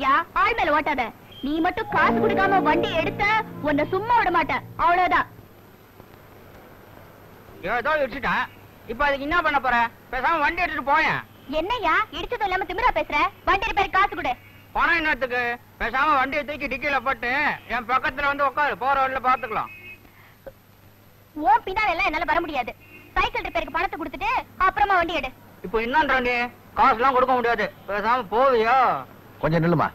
ஓட்டுறியா ஆள் மேல ஓட்டாத நீ மட்டும் காசு கொடுக்காம வண்டி எடுத்த உன்னை சும்மா விட மாட்டேன் அவ்வளவுதான் ஏதோ இடிச்சுட்டேன் இப்ப அதுக்கு என்ன பண்ண போற பேசாம வண்டி எடுத்துட்டு போயேன் என்னய்யா இடிச்சதும் இல்லாம திமிரா பேசுற வண்டி ரிப்பேர் காசு கொடு பணம் என்னத்துக்கு பேசாம வண்டியை தூக்கி டிக்கில போட்டு என் பக்கத்துல வந்து உட்காரு போற வழியில பாத்துக்கலாம் உன் பின்னால எல்லாம் என்னால வர முடியாது சைக்கிள் ரிப்பேருக்கு பணத்தை கொடுத்துட்டு அப்புறமா வண்டி எடு இப்போ என்னன்ற நீ காசுலாம் கொடுக்க முடியாது பேசாம போவியா கொஞ்சம் நில்லுமா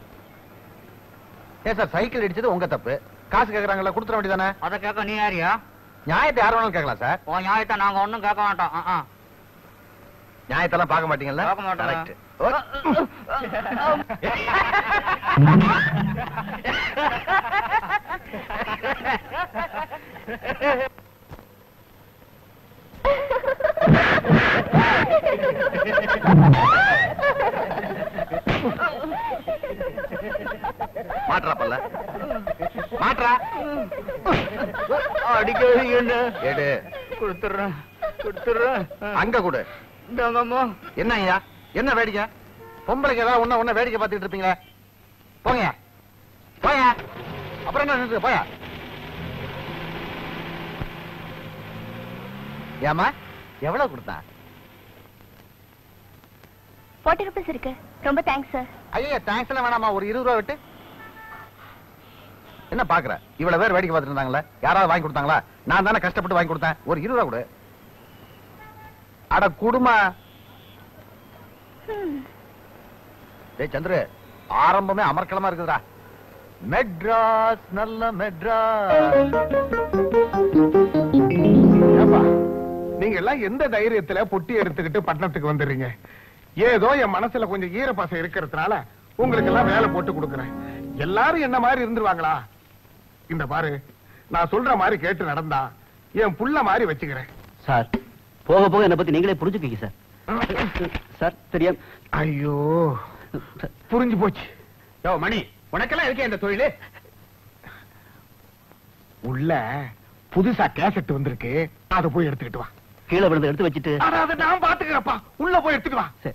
ஏன் சார் சைக்கிள் அடிச்சது உங்க தப்பு காசு கேக்குறாங்களா கொடுத்துட வேண்டியதானே அத கேட்க நீ யாரியா நியாயத்தை யார் வேணாலும் கேட்கலாம் சார் உன் நியாயத்தை நாங்க ஒண்ணும் கேட்க மாட்டோம் ஆ, ஆ. நியாயத்தெல்லாம் பார்க்க மாட்டீங்கல்ல பார்க்க மாட்டோம். Correct. மாட்றா பல்ல மாட்றா அடிக்காது என்ன எடு கொடுத்துடுறேன் கொடுத்துடுறேன் அங்க கொடு இந்தாங்கம்மா என்ன ஐயா என்ன வேடிக்கை பொம்பளைக்கு ஏதாவது ஒண்ணு ஒண்ணு வேடிக்கை பார்த்துட்டு இருப்பீங்களே போங்க போங்க அப்புறம் என்ன நின்று போயா ஏமா எவ்வளவு கொடுத்தான் ஃபார்ட்டி ருபீஸ் இருக்கு ரொம்ப தேங்க்ஸ் சார் ஐயா தேங்க்ஸ் எல்லாம் வேணாமா ஒரு இருபது ரூபா விட்டு என்ன பாக்குற இவ்வளவு பேர் வேடிக்கை பார்த்துட்டு இருந்தாங்களே யாராவது வாங்கி கொடுத்தாங்களா நான் தானே கஷ்டப்பட்டு வாங்கி கொடுத்தேன் ஒரு இருபது ரூபா கொடு அட குடுமா டேய் சந்திரு ஆரம்பமே அமர்க்கலமா இருக்குதுடா மெட்ராஸ் நல்ல மெட்ராஸ் ஏப்பா நீங்க எல்லாம் எந்த தைரியத்துல பொட்டி எடுத்துக்கிட்டு பட்டணத்துக்கு வந்துடுறீங்க ஏதோ என் மனசுல கொஞ்சம் ஈரப்பாசம் இருக்கிறதுனால உங்களுக்கு எல்லாம் வேலை போட்டு கொடுக்கறேன் எல்லாரும் என்ன மாதிரி இருந்துருவாங்களா இந்த பாரு நான் சொல்ற மாதிரி கேட்டு நடந்தா என் புள்ள மாதிரி வச்சுக்கிறேன் சார் போக போக என்ன பத்தி நீங்களே புரிஞ்சுக்கீங்க சார் சார் தெரியும் ஐயோ புரிஞ்சு போச்சு யோ மணி உனக்கெல்லாம் இருக்கே இந்த தொழிலு உள்ள புதுசா கேசட் வந்திருக்கு அதை போய் எடுத்துக்கிட்டு வா கீழே விழுந்து எடுத்து வச்சுட்டு அட, அதை நான் பாத்துக்கிறப்பா உள்ள போய் எடுத்துட்டு வா சரி.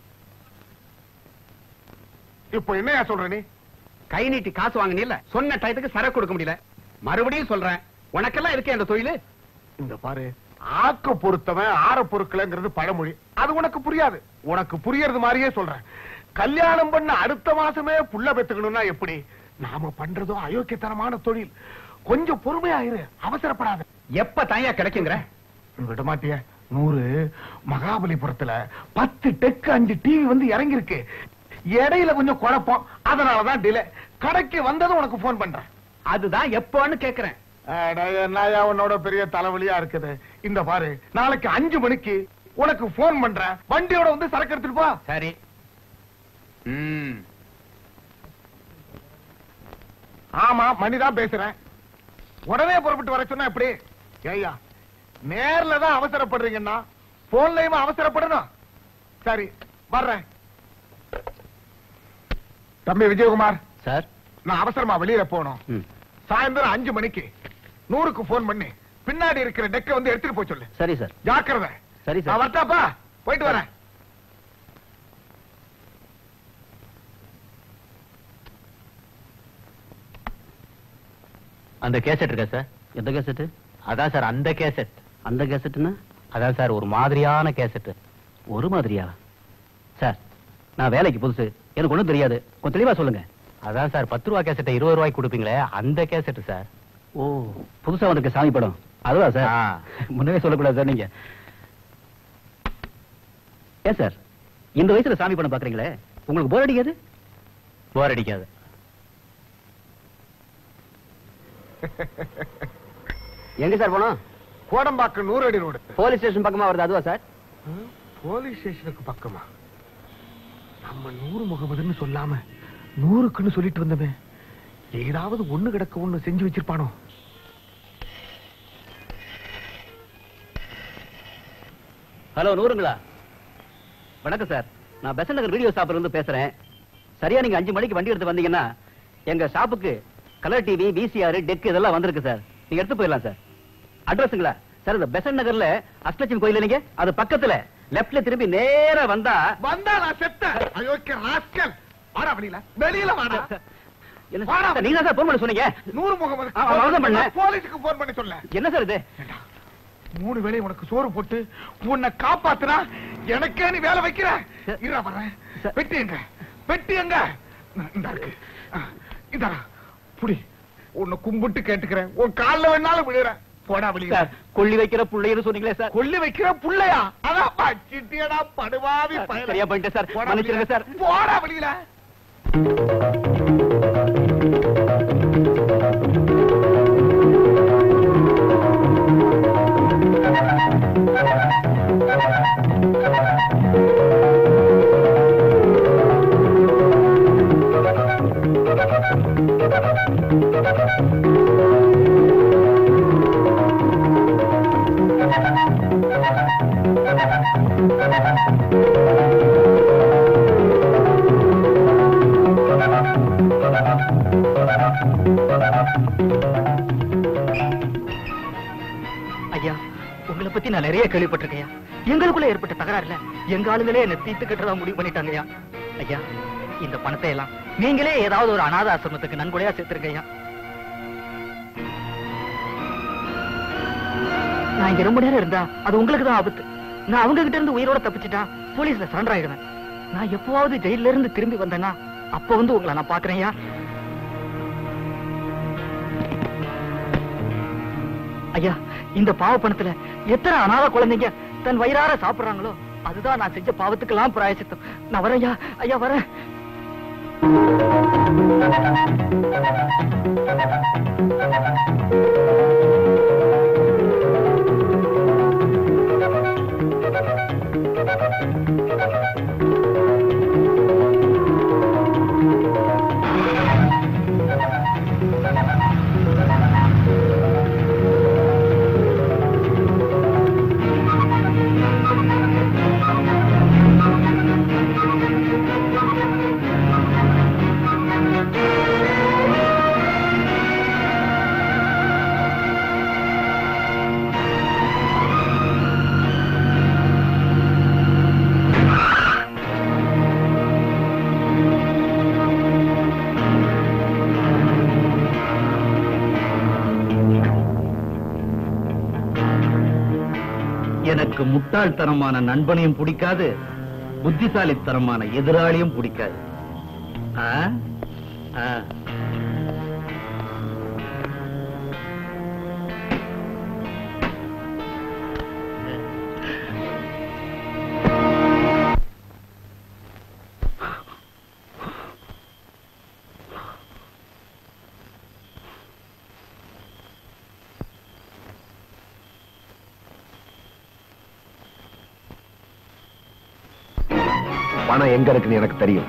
இப்போ என்னையா சொல்ற நீ கை நீட்டி காசு வாங்கினீல்ல சொன்ன டயத்துக்கு சரக்கு கொடுக்க முடியல மறுபடியும் சொல்றேன் உனக்கெல்லாம் இருக்கே இந்த தொழிலு இந்த பாரு ஆக்க பொறுத்தவன் ஆற பொறுக்கலங்கிறது பழமொழி அது உனக்கு புரியாது உனக்கு புரியறது மாதிரியே சொல்றேன் கல்யாணம் பண்ண அடுத்த மாசமே புள்ள பெத்துக்கணும்னா எப்படி நாம பண்றதோ அயோக்கியத்தனமான தொழில் கொஞ்சம் பொறுமையாயிரு அவசரப்படாத எப்ப தனியா கிடைக்குங்கிற விட மாட்டிய நூறு மகாபலிபுரத்துல பத்து டெக்கு அஞ்சு டிவி வந்து இறங்கி இருக்கு இடையில கொஞ்சம் குழப்பம் அதனாலதான் டிலே கடைக்கு வந்ததும் உனக்கு போன் பண்றேன் அதுதான் எப்போன்னு கேக்குறேன் அட, என்னய்யா உன்னோட பெரிய தலைவலியா இருக்குது இந்த பாரு நாளைக்கு அஞ்சு மணிக்கு உனக்கு போன் பண்றேன் வண்டியோட வந்து சரக்கு எடுத்துட்டு போ சரி ம் ஆமா மணிதான் பேசுறேன் உடனே புறப்பட்டு வர சொன்னா எப்படி ஏய்யா நேர்ல தான் அவசரப்படுறீங்கன்னா போன்லயும் அவசரப்படணும் சரி வர்றேன் தம்பி விஜயகுமார் சார் நான் அவசரமா வெளியில போகணும் ம். சாயந்தரம் அஞ்சு மணிக்கு நூறுக்கு போன் பண்ணி பின்னாடி இருக்கிற டெக்க வந்து எடுத்துட்டு போய் சொல்லு சரி சார் ஜாக்கிரதை சரி நான் சார் வரட்டாப்பா போயிட்டு வரேன் அந்த கேசட் இருக்கா சார் எந்த கேசட் அதான் சார் அந்த கேசட் அந்த கேசட்னா அதான் சார் ஒரு மாதிரியான கேசட் ஒரு மாதிரியா சார் நான் வேலைக்கு புதுசு எனக்கு ஒண்ணும் தெரியாது கொஞ்சம் தெளிவா சொல்லுங்க அதான் சார் பத்து ரூபா கேசட்டை இருபது ரூபாய்க்கு கொடுப்பீங்களே அந்த கேசட் சார் ஓ புதுசா வந்திருக்க சாமி படம் அதுவா சார் ஆ. முன்னவே சொல்லக்கூடாது சார் நீங்க ஏன் சார் இந்த வயசுல சாமி படம் பாக்குறீங்களே உங்களுக்கு போர் அடிக்காது போர் அடிக்காது எங்க சார் போனோம் கோடம்பாக்கம் நூறு அடி ரோடு போலீஸ் ஸ்டேஷன் பக்கமா வருது அதுவா சார் போலீஸ் ஸ்டேஷனுக்கு பக்கமா நம்ம நூறு முகமதுன்னு சொல்லாம நூறுக்குன்னு சொல்லிட்டு வந்தமே ஏதாவது ஒண்ணு கிடக்க ஒண்ணு செஞ்சு வச்சிருப்பானோ ஹலோ நூறுங்களா வணக்கம் சார் நான் பெசன் நகர் வீடியோ ஷாப்ல இருந்து பேசுறேன் சரியா நீங்க அஞ்சு மணிக்கு வண்டி எடுத்து வந்தீங்கன்னா எங்க ஷாப்புக்கு கலர் டிவி விசிஆர் டெக் இதெல்லாம் வந்திருக்கு சார் நீங்க எடுத்து போயிடலாம் சார் அட்ரஸுங்களா சார் இந்த பெசன் நகர்ல அஷ்டலட்சுமி கோயில் நீங்க அது பக்கத்துல லெப்ட்ல திரும்பி நேரா வந்தா வந்தா நான் செத்த அயோக்கிய ராஸ்கல் வாடா வெளியில வெளியில வாடா என்ன வாடா. சார் நீங்க தான் சார் போன் பண்ண சொன்னீங்க நூறு முகமது ஆ, அவர்தான் பண்ணேன். போலீஸுக்கு போன் பண்ணி சொல்ல என்ன சார் இது ஏண்டா, மூணு வேளை உனக்கு சோறு போட்டு உன்னை காப்பாத்துனா எனக்கே நீ வேலை வைக்கிற சார். இருடா வர்றேன் சார். பெட்டி எங்க பெட்டி எங்க இந்த இருக்கு ஆ, இந்தா புடி உன்னை கும்பிட்டு கேட்டுக்கிறேன் உன் கால்ல வேணாலும் விழுறேன் போடா வெளியில சார் கொள்ளி வைக்கிற புள்ளைன்னு சொன்னீங்களே சார் கொல்லி வைக்கிற புள்ளையா அதான் பச்சிட்டியடா படுவாவி சார், பயலே. சரியா பண்ணிட்டேன் சார். போடா மன்னிச்சிடுங்க வெளியில. சார். போடா வெளியில ஐயா உங்களை பத்தி நான் நிறைய கேள்விப்பட்டிருக்கேன் எங்களுக்குள்ள ஏற்பட்ட தகராறுல எங்க ஆளுங்களே என்ன தீர்த்து கட்டுறதா முடிவு பண்ணிட்டாங்க ஐயா ஐயா இந்த பணத்தை எல்லாம் நீங்களே ஏதாவது ஒரு அனாத ஆசிரமத்துக்கு நன்கொடையா சேர்த்திருங்க ஐயா நான் இங்க ரொம்ப நேரம் இருந்தா அது உங்களுக்கு தான் ஆபத்து நான் அவங்க கிட்ட இருந்து உயிரோட தப்பிச்சிட்டா போலீஸ்ல சரண்டர் ஆயிடுவேன் நான் எப்பவாவது ஜெயில இருந்து திரும்பி வந்தேன்னா அப்ப வந்து உங்களை நான் பாக்குறேன் ஐயா ஐயா இந்த பாவ பணத்துல எத்தனை அனாதை குழந்தைங்க தன் வயிறார சாப்பிடுறாங்களோ அதுதான் நான் செஞ்ச பாவத்துக்கெல்லாம் பிராயசித்தம் நான் வரேன் ஐயா ஐயா வரேன் எனக்கு முட்டாள்தனமான நண்பனையும் பிடிக்காது புத்திசாலித்தனமான எதிராளியும் பிடிக்காது ஆ? ஆ. பணம் எங்க இருக்குன்னு எனக்கு தெரியும்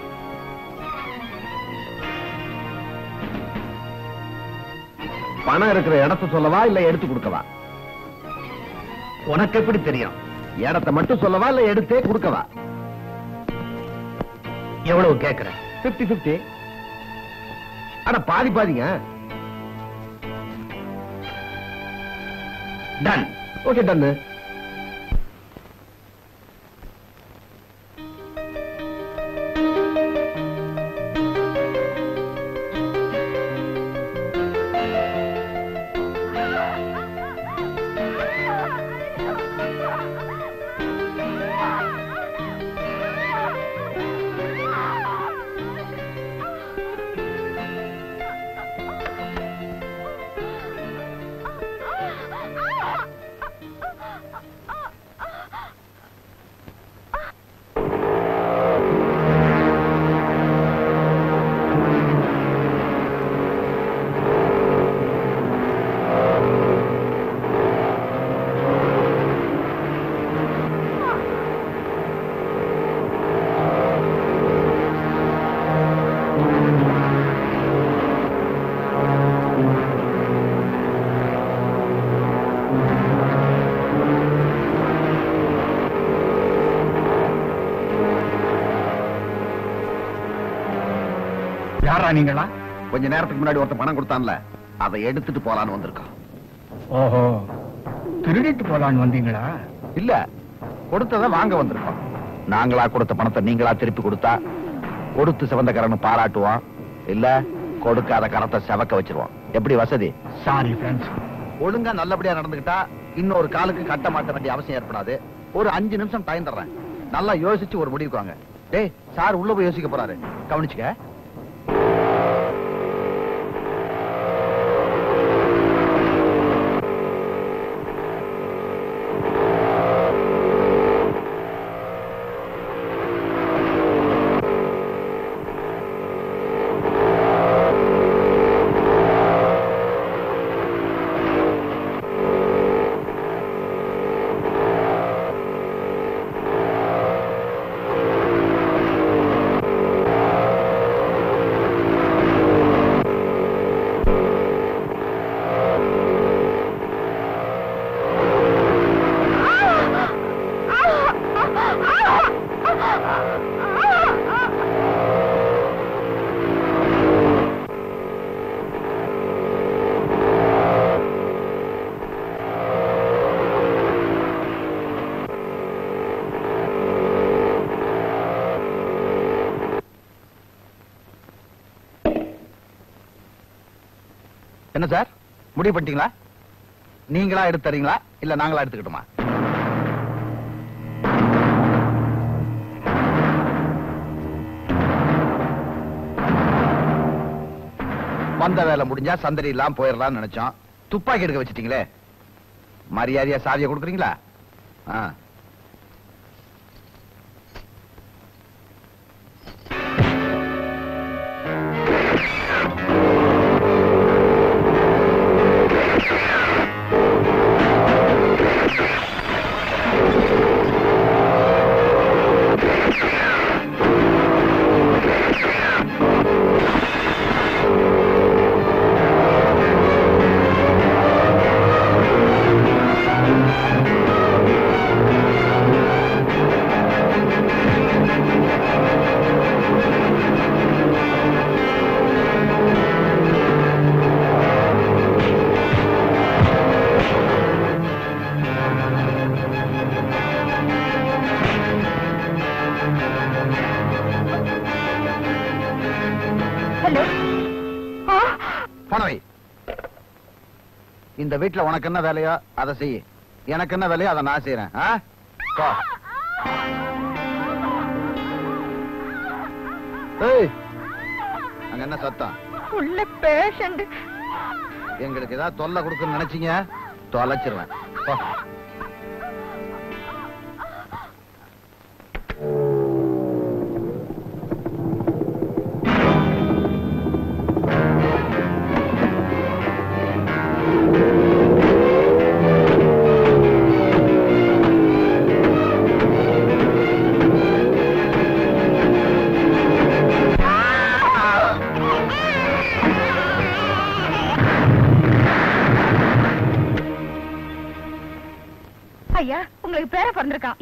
பணம் இருக்கிற இடத்த சொல்லவா இல்ல எடுத்து கொடுக்கவா உனக்கு எப்படி தெரியும் இடத்த மட்டும் சொல்லவா இல்ல எடுத்தே கொடுக்கவா எவ்வளவு கேக்குற பிப்டி பிப்டி அட பாதி பாதிங்க டன் ஓகே டன்னு யாரா நீங்களா கொஞ்ச நேரத்துக்கு முன்னாடி ஒருத்தன் பணம் கொடுத்தான்ல அதை எடுத்துட்டு போலான்னு வந்திருக்கான் ஓஹோ திருடிட்டு போலான்னு வந்தீங்களா இல்ல கொடுத்ததை வாங்க வந்திருக்கோம் நாங்களா கொடுத்த பணத்தை நீங்களா திருப்பி கொடுத்தா கொடுத்து சிவந்தக்காரன் பாராட்டுவான் இல்ல கொடுக்காத கரத்தை செவக்க வச்சிருவான் எப்படி வசதி சாரி ஃப்ரெண்ட்ஸ் ஒழுங்கா நல்லபடியா நடந்துக்கிட்டா இன்னொரு காலுக்கு கட்ட மாட்ட வேண்டிய அவசியம் ஏற்படாது ஒரு அஞ்சு நிமிஷம் டைம் தர்றேன் நல்லா யோசிச்சு ஒரு முடிவுக்கு வாங்க டேய் சார் உள்ள போய் யோசிக்க போறாரு கவனிச்சுக்க என்ன சார் முடிவு பண்ணிட்டீங்களா நீங்களா எடுத்து தரீங்களா இல்ல நாங்களா எடுத்துக்கிட்டுமா வந்த வேலை முடிஞ்சா சந்தடி இல்லாம போயிடலாம்னு நினைச்சோம் துப்பாக்கி எடுக்க வச்சிட்டீங்களே மரியாதையா சாவியை கொடுக்குறீங்களா ஆ ஹலோ போனவை இந்த வீட்டுல உனக்கு என்ன வேலையோ அதை செய் எனக்கு என்ன வேலையோ அதை நான் செய்யறேன் ஆ? போ. ஏய், அங்க என்ன சத்தம் உள்ள பேஷண்ட் எங்களுக்கு ஏதாவது தொல்லை கொடுக்குன்னு நினைச்சீங்க தொலைச்சிருவேன் போ. ஐயா உங்களுக்கு பேர பிறந்திருக்கான்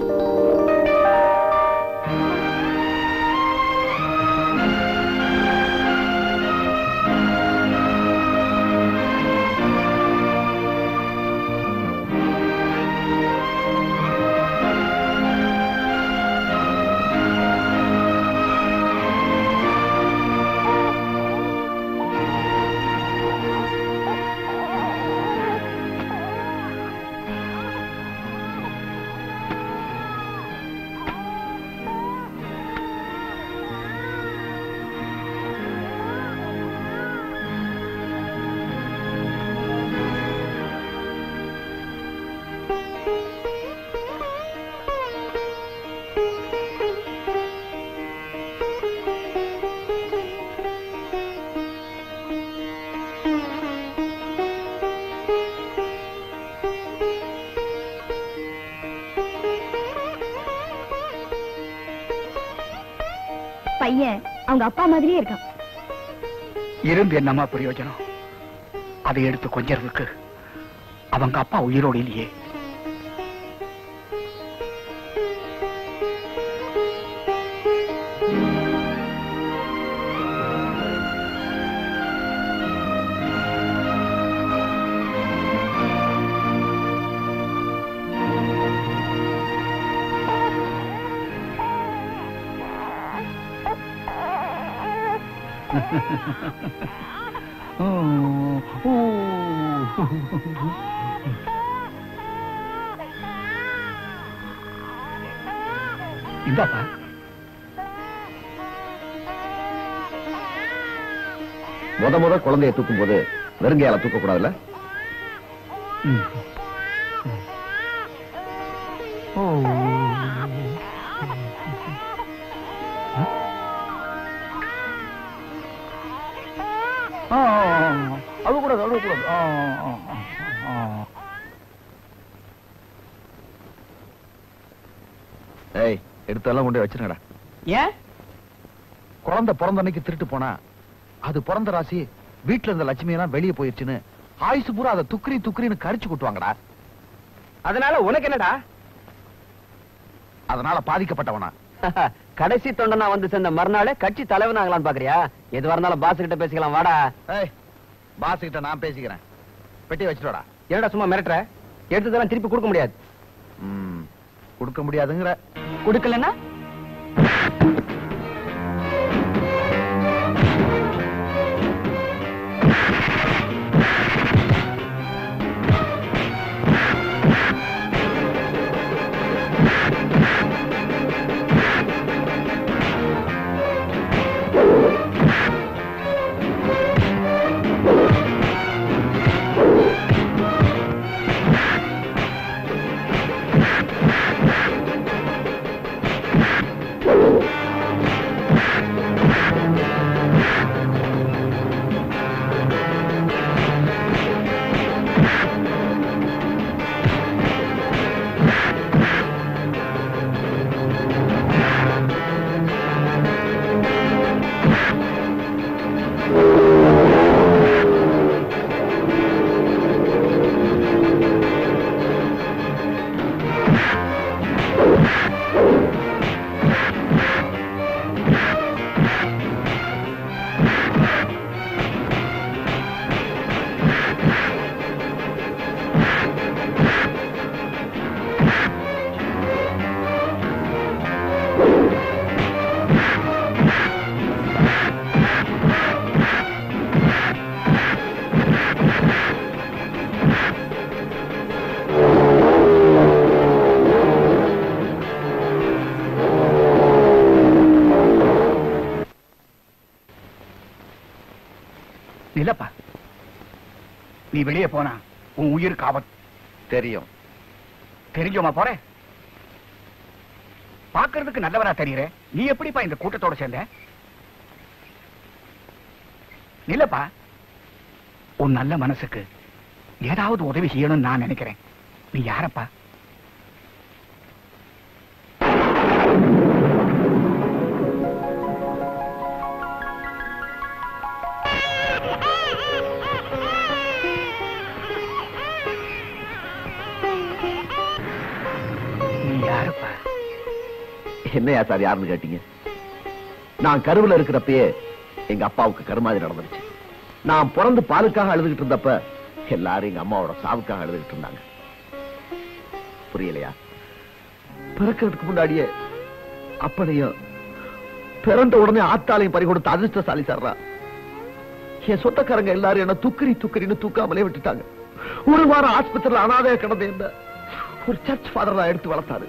பையன் அவங்க அப்பா மாதிரியே இருக்கான் இருந்து என்னமா பிரயோஜனம் அதை எடுத்து கொஞ்சறதுக்கு அவங்க அப்பா உயிரோடு இல்லையே இந்தாப்பா முத முத குழந்தைய தூக்கும் போது வெறுங்கையால தூக்க கூடாதுல்ல அழுகக்கூடாது அழுகக்கூடாது ஏய் எடுத்தெல்லாம் கொண்டு போய் வச்சிருங்கடா ஏன் குழந்தை பிறந்த அன்னைக்கு திருட்டு போனா அது பிறந்த ராசி வீட்டுல இருந்த லட்சுமி எல்லாம் வெளியே போயிருச்சுன்னு ஆயுசு பூரா அதை துக்கரி துக்கரின்னு கரிச்சு கொட்டுவாங்கடா அதனால உனக்கு என்னடா அதனால பாதிக்கப்பட்டவனா கடைசி தொண்டனா வந்து சேர்ந்த மறுநாளே கட்சி தலைவனாகலான்னு பாக்குறியா எதுவா இருந்தாலும் பாஸ் கிட்ட பேசிக்கலாம் வாடா ஏய் பாஸ் கிட்ட நான் பேசிக்கிறேன் பெட்டி வச்சுட்டோடா என்னடா சும்மா மிரட்டுற எடுத்ததெல்லாம் திருப்பி கொடுக்க முடியாது ம் கொடுக்க முடியாதுங்கிற கொடுக்கலன்னா இல்லப்பா நீ வெளியே போனா உன் உயிருக்கு ஆபத்து தெரியும் தெரிஞ்சோமா போற பாக்குறதுக்கு நல்லவனா தெரியற நீ எப்படிப்பா இந்த கூட்டத்தோட சேர்ந்த இல்லப்பா உன் நல்ல மனசுக்கு ஏதாவது உதவி செய்யணும்னு நான் நினைக்கிறேன் நீ யாரப்பா நீ யாரப்பா என்னையா சார் யாருன்னு கேட்டீங்க நான் கருவுல இருக்கிறப்பயே எங்க அப்பாவுக்கு கருமாதி நடந்துருச்சு நான் பிறந்து பாலுக்காக அழுதுகிட்டு இருந்தப்ப எல்லாரும் எங்க அம்மாவோட சாவுக்காக அழுதுகிட்டு இருந்தாங்க புரியலையா பிறக்கிறதுக்கு முன்னாடியே அப்பனையும் பிறந்த உடனே ஆத்தாலையும் பறி கொடுத்த அதிர்ஷ்டசாலி சார்ரா என் சொந்தக்காரங்க எல்லாரும் என்ன துக்கரி துக்கரின்னு தூக்காமலே விட்டுட்டாங்க ஒரு வாரம் ஆஸ்பத்திரியில் அனாதையா கிடந்த என்ன ஒரு சர்ச் ஃபாதர் தான் எடுத்து வளர்த்தாரு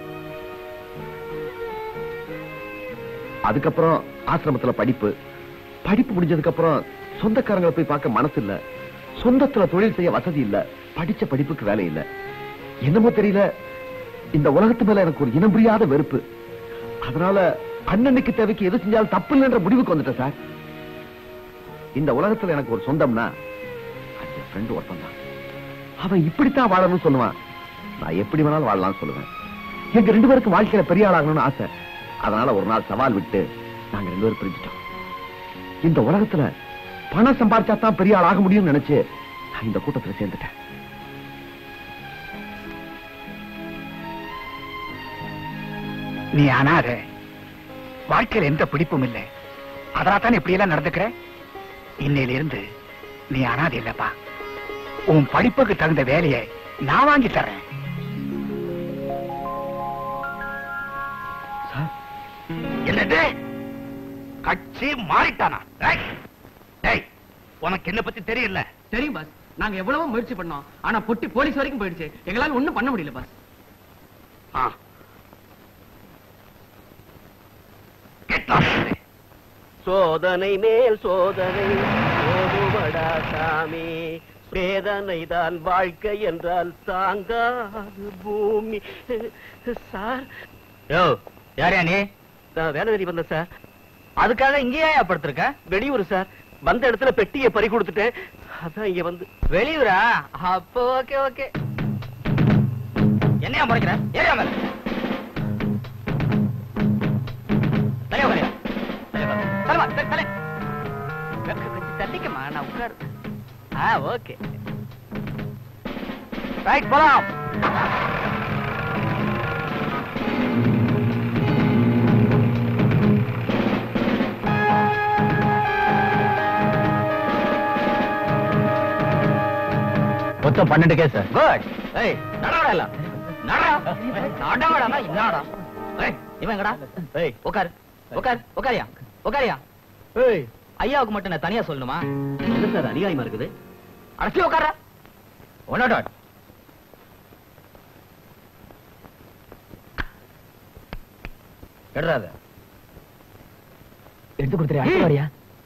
அதுக்கப்புறம் ஆசிரமத்துல படிப்பு படிப்பு முடிஞ்சதுக்கு அப்புறம் சொந்தக்காரங்களை போய் பார்க்க மனசு இல்ல சொந்தத்துல தொழில் செய்ய வசதி இல்ல படிச்ச படிப்புக்கு வேலை இல்ல என்னமோ தெரியல இந்த உலகத்து மேல எனக்கு ஒரு இனம் புரியாத வெறுப்பு அதனால அண்ணனுக்கு தேவைக்கு எது செஞ்சாலும் தப்பு இல்லைன்ற முடிவுக்கு வந்துட்டேன் சார் இந்த உலகத்துல எனக்கு ஒரு சொந்தம்னா அது என் ஃப்ரெண்டு ஒருத்தன் தான் அவன் இப்படித்தான் வாழணும்னு சொல்லுவான் நான் எப்படி வேணாலும் வாழலாம்னு சொல்லுவேன் எங்க ரெண்டு பேருக்கு வாழ்க்கையில பெரிய ஆளாகணும்னு ஆசை அதனால ஒரு நாள் சவால் விட்டு நாங்க ரெண்டு பேரும் பிரிஞ்சுட்டோம் இந்த உலகத்துல பணம் சம்பாதிச்சா தான் பெரிய ஆள் ஆக முடியும்னு நினைச்சு நான் இந்த கூட்டத்துல சேர்ந்துட்டேன் நீ அனாத வாழ்க்கையில எந்த பிடிப்பும் இல்லை அதனால தான் இப்படி எல்லாம் நடந்துக்கிற இன்னையில இருந்து நீ அனாதை இல்லப்பா உன் படிப்புக்கு தகுந்த வேலையை நான் வாங்கி தரேன் சார் என்னது கட்சி மாறிட்டானா ஏய், உனக்கு என்ன பத்தி தெரியல தெரியும் பாஸ் நாங்க எவ்வளவோ முயற்சி பண்ணோம் ஆனா பொட்டி போலீஸ் வரைக்கும் போயிடுச்சு எங்களால ஒண்ணும் பண்ண முடியல பாஸ் ஆ. Get lost. சோதனை மேல் சோதனை போதுமடா சாமி வேதனை தான் வாழ்க்கை என்றால் தாங்காது பூமி சார் யோ யாரையா நீ நான் வேலை தேடி வந்தேன் சார் அதுக்காக இங்கேயே படுத்திருக்க வெளியூர் சார் வந்த இடத்துல பெட்டியை பறி கொடுத்துட்டேன் அதான் இங்க வந்து வெளியூரா அப்போ ஓகே ஓகே என்னையா முறைக்கிற ஏரியா மேல தலையா தலையா தலைவா தலை தலை கொஞ்சம் தள்ளிக்கமா நான் உட்காரு ஆ ஓகே ரைட் போலாம் மொத்தம் பன்னெண்டு கேஸ் குட் ஏய் நடடா எல்லாம் நடடா நடடா என்னடா ஏய் இவன் எங்கடா ஏய் உட்கார் உட்கார் உட்காரியா உட்காரியா ஏய் ஐயாவுக்கு மட்டும் நான் தனியா சொல்லணுமா என்ன சார் அநியாயமா இருக்குது அடச்சி உட்கார ஒன்னோட எடுறாத எடுத்து கொடுத்துரு அடுத்த வாரியா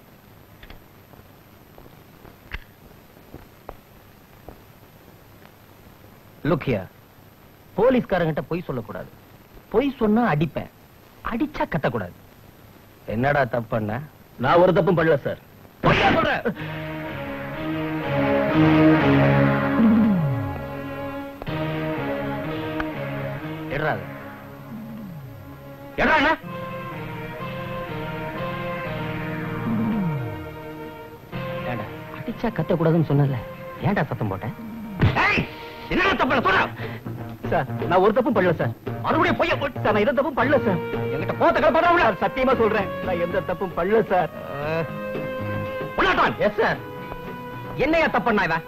லுக்கியா போலீஸ்காரங்கிட்ட பொய் சொல்லக்கூடாது பொய் சொன்னா அடிப்பேன் அடிச்சா கத்தக்கூடாது என்னடா தப்பு பண்ண நான் ஒரு தப்பும் பண்ணல சார் பொய்யா சொல்ற எடுறாத எடுறா என்ன ஏண்டா அடிச்சா கத்தக்கூடாதுன்னு சொன்னல ஏன்டா சத்தம் போட்டேன் என்ன தப்பு சொல்ற சார் நான் ஒரு தப்பும் பண்ணல சார் மறுபடியும் பொய்ய போட்டு சார் நான் எந்த தப்பும் பண்ணல சார் என்கிட்ட போத்த கலப்படாமல சத்தியமா சொல்றேன் நான் எந்த தப்பும் பண்ணல சார் உள்ளாட்டான் எஸ் சார் என்னையா தப்பண்ணா இவன்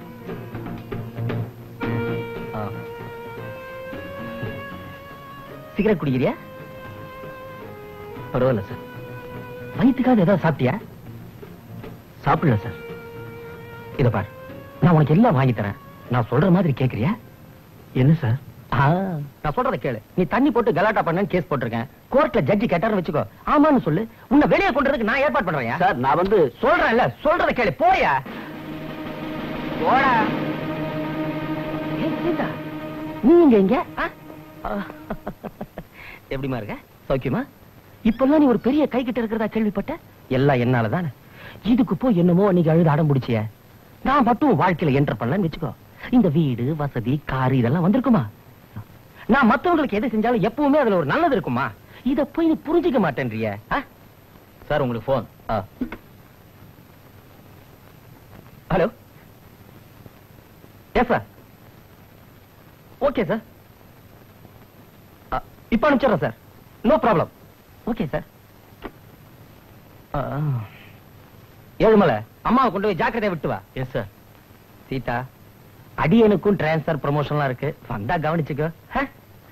சிகரெட் குடிக்கிறியா பரவாயில்ல சார் வயிற்றுக்காவது ஏதாவது சாப்பிட்டியா சாப்பிடல சார் இத பாரு நான் உனக்கு எல்லாம் வாங்கி தரேன் நான் சொல்ற மாதிரி கேக்குறியா என்ன சார் நான் சொல்றத கேளு நீ தண்ணி போட்டு கலாட்டா பண்ணேன்னு கேஸ் போட்டிருக்கேன் கோர்ட்ல ஜட்ஜி கேட்டாருன்னு வச்சுக்கோ ஆமான்னு சொல்லு உன்னை வெளியே கொண்டுறதுக்கு நான் ஏற்பாடு பண்றேன் சார் நான் வந்து சொல்றேன்ல சொல்றத கேளு போயா போடா ஏய், சீதா, நீ இங்க எங்க ஆ? எப்படிமா இருக்க சௌக்கியமா இப்பெல்லாம் நீ ஒரு பெரிய கை கிட்ட இருக்கிறதா கேள்விப்பட்ட எல்லாம் என்னாலதானே இதுக்கு போய் என்னமோ அன்னைக்கு அழுது அடம் பிடிச்சிய நான் மட்டும் வாழ்க்கையில என்டர் பண்ணலன்னு வச்சுக்கோ இந்த வீடு வசதி காரு இதெல்லாம் வந்திருக்குமா நான் மத்தவங்களுக்கு எது செஞ்சாலும் எப்பவுமே அதுல ஒரு நல்லது இருக்குமா இத போய் நீ புரிஞ்சுக்க மாட்டேன்றிய சார் உங்களுக்கு phone hello yes sir okay sir இப்ப அனுப்பிச்சிடுறேன் sir no problem okay sir Ezhumalai அம்மாவை கொண்டு போய் ஜாக்கிரதையா விட்டு வா எஸ் சார் சீதா அடியனுக்கும் டிரான்ஸ்ஃபர் ப்ரமோஷன்லாம் இருக்கு வந்தா கவனிச்சுக்கோ ஆ?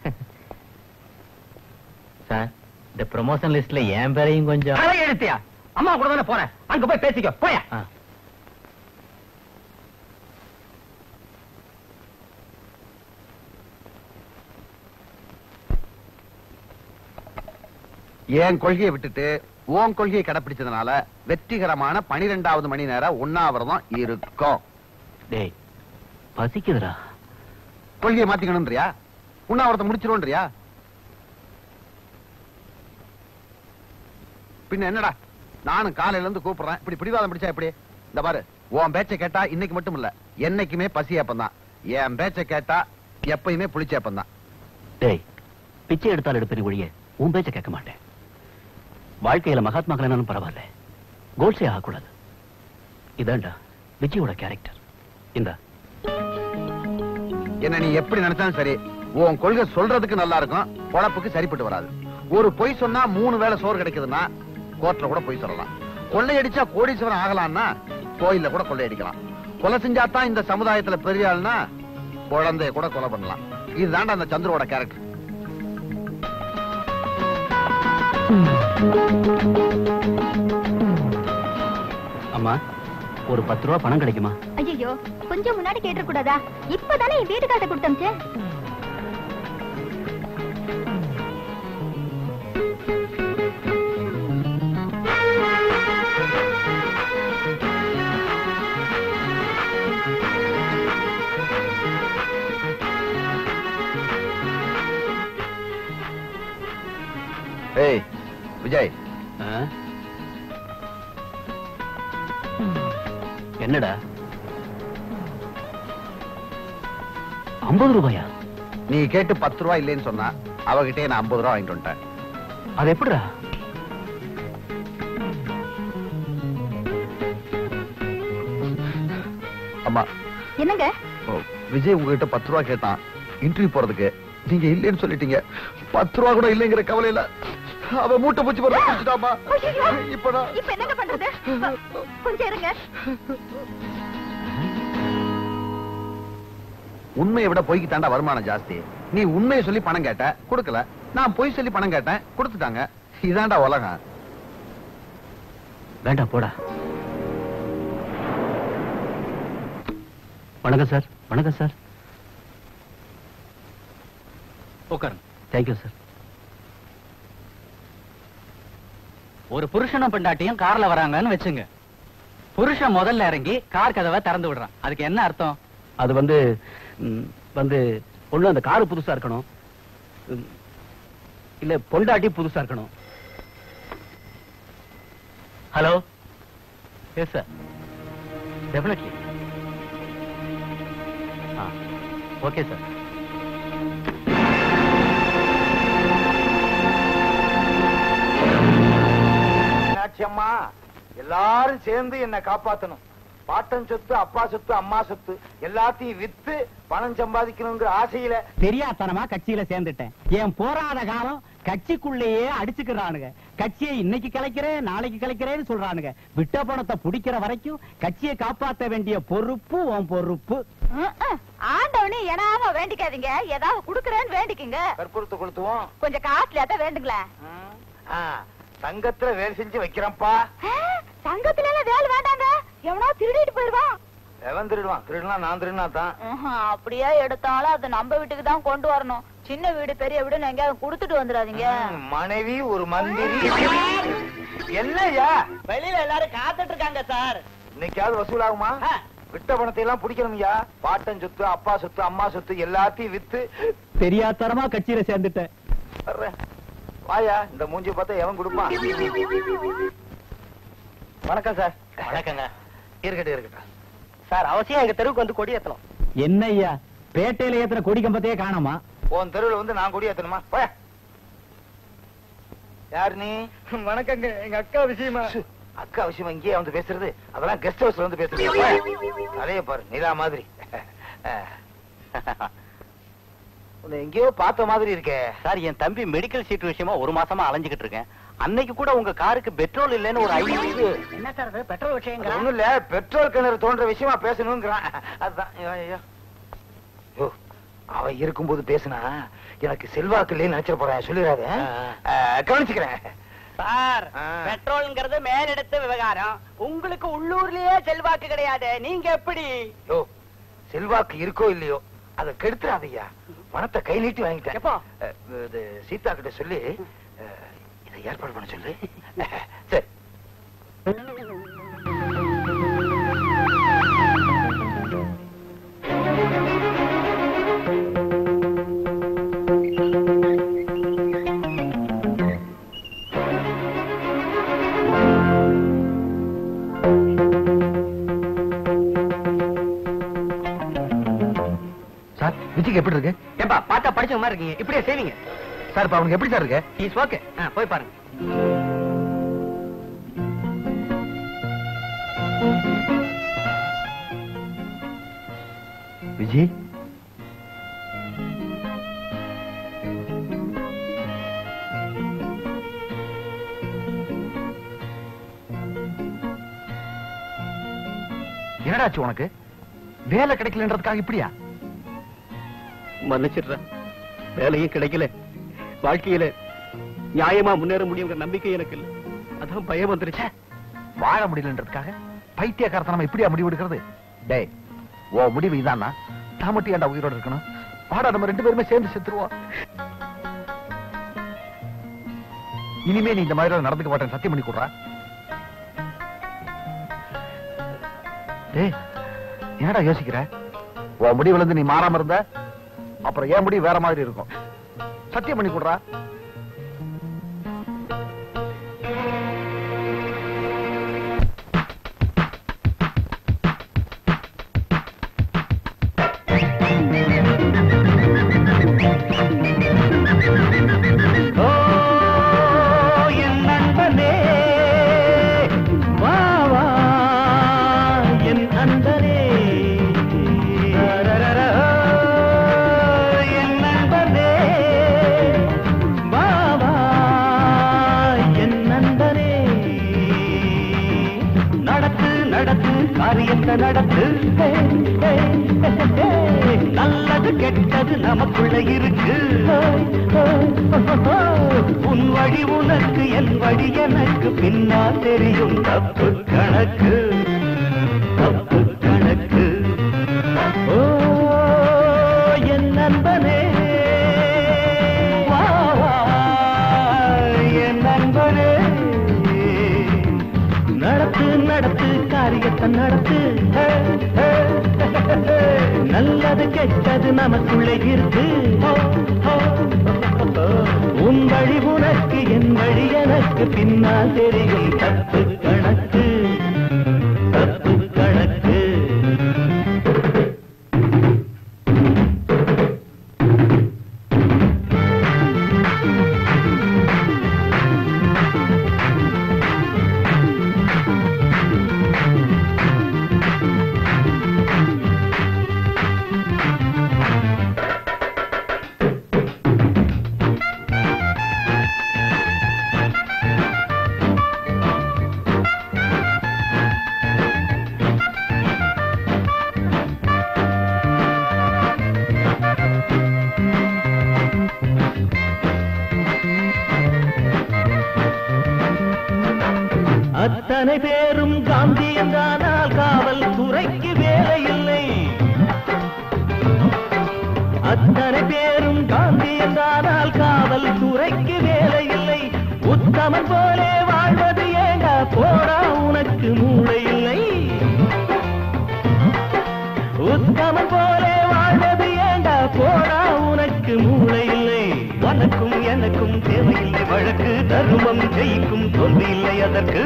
சார் இந்த ப்ரொமோஷன் லிஸ்ட்ல என் பேரையும் கொஞ்சம் தலை எழுத்தியா அம்மா கூட தானே போறேன் அங்க போய் பேசிக்கோ போயா ஆ. என் கொள்கையை விட்டுட்டு உன் கொள்கையை கடைப்பிடிச்சதுனால வெற்றிகரமான பனிரெண்டாவது மணி நேரம் உண்ணாவிரதம் இருக்கும் டேய் பசிக்குதுடா கொள்கையை மாத்திக்கணும்ன்றியா உண்ணாவிரதம் முடிச்சிருவோன்றியா பின்ன என்னடா நானும் காலையில இருந்து கூப்பிடுறேன் இப்படி பிடிவாதம் பிடிச்சா எப்படி இந்த பாரு உன் பேச்சை கேட்டா இன்னைக்கு மட்டும் இல்ல என்னைக்குமே பசி தான் என் பேச்சை கேட்டா எப்பயுமே புளிச்சேப்பம் தான் டேய் பிச்சை எடுத்தால் எடுப்பேன் ஒழிய உன் பேச்ச கேட்க மாட்டேன் வாழ்க்கையில மகாத்மா கல்யாணம் பரவாயில்ல கோல்ஸே ஆகக்கூடாது இதான்டா விஜயோட கேரக்டர் இந்த என்ன நீ எப்படி நினைச்சாலும் சரி உன் கொள்கை சொல்றதுக்கு நல்லா இருக்கும் பொழப்புக்கு சரிப்பட்டு வராது ஒரு பொய் சொன்னா மூணு வேளை சோறு கிடைக்குதுன்னா கோர்ட்ல கூட பொய் சொல்லலாம் கொள்ளையடிச்சா கோடீஸ்வரன் ஆகலாம்னா கோயில்ல கூட கொள்ளையடிக்கலாம் கொலை செஞ்சாதான் இந்த சமுதாயத்துல பெரிய ஆள்னா குழந்தைய கூட கொலை பண்ணலாம் இதுதான்டா அந்த சந்துருவோட கேரக்டர் அம்மா ஒரு பத்து ரூபா பணம் கிடைக்குமா ஐயோ கொஞ்சம் முன்னாடி கேட்டு கூடாதா இப்பதானே என் வீட்டுக்காரத்தை கொடுத்தமிச்சேன் ஏய் விஜய் ஆ? என்னடா ஐம்பது ரூபாயா நீ கேட்டு பத்து ரூபாய் இல்லைன்னு சொன்னா அவகிட்டே நான் ஐம்பது ரூபாய் வாங்கிட்டு வந்துட்டேன் அது எப்படிடா அம்மா என்னங்க ஓ, விஜய் உங்ககிட்ட பத்து ரூபா கேட்டான் இன்டர்வியூ போறதுக்கு நீங்க இல்லைன்னு சொல்லிட்டீங்க பத்து ரூபா கூட இல்லைங்கிற கவலையில அவ மூட்டை பூச்சி போற வச்சுட்டாமா ஐயையோ! இப்ப நான் இப்ப என்னங்க பண்றது கொஞ்சம் இருங்க உண்மையை விட பொய்க்கு தாண்டா வருமானம் ஜாஸ்தி நீ உண்மையை சொல்லி பணம் கேட்ட கொடுக்கல நான் பொய் சொல்லி பணம் கேட்டேன் கொடுத்துட்டாங்க இதாண்டா உலகம் வேண்டாம் போடா வணக்கம் சார் வணக்கம் சார் உட்காருங்க தேங்க்யூ சார் ஒரு புருஷனும் பெண்டாட்டியும் கார்ல வராங்கன்னு வச்சுங்க புருஷன் முதல்ல இறங்கி கார் கதவை திறந்து விடுறான் அதுக்கு என்ன அர்த்தம் அது வந்து ம், வந்து ஒண்ணு அந்த காரு புதுசா இருக்கணும் ம், இல்ல பொண்டாட்டி புதுசா இருக்கணும் ஹலோ எஸ் சார் டெஃபினெட்லி ஆ ஓகே சார் மீனாட்சி அம்மா எல்லாரும் சேர்ந்து என்ன காப்பாத்தணும் பாட்டன் சொத்து அப்பா சொத்து அம்மா சொத்து எல்லாத்தையும் வித்து பணம் சம்பாதிக்கணுங்கிற ஆசையில தெரியாதனமா கட்சியில சேர்ந்துட்டேன் என் போராத காலம் கட்சிக்குள்ளேயே அடிச்சுக்கிறானுங்க கட்சியை இன்னைக்கு கலைக்கிறேன் நாளைக்கு கலைக்கிறேன்னு சொல்றானுங்க விட்ட பணத்தை பிடிக்கிற வரைக்கும் கட்சியை காப்பாத்த வேண்டிய பொறுப்பு உன் பொறுப்பு ஆண்டவனே எனாம வேண்டிக்காதீங்க ஏதாவது குடுக்கறேன்னு வேண்டிக்குங்க கற்பூரத்தை கொளுத்துவோம் கொஞ்சம் காஸ்ட்லியா தான் வேண்டுங்களேன் ம். ஆ, தங்கத்துல வேலை செஞ்சு வைக்கிறேன்ப்பா தங்கத்துல எல்லாம் வேலை வேண்டாங்க எவனோ திருடிட்டு போயிடுவான் எவன் திருடுவான் திருடுனா நான் திருடுனா தான் அப்படியே எடுத்தாலும் அதை நம்ம வீட்டுக்கு தான் கொண்டு வரணும் சின்ன வீடு பெரிய வீடு எங்கேயாவது கொடுத்துட்டு வந்துடாதீங்க ம், மனைவி ஒரு மந்திரி என்னய்யா வெளியில எல்லாரும் காத்துட்டு இருக்காங்க சார் இன்னைக்காவது வசூலாகுமா விட்ட பணத்தை எல்லாம் பிடிக்கணும்யா பாட்டன் சொத்து அப்பா சொத்து அம்மா சொத்து எல்லாத்தையும் வித்து தெரியாதனமா கட்சியில சேர்ந்துட்டேன் வர்றேன். வாயா இந்த மூஞ்சி பார்த்தா எவன் கொடுப்பான் வணக்கம் சார் வணக்கங்க இருக்கட்டும் இருக்கட்டும் சார் அவசியம் எங்க தெருவுக்கு வந்து கொடி ஏத்தணும் என்ன ஐயா பேட்டையில ஏத்துற கொடி கம்பத்தையே காணோமா உன் தெருவுல வந்து நான் கொடி ஏத்தணுமா போய யார் நீ வணக்கங்க எங்க அக்கா விஷயமா சு, அக்கா விஷயமா இங்கேயே வந்து பேசுறது அதெல்லாம் கெஸ்ட் ஹவுஸ்ல வந்து பேசுறது போயா. அதையே பாரு நிலா மாதிரி உன்னை எங்கேயோ பார்த்த மாதிரி இருக்கே சார் என் தம்பி மெடிக்கல் சீட் விஷயமா ஒரு மாசமா அலைஞ்சுகிட்டு இருக்கேன் அன்னைக்கு கூட உங்க காருக்கு பெட்ரோல் இல்லைன்னு ஒரு ஐநூறு என்ன சார் அது பெட்ரோல் அது ஒண்ணும் இல்ல பெட்ரோல் கிணறு தோன்ற விஷயமா பேசணுங்கிறான் அதுதான் ஐயோ, ஐயோ. யோ, அவன் இருக்கும்போது பேசினா எனக்கு செல்வாக்கு இல்லைன்னு நினைச்சிட போறேன் சொல்லிடாத கவனிச்சுக்கிறேன் சார் ஆ. பெட்ரோல்ங்கிறது மேலிடத்து விவகாரம் உங்களுக்கு உள்ளூர்லயே செல்வாக்கு கிடையாது நீங்க எப்படி யோ செல்வாக்கு இருக்கோ இல்லையோ அதை கெடுத்துறாதையா பணத்தை கை நீட்டி வாங்கிட்டேன் எப்போ? அஹ், இது சீதா கிட்ட சொல்லி அஹ், இதை ஏற்பாடு பண்ண சொல்லு சரி சார் விஜய்க்கு எப்படி இருக்கு ஏப்பா பார்த்தா படிச்ச மாதிரி இருக்கீங்க இப்படியே செய்வீங்க சார் இப்ப அவனுக்கு எப்படி சார் இருக்கு இஸ் ஓகே போய் பாருங்க விஜய் என்னடாச்சு உனக்கு வேலை கிடைக்கலன்றதுக்காக இப்படியா மன்னிச்சிடுறேன் வேலையும் கிடைக்கல வாழ்க்கையில நியாயமா முன்னேற முடியுங்கிற நம்பிக்கை எனக்கு இல்ல அதான் பயம் வந்துருச்சு வாழ முடியலன்றதுக்காக பைத்தியக்காரத்தனம் இப்படியா முடிவு எடுக்கிறது டேய் ஓ முடிவு இதானா நான் மட்டும் ஏன்டா உயிரோட இருக்கணும் வாடா நம்ம ரெண்டு பேருமே சேர்ந்து செத்துருவோம் இனிமே நீ இந்த மாதிரி நடந்துக்க மாட்டேன் சத்தியம் பண்ணி கொடுறா டேய் என்னடா யோசிக்கிற உன் முடிவுல இருந்து நீ மாறாம இருந்த அப்புறம் என் முடிவு வேற மாதிரி இருக்கும் சத்தியம் பண்ணி கொடுறா ஓ என் நண்பனே வா வா என் நண்பனே ரரரர, என் நண்பனே வா வா என் நண்பனே நடத்து நடத்து காரியத்தை நடத்து ஹே, ஹே, ஹே, ஹே. நல்லது கெட்டது நமக்குள்ள இருக்கு உன் வழி உனக்கு என் வழி எனக்கு பின்னால் தெரியும் தப்பு கணக்கு தப்பு கணக்கு ஓ என் நண்பனே வா வா என் நண்பனே நடத்து நடத்து காரியத்தை நடத்து ஹே, ஹே, ஹே, ஹே. நல்லது கெட்டது நமக்குள்ளே இருக்கு ஹோ, ஹோ, ஹோ, ஹோ. உன் வழி உனக்கு என் வழி எனக்கு பின்னால் தெரியும் தப்பு கணக்கு தப்பு கணக்கு அத்தனை பேரும் காந்தியந்தானால் காவல் துறைக்கு வேலை இல்லை அத்தனை பேரும் காந்தியந்தானால் காவல் துறைக்கு வேலை இல்லை உத்தமன் போலே வாழ்வது ஏண்டா போடா உனக்கு மூளை இல்லை உத்தமன் போலே வாழ்வது ஏண்டா போடா உனக்கு மூளை இல்லை உனக்கும் எனக்கும் தேவையில்லை வழக்கு தருமம் ஜெயிக்கும் தோல்வி இல்லை அதற்கு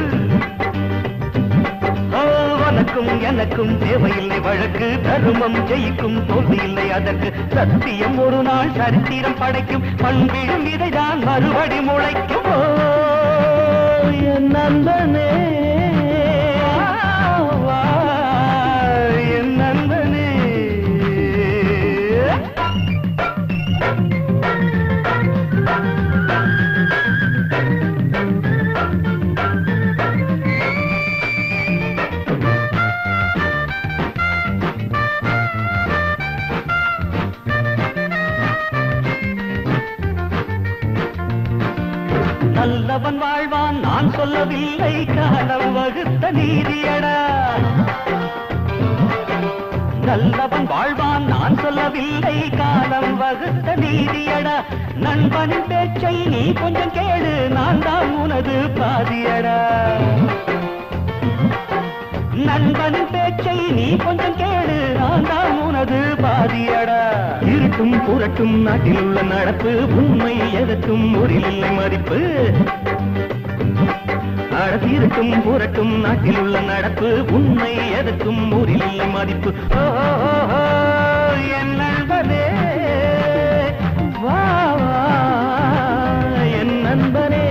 ஓ, உனக்கும் எனக்கும் தேவையில்லை வழக்கு தருமம் ஜெயிக்கும் தோல்வி இல்லை அதற்கு சத்தியம் ஒரு நாள் சரித்திரம் படைக்கும் பண்பிடும் இதைதான் மறுபடி முளைக்கும் ஓ, என் நண்பனே வா, என் நண்பனே நல்லவன் வாழ்வான் நான் சொல்லவில்லை காலம் வகுத்த நீதியடா நல்லவன் வாழ்வான் நான் சொல்லவில்லை காலம் வகுத்த நீதியடா நண்பனின் பேச்சை நீ கொஞ்சம் கேளு நான் தான் உனது பாதியடா நண்பனின் பேச்சை நீ கொஞ்சம் கேளு நான் தான் உனது பாதியடா இருட்டும் புரட்டும் நாட்டில் உள்ள நடப்பு உண்மை எதற்கும் ஊரில் இல்லை மதிப்பு அழகிருக்கும் புரட்டும் நாட்டில் உள்ள நடப்பு உண்மை எதற்கும் ஊரில் இல்லை மதிப்பு ஓ, ஓ, ஓ, ஓ, என் நண்பனே வா வா, என் நண்பனே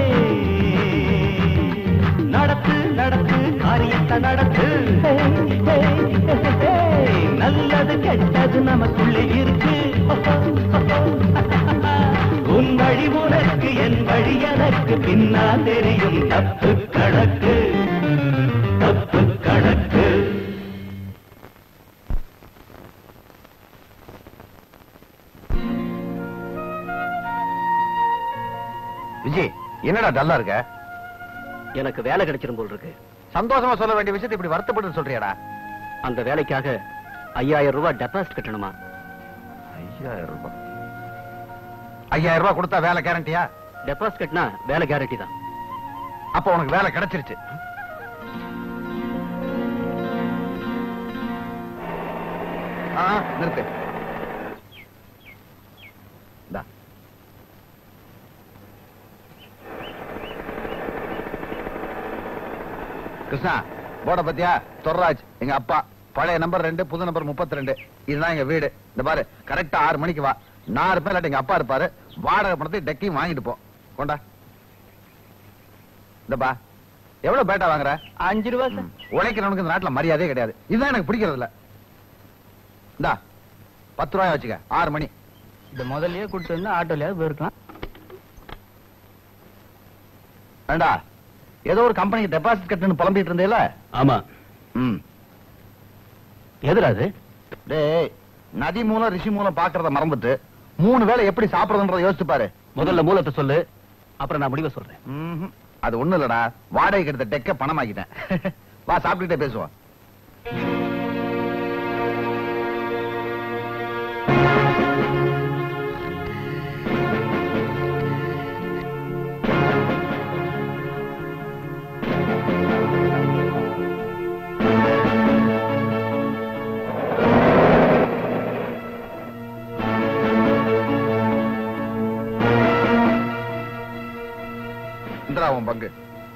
நடத்து நடத்து காரியத்தை நடத்து ஹே, ஹே, ஹே, ஹே. நல்லது கெட்டது நமக்குள்ளே இருக்கு உன் வழி உனக்கு என் வழி எனக்கு பின்னால் தெரியும் தப்பு கணக்கு தப்பு கணக்கு விஜய் என்னடா டல்லா இருக்க எனக்கு வேலை கிடைச்சிரும் போல் இருக்கு சந்தோஷமா சொல்ல வேண்டிய விஷயத்தை இப்படி வருத்தப்பட்டு சொல்றியாடா அந்த வேலைக்காக ஐயாயிரம் ரூபாய் டெபாசிட் கட்டணுமா ஐயாயிரம் ரூபாய் ஐயாயிரம் ரூபாய் கொடுத்தா வேலை கேரண்டியா டெபாசிட் கட்டினா வேலை கேரண்டி தான் அப்ப உனக்கு வேலை கிடைச்சிருச்சு ஆ, நிறுத்து இந்தா. கிருஷ்ணா போட பத்தியா தொர்ராஜ் எங்க அப்பா பழைய நம்பர் ரெண்டு புது நம்பர் முப்பத்தி ரெண்டு இதுதான் எங்க வீடு இந்த பாரு கரெக்டா ஆறு மணிக்கு வா நான் இருப்பேன் இல்லாட்டி எங்க அப்பா இருப்பாரு வாடகை பணத்தை டெக்கையும் வாங்கிட்டு போ கொண்டா இந்தப்பா எவ்வளவு பேட்டா வாங்குற அஞ்சு ரூபா சார் உழைக்கிறவனுக்கு இந்த நாட்டுல மரியாதையே கிடையாது இதுதான் எனக்கு பிடிக்கிறது இல்ல இந்தா பத்து ரூபாய் வச்சுக்க ஆறு மணி இந்த முதல்லயே கூட்டு வந்து ஆட்டோலயாவது போயிருக்கலாம் வேண்டா ஏதோ ஒரு கம்பெனிக்கு டெபாசிட் கட்டுன்னு புலம்பிட்டு இருந்தேல ஆமா ம் எதுல அது டேய் நதி மூலம் ரிஷி மூலம் பாக்குறத மறந்துட்டு மூணு வேளை எப்படி சாப்பிடுறதுன்றத யோசிச்சு பாரு முதல்ல மூலத்தை சொல்லு அப்புறம் நான் முடிவை சொல்றேன் ம்ஹும். அது ஒண்ணு இல்லடா வாடகைக்கு எடுத்த டெக்க பணமாக்கிட்டேன் வா சாப்பிட்டுட்டே பேசுவோம் இந்திரா உன் பங்கு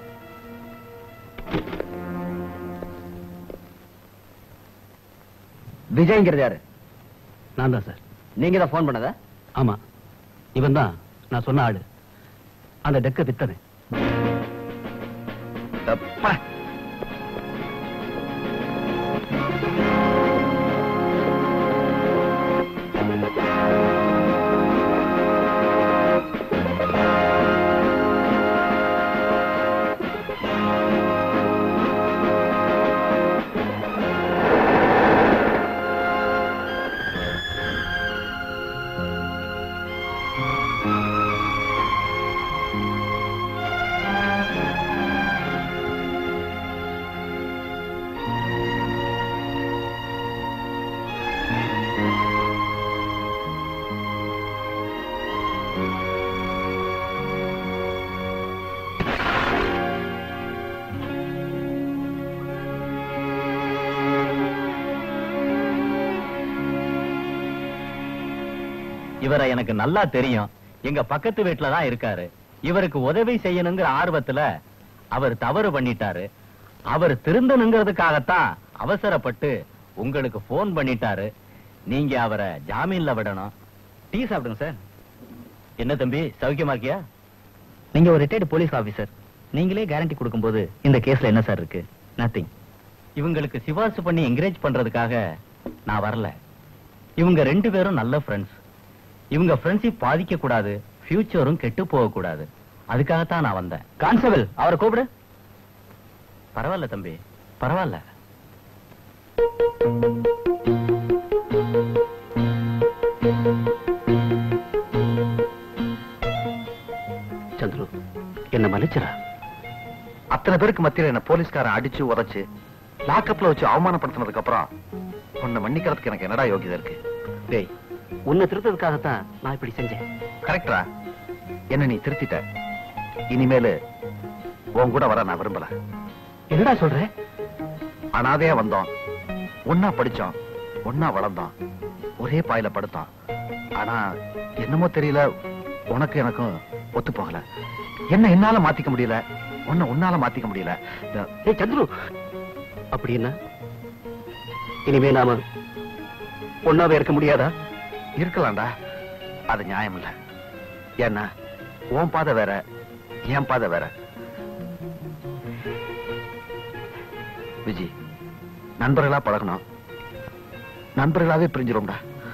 விஜய்ங்கிறது யாரு நான் தான் சார் நீங்க தான் போன் பண்ணதா ஆமா இவன் தான் நான் சொன்ன ஆளு அந்த டெக்க வித்தவன் அப்பா. இவரை எனக்கு நல்லா தெரியும் எங்க பக்கத்து வீட்டுல தான் இருக்காரு இவருக்கு உதவி செய்யணுங்கிற ஆர்வத்துல அவர் தவறு பண்ணிட்டாரு அவர் திருந்தணுங்கிறதுக்காகத்தான் அவசரப்பட்டு உங்களுக்கு போன் பண்ணிட்டாரு நீங்க அவரை ஜாமீன்ல விடணும் டீ சாப்பிடுங்க சார் என்ன தம்பி சௌக்கியமா இருக்கியா நீங்க ஒரு ரிட்டையர்டு போலீஸ் ஆபீசர் நீங்களே கேரண்டி கொடுக்கும்போது இந்த கேஸ்ல என்ன சார் இருக்கு நத்திங் இவங்களுக்கு சிபாரிசு பண்ணி என்கரேஜ் பண்றதுக்காக நான் வரல இவங்க ரெண்டு பேரும் நல்ல ஃப்ரெண்ட்ஸ் இவங்க ஃப்ரெண்ட்ஷிப் பாதிக்க கூடாது ஃபியூச்சரும் கெட்டு போக கூடாது அதுக்காகத்தான் நான் வந்தேன் கான்ஸ்டபிள் அவரை கூப்பிடு பரவாயில்ல தம்பி பரவாயில்ல சந்துரு என்ன மன்னிச்சிடா அத்தனை பேருக்கு மத்தியில என்ன போலீஸ்காரன் அடிச்சு உதைச்சு லாக்கப்ல வச்சு அவமானப்படுத்தினதுக்கு அப்புறம் உன்னை மன்னிக்கிறதுக்கு எனக்கு என்னடா யோகியதை இருக்கு டேய் உன்னை திருத்ததுக்காகத்தான் நான் இப்படி செஞ்சேன் கரெக்டா என்ன நீ திருத்திட்ட இனிமேலு உன் கூட வர நான் விரும்பல என்னடா சொல்ற அனாதையா வந்தோம் ஒன்னா படிச்சோம் ஒன்னா வளர்ந்தோம் ஒரே பாயில படுத்தோம் ஆனா என்னமோ தெரியல உனக்கு எனக்கும் ஒத்து போகல என்ன என்னால மாத்திக்க முடியல உன்னை உன்னால மாத்திக்க முடியல இந்த- ஏய் சந்துரு அப்படி என்ன இனிமே நாம ஒன்னாவே இருக்க முடியாதா இருக்கலாம்டா அது நியாயம் இல்ல ஏன்னா உன் பாதை வேற என் பாதை வேற விஜி நண்பர்களா பழகணும் நண்பர்களாவே பிரிஞ்சிரும்டா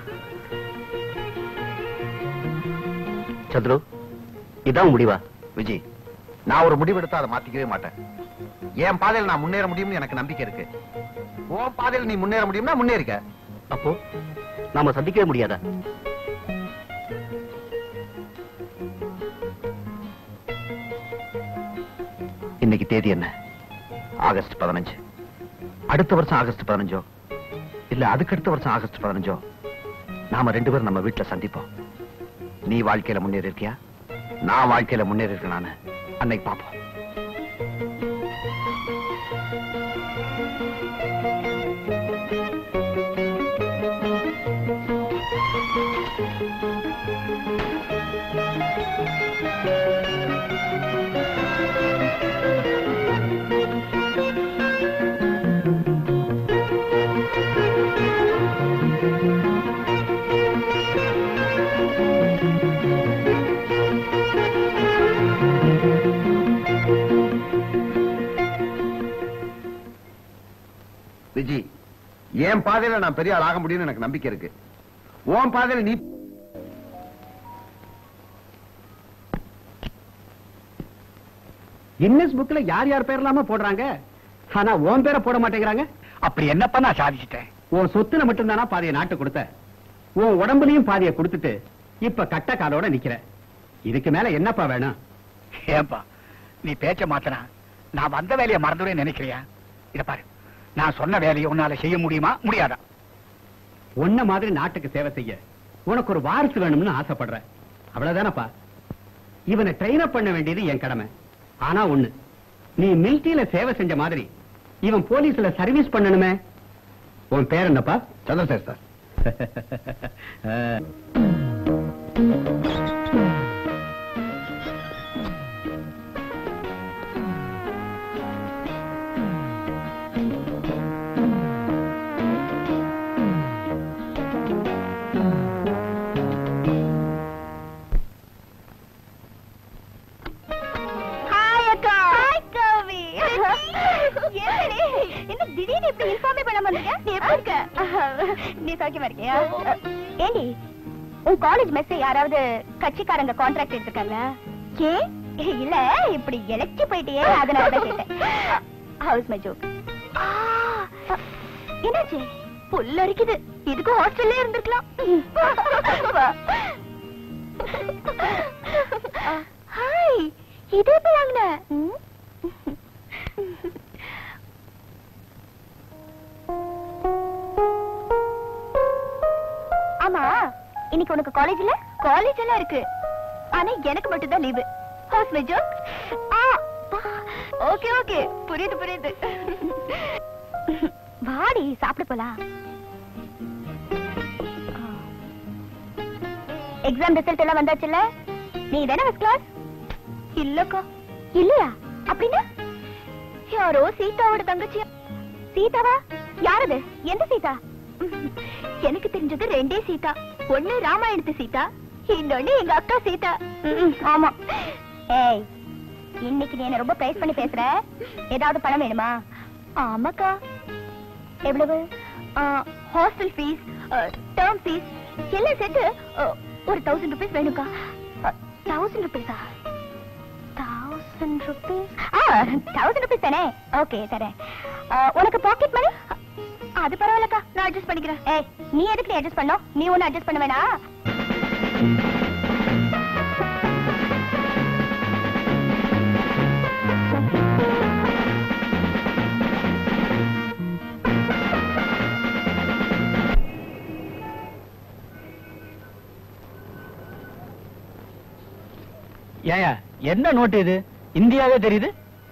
சந்துரு இதான் உன் முடிவா விஜி நான் ஒரு முடிவெடுத்தா அதை மாத்திக்கவே மாட்டேன் என் பாதையில் நான் முன்னேற முடியும்னு எனக்கு நம்பிக்கை இருக்கு உன் பாதையில் நீ முன்னேற முடியும்னா முன்னேறிக்க அப்போ நாம சந்திக்கவே முடியாதா இன்னைக்கு தேதி என்ன ஆகஸ்ட் பதினஞ்சு அடுத்த வருஷம் ஆகஸ்ட் பதினஞ்சோ இல்ல அதுக்கு அடுத்த வருஷம் ஆகஸ்ட் பதினஞ்சோ நாம ரெண்டு பேரும் நம்ம வீட்டுல சந்திப்போம் நீ வாழ்க்கையில முன்னேறி இருக்கியா நான் வாழ்க்கையில முன்னேறி இருக்கேன் நானு அன்னைக்கு பாப்போம் விஜி என் பாதையில நான் பெரிய ஆள் ஆக முடியும்னு எனக்கு நம்பிக்கை இருக்கு உன் பாதையில நீ கின்னஸ் புக்ல யார் யார் பேர் இல்லாம போடுறாங்க ஆனா உன் பேரை போட மாட்டேங்கிறாங்க அப்படி என்னப்பா நான் சாதிச்சிட்டேன் உன் சொத்துல மட்டும்தானா பாதிய நாட்டு கொடுத்த உன் உடம்புலயும் பாதிய கொடுத்துட்டு இப்ப கட்ட காலோட நிக்கிற இதுக்கு மேல என்னப்பா வேணும் ஏன்பா நீ பேச்ச மாத்தனா நான் வந்த வேலையை மறந்துடுவேன் நினைக்கிறியா இத பாரு நான் சொன்ன வேலையை உன்னால செய்ய முடியுமா முடியாதா உன்ன மாதிரி நாட்டுக்கு சேவை செய்ய உனக்கு ஒரு வாரிசு வேணும்னு ஆசைப்படுற அவ்வளவுதானப்பா இவனை ட்ரெயின் அப் பண்ண வேண்டியது என் கடமை ஆனா ஒண்ணு நீ மிலிட்டரியில சேவை செஞ்ச மாதிரி இவன் போலீஸ்ல சர்வீஸ் பண்ணணுமே உன் பேர் என்னப்பா சந்திரசேகர் சார் ஹாய் அக்கா ஹாய் கவி என்னடி என்ன திடீர்னு இப்படி இன்ஃபார்மே பண்ணாம வந்தீங்க நீ எப்படி இருக்க நீ சௌக்கியமா இருக்கியா ஏண்டி உன் காலேஜ் மெஸ் யாராவது கட்சிக்காரங்க கான்ட்ராக்ட் எடுத்திருக்காங்க ஏன் இல்ல இப்படி எலக்ட்ரி போயிட்டியே அதனால தான் கேட்டேன் ஹவுஸ் மை ஜோக் என்னாச்சு புல்ல அரிக்குது இதுக்கு ஹாஸ்டல்லே இருந்திருக்கலாம் ஹாய் இது எப்ப வாங்கின ஆமா இன்னைக்கு உனக்கு காலேஜ் இல்ல காலேஜ் எல்லாம் இருக்கு ஆனா எனக்கு மட்டும் தான் leave how's my joke okay okay புரியுது புரியுது வாடி சாப்பிட போலாம் எக்ஸாம் ரிசல்ட் எல்லாம் வந்தாச்சுல்ல நீ தானே ஃபர்ஸ்ட் கிளாஸ் இல்லக்கா இல்லையா அப்படின்னா யாரோ சீதாவோட தங்கச்சி சீதாவா யாரது எந்த சீதா எனக்கு தெரிஞ்சது ரெண்டே சீதா ஒண்ணு ராமாயணத்து சீதா இன்னொன்னு எங்க அக்கா சீதா ம்ம், ஆமா ஏய் இன்னைக்கு நீ என்ன ரொம்ப பிரைஸ் பண்ணி பேசுற ஏதாவது பணம் வேணுமா ஆமாக்கா எவ்வளவு ஹாஸ்டல் ஃபீஸ் டேர்ம் ஃபீஸ் எல்லாம் சேர்த்து அஹ், ஒரு தௌசண்ட் ருபீஸ் வேணும்க்கா தௌசண்ட் ருபீஸா தௌசண்ட் ருபீஸ் ஆ தௌசண்ட் ருபீஸ் தானே ஓகே தரேன் அஹ், உனக்கு பாக்கெட் மணி அது பரவாயில்லக்கா நான் அட்ஜஸ்ட் பண்ணிக்கிறேன் ஏய் நீ எதுக்கு நீ அட்ஜஸ்ட் பண்ணோம் நீ ஒன்னும் அட்ஜஸ்ட் பண்ண வேணா ஏயா என்ன நோட்டு இது இந்தியாவே தெரியுது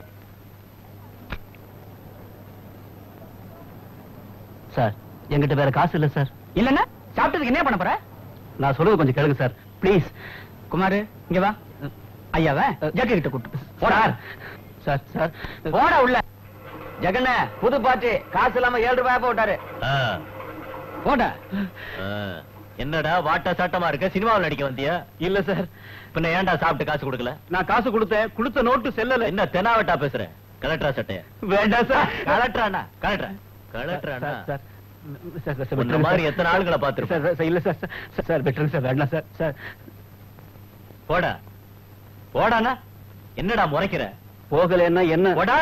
சார் என்கிட்ட வேற காசு இல்ல சார் இல்லன்னா சாப்பிட்டதுக்கு என்ன பண்ண போற நான் சொல்றது கொஞ்சம் கேளுங்க சார் ப்ளீஸ் குமாரு இங்க வா ஐயாவா ஜக்கு கிட்ட கூட்டு போடா சார் சார் போடா உள்ள ஜெகண்ண புது பாட்டு காசு இல்லாம ஏழு ரூபாய் போட்டாரு ஆ, போடா ஆ. என்னடா வாட்ட சாட்டமா இருக்க சினிமாவில் நடிக்க வந்தியா இல்ல சார் பின்ன ஏன்டா சாப்பிட்டு காசு கொடுக்கல நான் காசு கொடுத்தேன் கொடுத்த நோட்டு செல்லல என்ன தெனாவட்டா பேசுற கலெக்டரா சட்டைய வேண்டாம் சார் கலெக்டரானா கலெக்டரா கலெக்டரானா sir, sir, sir, sir, sir, உன்ன விட்டுருங்க மாதிரி சார். எத்தனை ஆளுங்களை பார்த்திருப்ப? சார், சார், இல்ல சார் சார், சார் விட்டுருங்க சார் வேண்டாம் சார் சார் போடா போடானா என்னடா முறைக்கிற போகலைன்னா என்ன போடா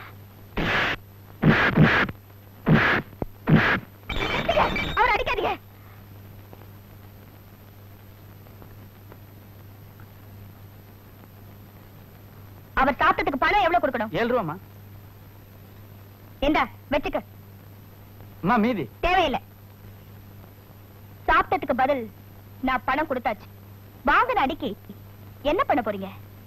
அவர் அடிக்காதீங்க அவர் சாப்பிட்டதுக்கு பணம் எவ்வளவு கொடுக்கணும் ஏழு ரூபாமா இந்தா வச்சுக்க அம்மா மீதி தேவையில்லை சாப்பிட்டதுக்கு பதில் நான் பணம் கொடுத்தாச்சு வாங்கின அடிக்கி என்ன பண்ண போறீங்க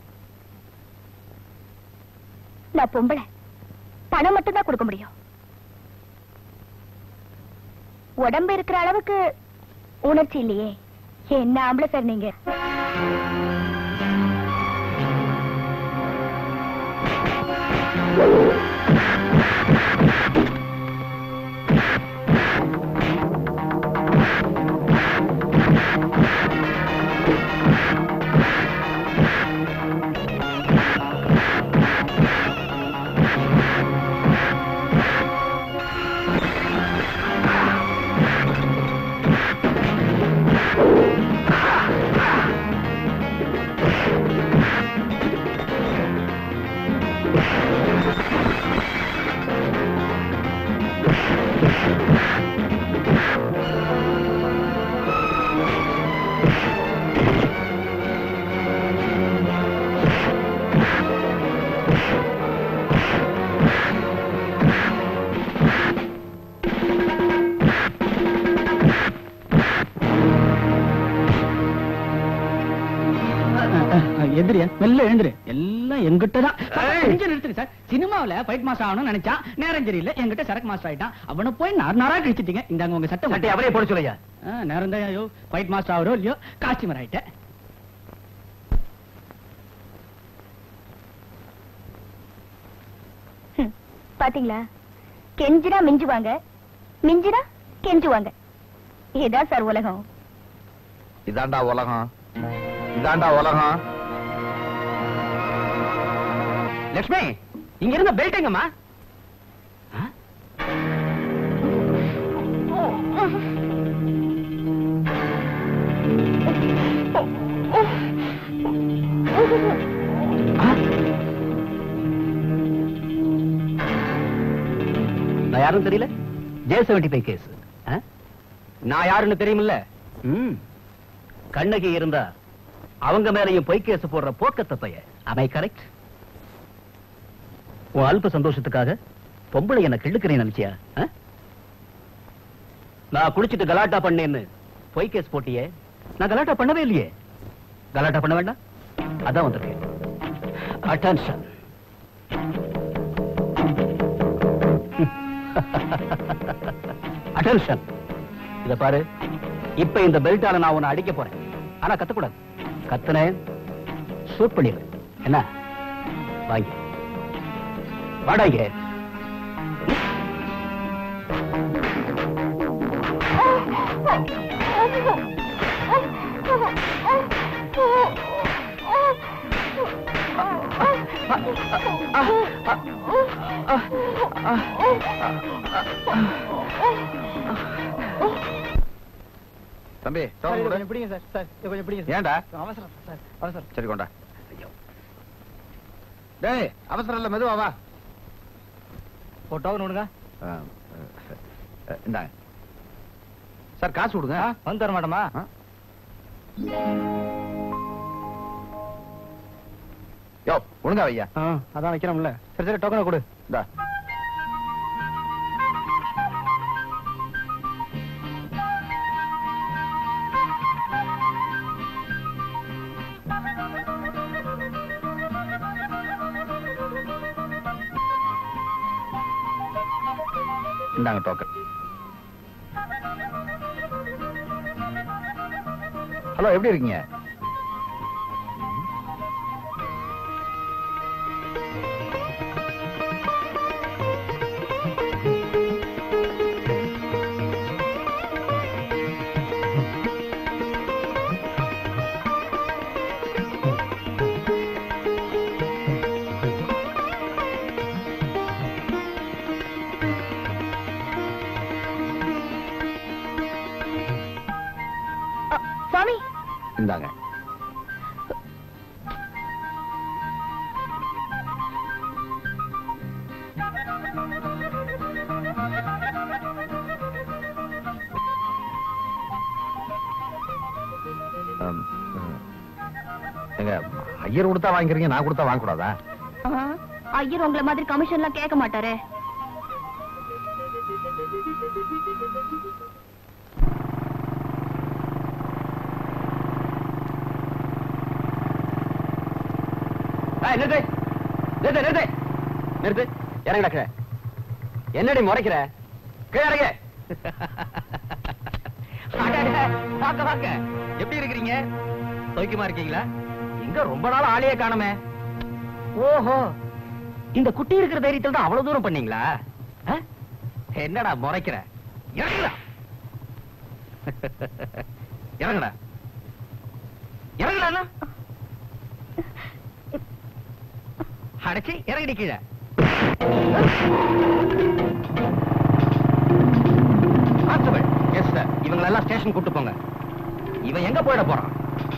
நான் பொம்பளை பணம் மட்டும் தான் கொடுக்க முடியும் உடம்பு இருக்கிற அளவுக்கு உணர்ச்சி இல்லையே என்ன ஆம்பளை சார் நீங்க எந்திரியா மெல்ல எழுந்துரு எல்லாம் எங்கிட்ட தான் கொஞ்சம் நிறுத்துங்க சார் சினிமாவுல ஃபைட் மாஸ்டர் ஆகணும்னு நினைச்சா நேரம் சரியில்லை என்கிட்ட சரக்கு மாஸ்டர் ஆயிட்டான் அவனை போய் நார் நாரா கழிச்சிட்டீங்க இந்தாங்க உங்க சட்டம் சட்டை அவரே போட சொல்லையா ஆ, நேரம் தான் ஐயோ ஃபைட் மாஸ்டர் ஆவரோ இல்லையோ காஸ்டியூமர் ஆயிட்டேன் ஹம், பாத்தீங்களா கெஞ்சினா மிஞ்சுவாங்க மிஞ்சினா கெஞ்சுவாங்க இதான் சார் உலகம் இதாண்டா உலகம் இதாண்டா உலகம் லட்சுமி இங்க இருந்த பெல்ட் எங்கம்மா நான் யாரும் தெரியல ஜே செவன்டி ஃபைவ் கேஸ் நான் யாருன்னு தெரியுமில்ல ம் கண்ணகி இருந்தா அவங்க மேலையும் பொய் கேஸ் போடுற போக்கத்த பைய அமை கரெக்ட் உன் அல்ப சந்தோஷத்துக்காக பொம்பளை என்ன கிள்ளுக்கிறேன் நினைச்சியா ஆ? நான் குடிச்சிட்டு கலாட்டா பண்ணேன்னு பொய் கேஸ் போட்டியே நான் கலாட்டா பண்ணவே இல்லையே கலாட்டா பண்ண வேண்டாம் அதான் வந்திருக்கேன் அட்டென்ஷன் அட்டென்ஷன் இத பாரு இப்ப இந்த பெல்ட்டால நான் உன்னை அடிக்க போறேன் ஆனா கத்தக்கூடாது கத்துனேன் ஷூட் பண்ணிடுவேன் என்ன வாங்க வாடாங்க தம்பி சோறு கொடு. பிடிங்க சார் சார் கொஞ்சம் பிடிங்க ஏன்டா அவசரம் சார் அவசரம் சரி கொண்டா டேய் அவசரம் இல்ல மெதுவா வா ஒரு டோக்கன் விடுங்க ஆ, ஆ, இந்தாங்க சார் காசு கொடுங்க வந்து தர மாட்டோமா ஆ? யோ ஒழுங்கா வையா ஆ, அதான் வைக்கிறோம்ல சரி சரி டோக்கனை கொடு இந்தா இந்தாங்க டோக்கன் ஹலோ எப்படி இருக்கீங்க அ, சுவாமி இந்தாங்க ஆம், ம். ஏங்க ஐயர் கொடுத்தா வாங்கிக்கிறீங்க நான் கொடுத்தா வாங்க கூடாதா ஆ, ஐயர் உங்களை மாதிரி கமிஷன்லாம் கேட்க மாட்டாரே ஏய், நிறுத்து நிறுத்து நிறுத்து நிறுத்து இறங்கடா கீழே என்னடி முறைக்கிற கீழே இறங்க அடடே, வாங்க வாங்க எப்படி இருக்கிறீங்க சௌக்கியமா இருக்கீங்களா எங்க ரொம்ப நாள் ஆளையே காணுமே ஓஹோ இந்த குட்டி இருக்கிற தைரியத்தில் தான் அவ்வளவு தூரம் பண்ணீங்களா ஆ? என்னடா முறைக்கிற இறங்குடா இறங்குடா இறங்குடா அடைச்சி இறங்கடி கீழே கான்ஸ்டபிள் எஸ் சார் இவங்க எல்லாம் ஸ்டேஷன் கூட்டு போங்க இவன் எங்க போயிட போறான்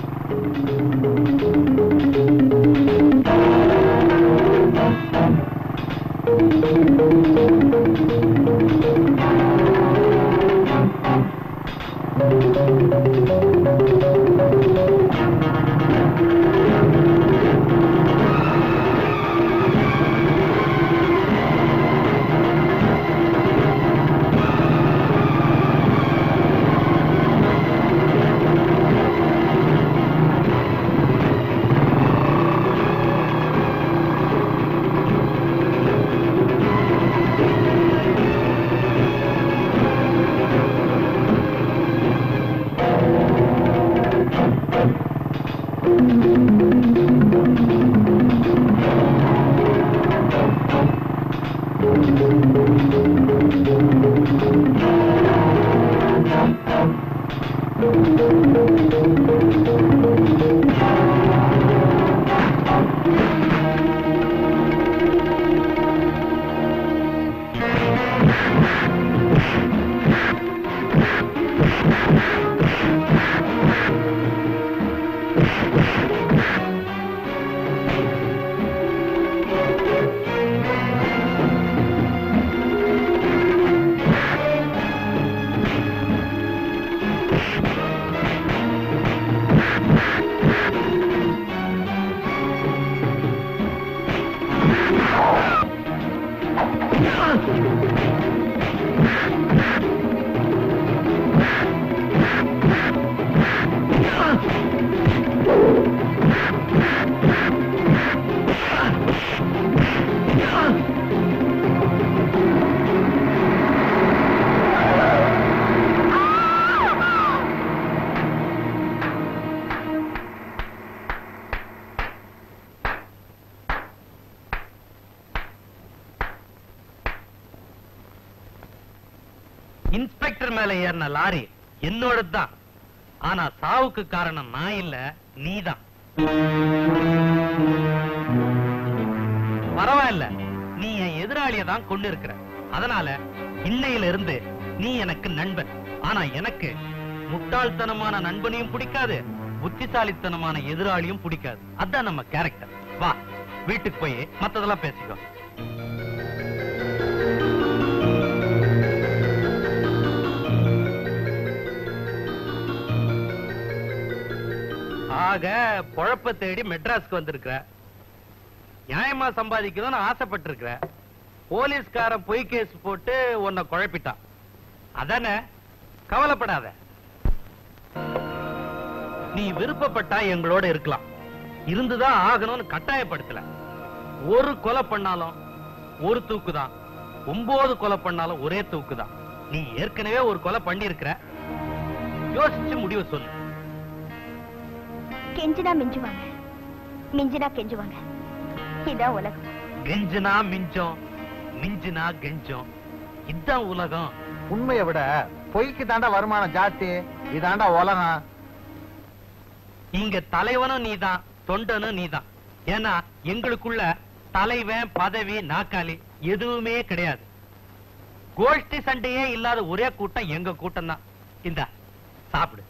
இன்ஸ்பெக்டர் மேல ஏறின லாரி என்னோட தான் ஆனா சாவுக்கு காரணம் நான் இல்ல நீதான் பரவாயில்ல நீ என் எதிராளிய தான் கொண்டு இருக்கிற அதனால இன்னையில இருந்து நீ எனக்கு நண்பன் ஆனா எனக்கு முட்டாள்தனமான நண்பனையும் பிடிக்காது புத்திசாலித்தனமான எதிராளியும் பிடிக்காது அதான் நம்ம கேரக்டர் வா வீட்டுக்கு போய் மத்ததெல்லாம் பேசிக்கோ ஆக பொழப்ப தேடி மெட்ராஸ்க்கு வந்திருக்கிற நியாயமா சம்பாதிக்கணும்னு ஆசைப்பட்டிருக்கிற போலீஸ்காரன் பொய் கேஸ் போட்டு உன்னை குழப்பிட்டான் அதானே கவலைப்படாத நீ விருப்பப்பட்டா எங்களோட இருக்கலாம் இருந்துதான் ஆகணும்னு கட்டாயப்படுத்தல ஒரு கொலை பண்ணாலும் ஒரு தூக்கு தான் ஒன்பது கொலை பண்ணாலும் ஒரே தூக்கு தான் நீ ஏற்கனவே ஒரு கொலை பண்ணியிருக்கிற யோசிச்சு முடிவு சொல்லு கெஞ்சினா மிஞ்சுவாங்க மிஞ்சினா கெஞ்சுவாங்க இதான் உலகம் கெஞ்சினா மிஞ்சம் மிஞ்சினா கெஞ்சம் இதான் உலகம் உண்மையை விட பொய்க்கு தாண்டா வருமானம் ஜாஸ்தி இதாண்டா உலகம் இங்க தலைவனும் நீதான் தொண்டனும் நீதான் ஏன்னா எங்களுக்குள்ள தலைவன் பதவி நாக்காளி எதுவுமே கிடையாது கோஷ்டி சண்டையே இல்லாத ஒரே கூட்டம் எங்க கூட்டம் தான் இந்த சாப்பிடு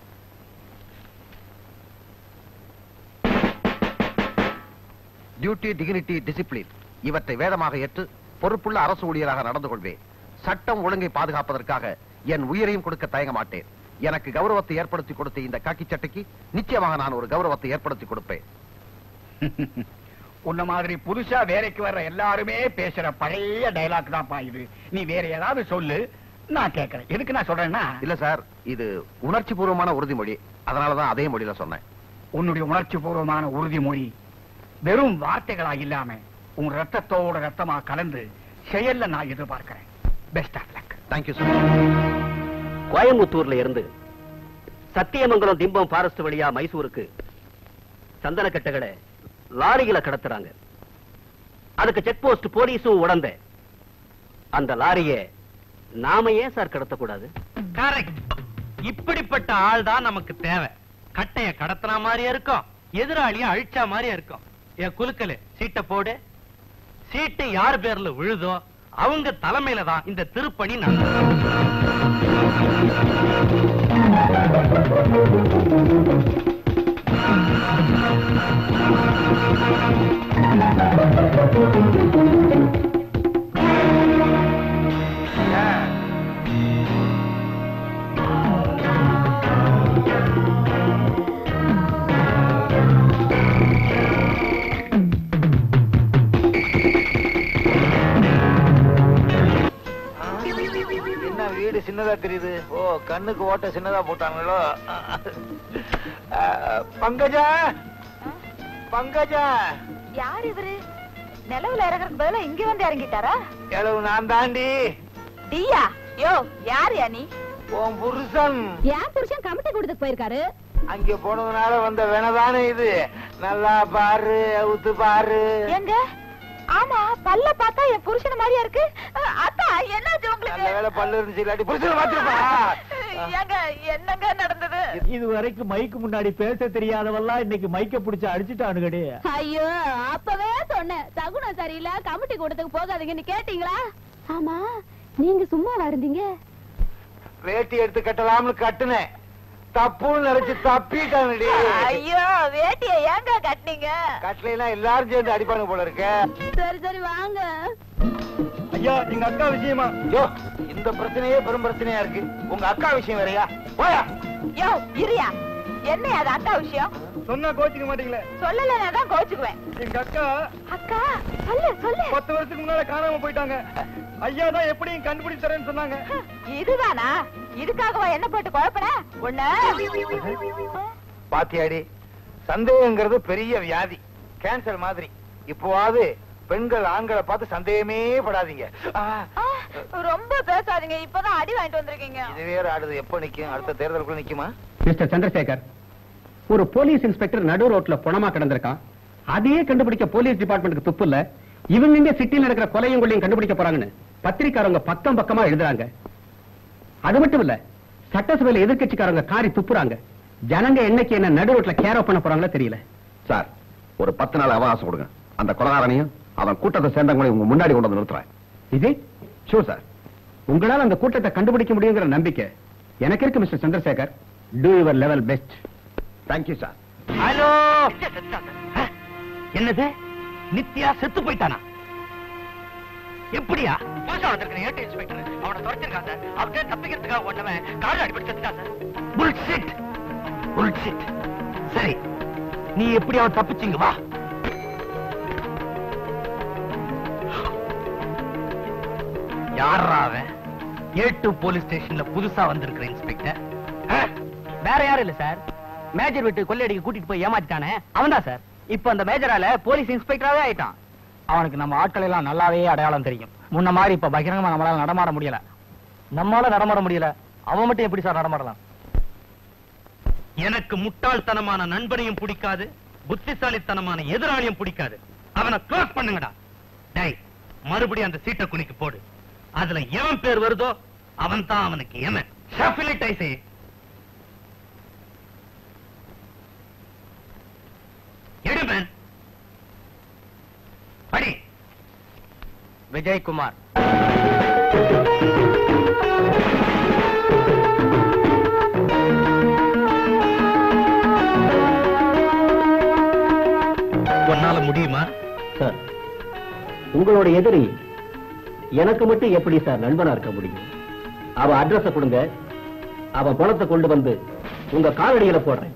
டியூட்டி டிகினிட்டி டிசிப்ளின் இவற்றை வேதமாக ஏற்று பொறுப்புள்ள அரசு ஊழியராக நடந்து கொள்வேன் சட்டம் ஒழுங்கை பாதுகாப்பதற்காக என் உயிரையும் கொடுக்க தயங்க மாட்டேன் எனக்கு கௌரவத்தை ஏற்படுத்தி கொடுத்த இந்த காக்கி சட்டைக்கு நிச்சயமாக நான் ஒரு கௌரவத்தை ஏற்படுத்தி கொடுப்பேன் உன்ன மாதிரி புதுசா வேலைக்கு வர்ற எல்லாருமே பேசுற பழைய டைலாக் தான் இது நீ வேற ஏதாவது சொல்லு நான் கேட்கறேன் எதுக்கு நான் சொல்றேன்னா இல்ல சார் இது உணர்ச்சி பூர்வமான உறுதிமொழி அதனாலதான் அதே மொழியில சொன்னேன் உன்னுடைய உணர்ச்சி பூர்வமான உறுதிமொழி வெறும் வார்த்தைகளா இல்லாம உன் ரத்தத்தோட ரத்தமா கலந்து செயல்ல நான் எதிர்பார்க்கிறேன் best of luck thank you sir கோயம்புத்தூர்ல இருந்து சத்தியமங்கலம் திம்பம் ஃபாரஸ்ட் வழியா மைசூருக்கு சந்தன கட்டைகளை லாரியில கடத்துறாங்க அதுக்கு செக் போஸ்ட் போலீஸும் உடந்த அந்த லாரிய நாம ஏன் சார் கடத்தக்கூடாது கரெக்ட் இப்படிப்பட்ட ஆள் தான் நமக்கு தேவை கட்டைய கடத்தின மாதிரியே இருக்கும் எதிராளிய அழிச்சா மாதிரியே இருக்கும் என் குலுக்கலு சீட்டை போடு சீட்டு யார் பேர்ல விழுதோ அவங்க தலைமையில தான் இந்த திருப்பணி நடக்கும் என்ன வீடு சின்னதா தெரியுது ஓ கண்ணுக்கு ஓட்ட சின்னதா போட்டாங்களோ அஹ், பங்கஜா பங்கஜா யார் இவரு நிலவுல இறங்குறதுக்கு பதிலா இங்க வந்து இறங்கிட்டாரா எளவு நான் தாண்டி டியா யோ யார் நீ உன் புருஷன் என் புருஷன் கமிட்டி கொடுத்துட்டு போயிருக்காரு அங்க போனதுனால வந்த வேணதானே இது நல்லா பாரு அவுத்து பாரு எங்க ஆமா பல்ல பார்த்தா என் புருஷன் மாதிரியா இருக்கு அஹ், அத்தா என்னாச்சு நல்ல உங்களுக்கு வேலை பல்லு இருந்துச்சு இல்லாட்டி புருஷன் மாத்திருப்பா ஏங்க என்னங்க நடந்தது இது வரைக்கும் மைக்கு முன்னாடி பேச தெரியாதவெல்லாம் இன்னைக்கு மைக்க பிடிச்சு அடிச்சுட்டானுங்கடி ஐயோ அப்பவே சொன்னேன் சகுனம் சரியில்லை கமிட்டி கூட்டத்துக்கு போகாதீங்கன்னு கேட்டீங்களா ஆமா நீங்க சும்மாவா இருந்தீங்க வேட்டி எடுத்து கட்டலாம்னு கட்டுனேன் தப்புன்னு நினைச்சு தப்பிட்டானடி ஐயோ வேட்டிய ஏங்க கட்டினீங்க கட்டலைன்னா எல்லாரும் சேர்ந்து அடிப்பானுங்க போல இருக்க சரி சரி வாங்க ஐயா எங்க அக்கா விஷயமா யோ இந்த பிரச்சனையே பெரும் பிரச்சனையா இருக்கு உங்க அக்கா விஷயம் வேறயா போயா யோ இரியா என்ன அது அக்கா விஷயம் சொன்னா கோச்சிக்க மாட்டீங்களே சொல்லலைன்னா தான் கோச்சுக்குவேன் எங்க அக்கா அக்கா சொல்லு சொல்லு பத்து வருஷத்துக்கு முன்னால காணாம போயிட்டாங்க ஐயா தான் எப்படியும் கண்டுபிடிச்சு தரேன்னு சொன்னாங்க இதுதானா இதுக்காகவா என்ன போட்டு குழப்பன ஒண்ணு பாத்தியாடி சந்தேகங்கிறது பெரிய வியாதி கேன்சர் மாதிரி இப்போவாது பெண்கள் ஆண்களை பார்த்து சந்தேகமே படாதீங்க ஆ, ஆ, ரொம்ப பேசாதீங்க இப்பதான் அடி வாங்கிட்டு வந்திருக்கீங்க இது வேற ஆடுது எப்ப நிக்கும் அடுத்த தேர்தலுக்குள்ள நிக்குமா மிஸ்டர் சந்திரசேகர் ஒரு போலீஸ் இன்ஸ்பெக்டர் நடு ரோட்ல பணமா கிடந்திருக்கான் அதையே கண்டுபிடிக்க போலீஸ் டிபார்ட்மெண்ட்டுக்கு துப்பு இல்ல இவங்க இங்க சிட்டில நடக்கிற கொலையும் கொள்ளையும் கண்டுபிடிக்க போறாங்கன்னு பத்திரிக்காரங்க பக்கம் பக்கமா எழுதுறாங்க அது மட்டும் இல்ல சட்டசபையில எதிர்க்கட்சிக்காரங்க காரி துப்புறாங்க ஜனங்க என்னைக்கு என்ன நடு ரோட்ல கேரோ பண்ண போறாங்களோ தெரியல சார் ஒரு பத்து நாள் அவகாசம் கொடுங்க அந்த கொலகாரனையும் அவன் கூட்டத்தை சேர்ந்தவங்களையும் உங்க முன்னாடி கொண்டு வந்து நிறுத்துறேன் இது ஷூர் சார் உங்களால அந்த கூட்டத்தை கண்டுபிடிக்க முடியுங்கிற நம்பிக்கை எனக்கு இருக்கு mister Chandrasekhar do your level best thank you sir hello என்னது நித்யா செத்து போயிட்டானா எப்படியா புதுசா வந்திருக்கிற ஏட்டு இன்ஸ்பெக்டர் அவனை துரத்திருக்கான் சார் அவர்கிட்ட தப்பிக்கிறதுக்காக ஒண்ணவன் கால் அடிபட்டு செத்துட்டான் சார் புல்ஷிட் புல்ஷிட் சரி நீ எப்படி அவன் தப்பிச்சிங்க வா யாரா அவன் ஏட்டு போலீஸ் ஸ்டேஷன்ல புதுசா வந்திருக்கிற இன்ஸ்பெக்டர் வேற யாரும் இல்ல சார் மேஜர் வீட்டு கொள்ளையடிக்க கூட்டிட்டு போய் ஏமாத்திட்டானே அவன் தான் சார் இப்ப அந்த மேஜரால போலீஸ் இன்ஸ்பெக்டராவே ஆயிட்டான் அவனுக்கு நம்ம ஆட்கள் எல்லாம் நல்லாவே அடையாளம் தெரியும் முன்ன மாதிரி இப்ப பகிரங்கமா நம்மளால நடமாட முடியல நம்மால நடமாட முடியல அவன் மட்டும் எப்படி சார் நடமாடலாம் எனக்கு முட்டாள்தனமான நண்பனையும் பிடிக்காது புத்திசாலித்தனமான எதிராளியும் பிடிக்காது அவனை க்ளோஸ் பண்ணுங்கடா டேய் மறுபடியும் அந்த சீட்டை குனிக்கு போடு அதுல எவன் பேர் வருதோ அவன் தான் அவனுக்கு எவன் ஷஃபிலிட் ஐசே எடுமன் படி விஜயகுமார் உன்னால முடியுமா சார் உங்களோட எதிரி எனக்கு மட்டும் எப்படி சார் நண்பனா இருக்க முடியும் அவ அட்ரஸ கொடுங்க அவன் பணத்தை கொண்டு வந்து உங்க காலடியில போடுறேன்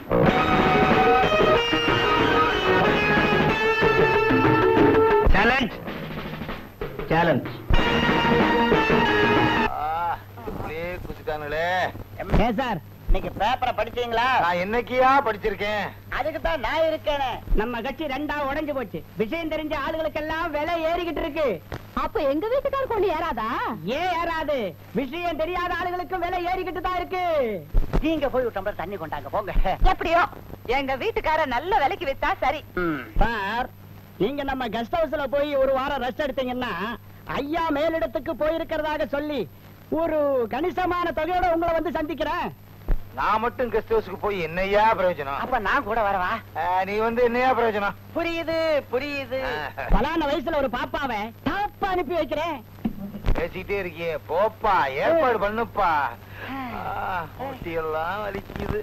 சேலஞ்ச் சேலஞ்ச் ஆ, இப்படியே குதிக்கானுங்களே ஏன் சார் இன்னைக்கு பேப்பரை படிச்சீங்களா நான் என்னைக்கியா படிச்சிருக்கேன் அதுக்கு தான் நான் இருக்கேனே நம்ம கட்சி ரெண்டா உடைஞ்சு போச்சு விஷயம் தெரிஞ்ச ஆளுகளுக்கெல்லாம் விலை ஏறிக்கிட்டு இருக்கு அப்ப எங்க வீட்டுக்காரர் கொண்டு ஏறாதா ஏன் ஏறாது விஷயம் தெரியாத ஆளுகளுக்கும் விலை ஏறிக்கிட்டு தான் இருக்கு நீங்க போய் ஒரு டம்ளர் தண்ணி கொண்டாங்க போங்க எப்படியோ எங்க வீட்டுக்கார நல்ல விலைக்கு வித்தா சரி சார் நீங்க நம்ம கெஸ்ட் ஹவுஸ்ல போய் ஒரு வாரம் ரெஸ்ட் எடுத்தீங்கன்னா ஐயா மேலிடத்துக்கு போயிருக்கிறதாக சொல்லி ஒரு கணிசமான தொகையோட உங்களை வந்து சந்திக்கிறேன் நான் மட்டும் கெஸ்ட் ஹவுஸ்க்கு போய் என்னையா பிரயோஜனம் அப்ப நான் கூட வரவா ஆ, நீ வந்து என்னையா பிரயோஜனம் புரியுது புரியுது ஆ. பலான வயசுல ஒரு பாப்பாவை டாப்பா அனுப்பி வைக்கிறேன் பேசிக்கிட்டே இருக்கியே போப்பா ஏற்பாடு பண்ணுப்பா ஆ, முட்டியெல்லாம் வலிக்குது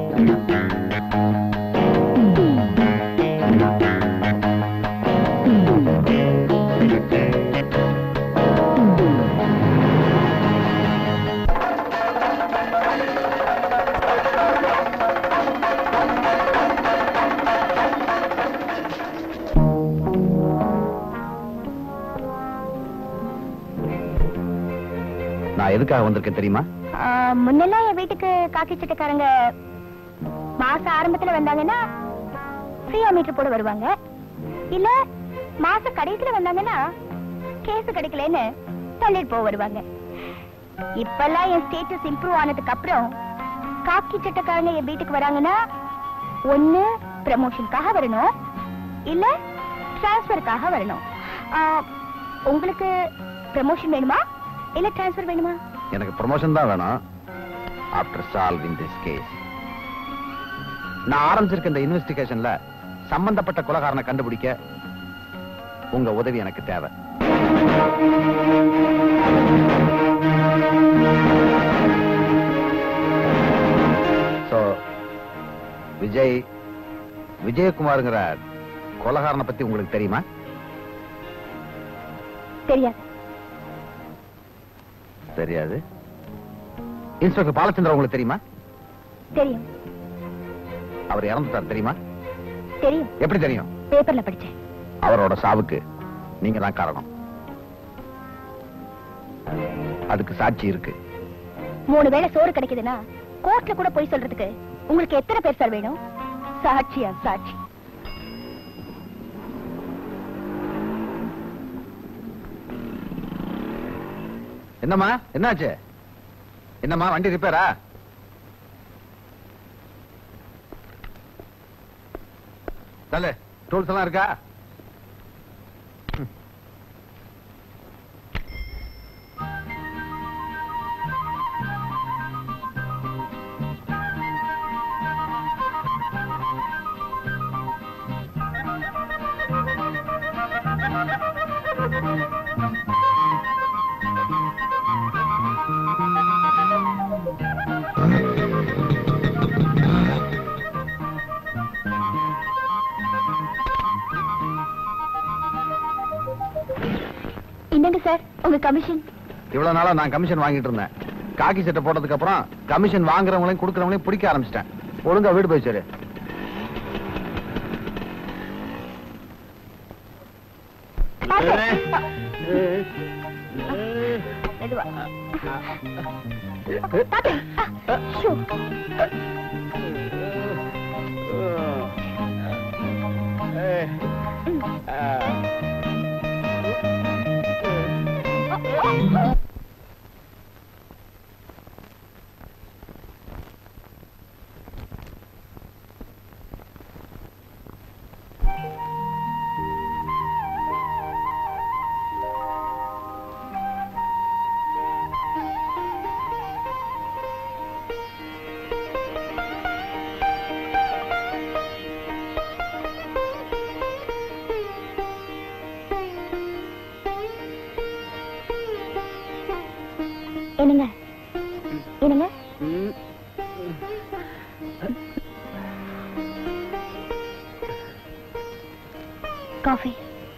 நான் எதுக்காக வந்திருக்கேன் தெரியுமா முன்னெல்லாம் என் வீட்டுக்கு காக்கி சட்டைக்காரங்க மாச ஆரம்பத்துல வந்தாங்கன்னா ஃப்ரீயா மீட்டர் போட வருவாங்க இல்ல மாச கடைசியில வந்தாங்கன்னா கேஸ் கிடைக்கலன்னு தள்ளிட்டு போக வருவாங்க இப்பெல்லாம் என் ஸ்டேட்டஸ் இம்ப்ரூவ் ஆனதுக்கு அப்புறம் காக்கி சட்டைக்காரங்க என் வீட்டுக்கு வராங்கன்னா ஒண்ணு ப்ரமோஷனுக்காக வரணும் இல்ல டிரான்ஸ்ஃபருக்காக வரணும் ஆ, உங்களுக்கு ப்ரமோஷன் வேணுமா இல்ல டிரான்ஸ்ஃபர் வேணுமா எனக்கு ப்ரமோஷன் தான் வேணும் ஆஃப்டர் சால்விங் திஸ் கேஸ் நான் ஆரம்பிச்சிருக்க இந்த இன்வெஸ்டிகேஷன்ல சம்பந்தப்பட்ட கொலகாரனை கண்டுபிடிக்க உங்க உதவி எனக்கு தேவை So, விஜய் விஜயகுமாருங்கிற கொலகாரனை பத்தி உங்களுக்கு தெரியுமா தெரியாது தெரியாது இன்ஸ்பெக்டர் பாலச்சந்திரன் உங்களுக்கு தெரியுமா தெரியும் அவர் இறந்துட்டார் தெரியுமா தெரியும் எப்படி தெரியும் பேப்பர்ல படிச்சேன் அவரோட சாவுக்கு நீங்க தான் காரணம் அதுக்கு சாட்சி இருக்கு மூணு வேளை சோறு கிடைக்குதுன்னா கோர்ட்ல கூட போய் சொல்றதுக்கு உங்களுக்கு எத்தனை பேர் சார் வேணும் சாட்சியா சாட்சி என்னம்மா என்னாச்சு என்னம்மா வண்டி ரிப்பேரா தல டூல்ஸ் எல்லாம் இருக்கா ம். என்னங்க சார் உங்க கமிஷன் இவ்வளவு நாளா நான் கமிஷன் வாங்கிட்டு இருந்தேன் காக்கி சட்டை போட்டதுக்கு அப்புறம் கமிஷன் வாங்குறவங்களையும் கொடுக்கறவங்களையும் பிடிக்க ஆரம்பிச்சிட்டேன் ஒழுங்கா வீடு போய் சேரு மெதுவா பாத்து. ஆ, ஷூ. என்னங்க என்னங்க காஃபி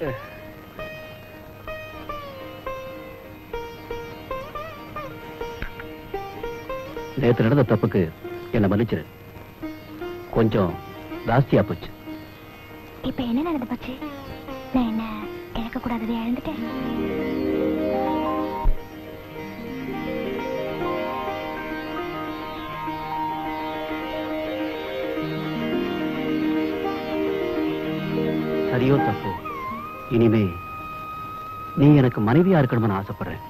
நேத்து நடந்த தப்புக்கு என்ன மன்னிச்சிரு கொஞ்சம் ஜாஸ்தியா போச்சு இப்ப என்ன நடந்து போச்சு நான் என்ன இழக்க கூடாததை இழந்துட்டேன் சரியோ தப்போ இனிமே நீ எனக்கு மனைவியா இருக்கணும்னு ஆசைப்படுறேன்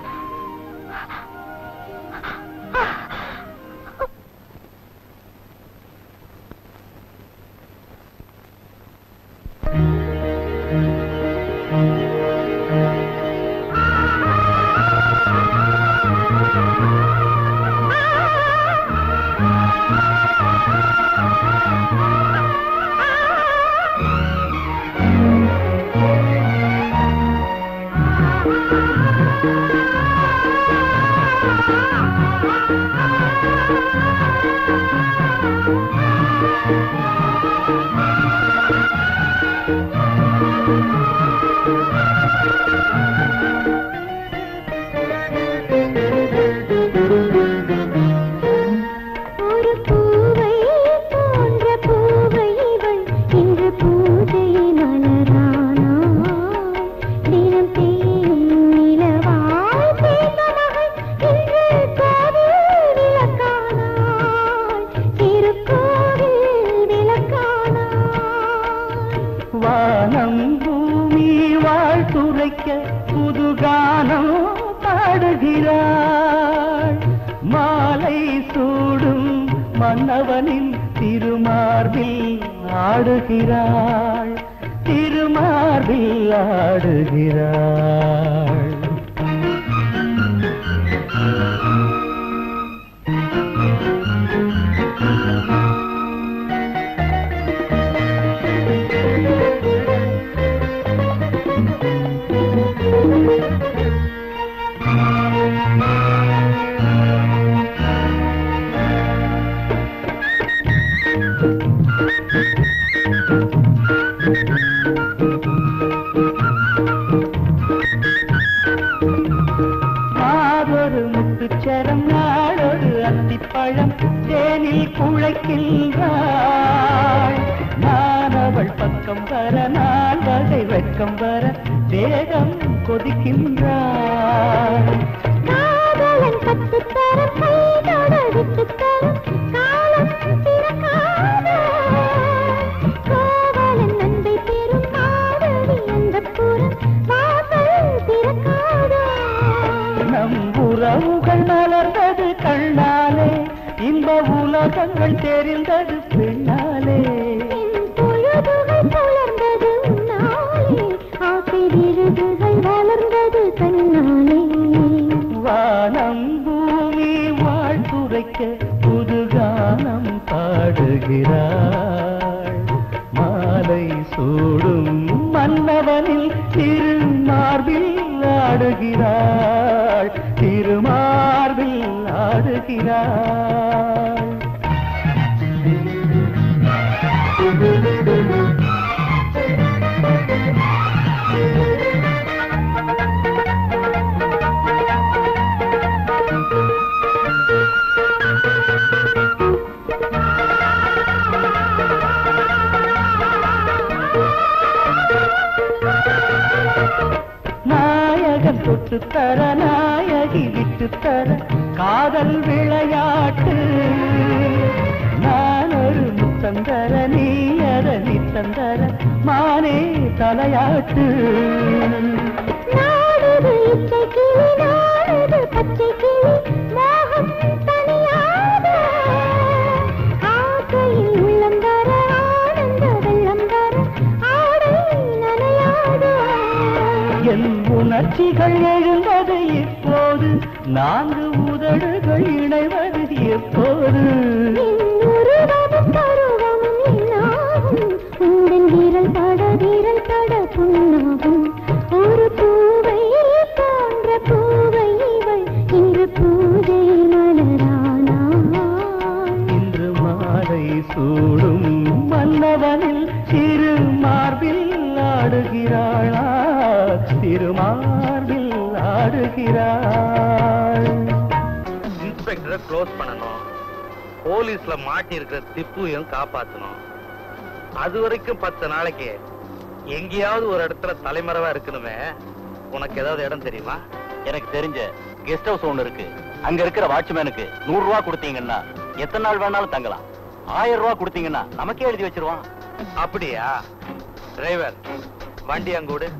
ஒரு பூவை போன்ற பூவை இவள் இன்று பூஜை மலரானாள் தினம் தேனும் நிலவாய் தேர்ந்த மகள் இன்று கோவில் விளக்கானாள் திருக்கோவில் விளக்கானாள் வானம் பூமி வாழ்த்துரைக்க புதுகானம் பாடுகிறாள் மாலை சூடும் மன்னவனின் திருமார்பில் ஆடுகிறாள் திருமார்பில் ஆடுகிறாள் மாதொரு முத்துச்சரம் நாடொரு அத்திப்பழம் தேனில் குழைக்கின்றாள் நான் அவள் பக்கம் வர நான் வகை வெட்கம் வர தேகம் கொதிக்கின்றாள் காதலன் பத்து தரம் கைதொட விட்டு தரும் காலம் திறக்காத கோவலன் அன்பை பெறும் மாதவி அந்த புறம் வாசல் திறக்காத நம் உறவுகள் மலர்ந்தது கண்ணாலே இன்ப உலகங்கள் தெரிந்தது பெண்ணாலே என் பொழுதுகள் புலர்ந்தது உன்னாலே ஆசை விழுதுகள் வளர்ந்தது தன்னாலே வானம் பூமி வாழ்த்துரைக்க புதுகானம் பாடுகிறாள் மாலை சூடும் மன்னவனில் திருமார்பில் ஆடுகிறாள் திருமார்பில் ஆடுகிறாள் நாயகன் தொட்டு தர நாயகி விட்டு தர காதல் விளையாட்டு நான் ஒரு முத்தந்தர நீ அதனி தந்தர மானே தலையாட்டு நாடுது இச்சை கிளி நாடுது பச்சை கிளி மோகம் தனியாத ஆசையில் உள்ளம் வர ஆனந்த வெள்ளம் வர ஆடை நனையாத என் உணர்ச்சிகள் எழுந்தது இப்போது நான்கு உதடுகள் இணைவது எப்போது உருவமும் பருவமும் என்னாகும் உந்தன் வீரல் பட வீரல் பட புண்ணாகும் ஒரு பூவை போன்ற பூவை இவள் இன்று பூஜை மலரானாள் இன்று மாலை சூடும் மன்னவனில் சிறு மார்பில் ஆடுகிறாளா திருமார்பில் ஆடுகிறாள் இன்ஸ்பெக்டரை க்ளோஸ் பண்ணணும் போலீஸ்ல மாட்டி இருக்கிற திப்புவையும் காப்பாத்தணும் அது வரைக்கும் பத்து நாளைக்கு எங்கேயாவது ஒரு இடத்துல தலைமறைவா இருக்கணுமே உனக்கு ஏதாவது இடம் தெரியுமா எனக்கு தெரிஞ்ச கெஸ்ட் ஹவுஸ் ஒண்ணு இருக்கு அங்க இருக்கிற வாட்ச்மேனுக்கு நூறு ரூபா கொடுத்தீங்கன்னா எத்தனை நாள் வேணாலும் தங்கலாம் ஆயிரம் ரூபா கொடுத்தீங்கன்னா நமக்கே எழுதி வச்சிருவான் அப்படியா டிரைவர் வண்டி அங்க விடு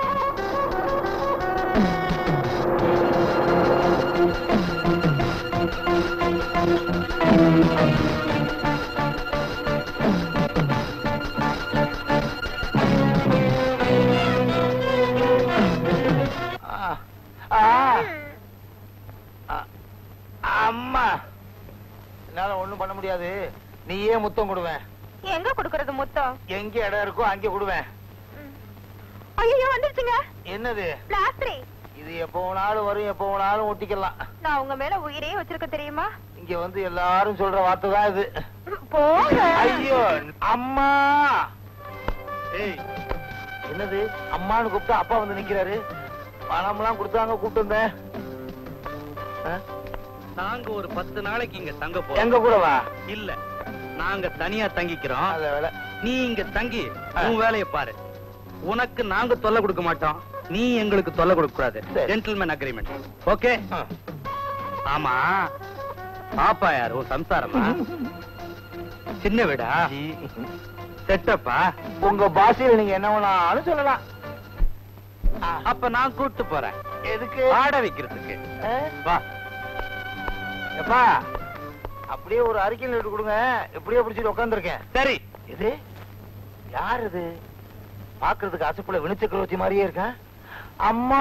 ஆ, ஆ, ஆ, அம்மா என்னால ஒண்ணும் பண்ண முடியாது நீயே முத்தம் கொடுவேன் எங்க கொடுக்கறது மொத்தம் எங்க இடம் இருக்கோ அங்கே கொடுவேன் ஐயோ வந்துருச்சுங்க என்னது பிளாஸ்டரி இது எப்போ வேணாலும் வரும் எப்போ வேணாலும் ஒட்டிக்கலாம் நான் உங்க மேல உயிரே வச்சிருக்க தெரியுமா இங்க வந்து எல்லாரும் சொல்ற வார்த்தை தான் இது போங்க ஐயோ அம்மா ஏய் என்னது அம்மான்னு கூப்பிட்டா அப்பா வந்து நிக்கிறாரு பணம்லாம் கொடுத்தாங்க கூப்பிட்டு வந்தேன் ஆ? நாங்க ஒரு பத்து நாளைக்கு இங்க தங்க போறோம் எங்க கூடவா இல்ல நாங்க தனியா தங்கிக்கிறோம் நல்ல வேலை நீ இங்க தங்கி உன் வேலையை பாரு உனக்கு நாங்க தொல்லை கொடுக்க மாட்டோம் நீ எங்களுக்கு தொல்லை கொடுக்க கூடாது சரி. ஜென்டில்மேன் அக்ரிமெண்ட் ஓகே ஆ. ஆமா பாப்பா யாரு உன் சம்சாரமா சின்ன வீடா செட்டப்பா உங்க பாஷையில நீங்க என்ன வேணாலும் சொல்லலாம் அப்ப நான் கூட்டு போறேன் எதுக்கு ஆட வைக்கிறதுக்கு ஆ? வா எப்பா அப்படியே ஒரு அறிக்கையில் எடுத்து கொடுங்க எப்படியே பிடிச்சிட்டு உட்காந்துருக்கேன் சரி இது யார் இது பாக்குறதுக்கு அசுப்புல வினிச்சக்கரவர்த்தி மாதிரியே இருக்கேன் அம்மா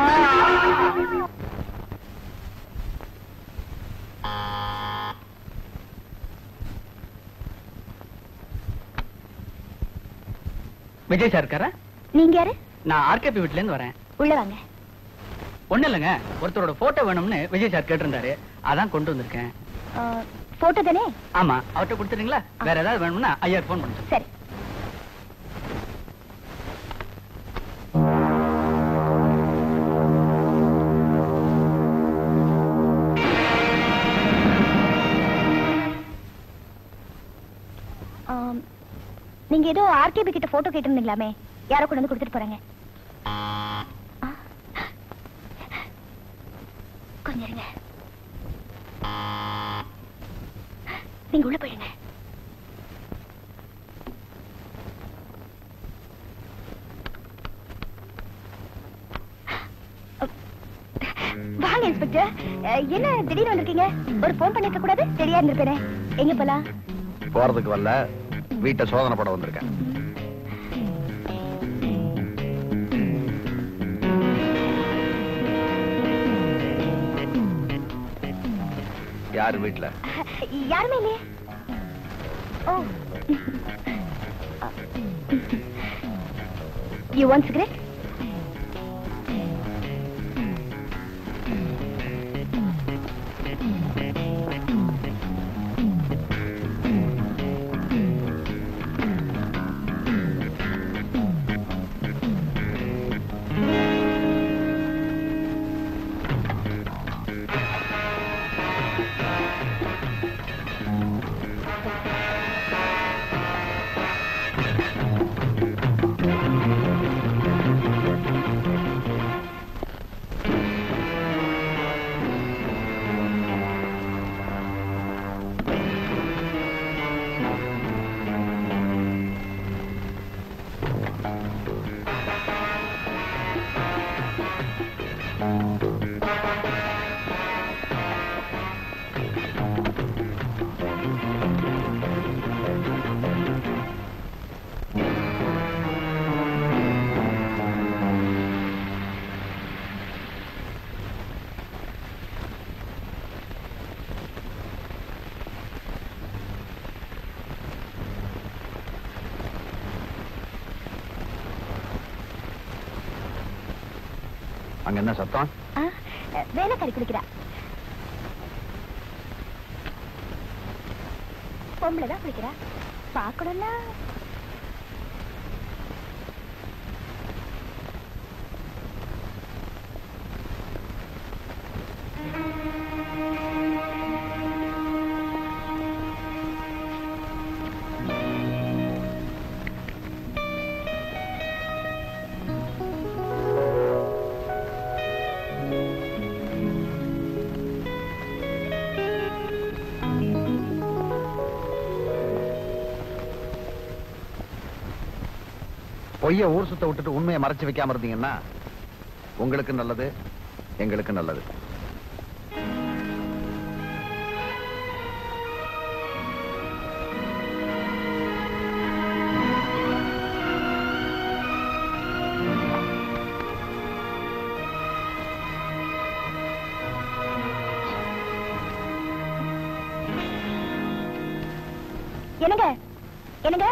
விஜய் சார் இருக்காரா நீங்க யாரு நான் ஆர்கேபி வீட்ல இருந்து வரேன் உள்ள வாங்க ஒண்ணு இல்லைங்க ஒருத்தரோட போட்டோ வேணும்னு விஜய் சார் கேட்டிருந்தாரு அதான் கொண்டு வந்திருக்கேன் போட்டோ தானே ஆமா அவர்கிட்ட கொடுத்துறீங்களா வேற ஏதாவது வேணும்னா ஐயா ஃபோன் பண்ணுறேன் சரி ஆம், நீங்க ஏதோ ஆர்கேபி கிட்ட போட்டோ கேட்டிருந்தீங்களாமே யாரோ கொண்டு வந்து கொடுத்துட்டு போறாங்க ஆ. கொஞ்சம் இருங்க நீங்க உள்ள போயிடுங்க வாங்க இன்ஸ்பெக்டர் அஹ், என்ன திடீர்னு வந்திருக்கீங்க ஒரு ஃபோன் பண்ணிருக்க கூடாது ரெடியா இருந்திருப்பேனே எங்க போலாம் போறதுக்கு வரல வீட்டை சோதனை படம் வந்திருக்கேன் யாரு வீட்டுல யாருமே இல்லையே ஓ யூ வாண்ட் சிகரெட் அங்க என்ன சத்தம் ஆ, வேலைக்காரி குளிக்கிறா பொம்பளை தான் குளிக்கிறா பார்க்கணும்னா பொய்ய ஊர் சுத்த விட்டுட்டு உண்மையை மறைச்சு வைக்காம இருந்தீங்கன்னா உங்களுக்கு நல்லது எங்களுக்கு நல்லது என்னங்க என்னங்க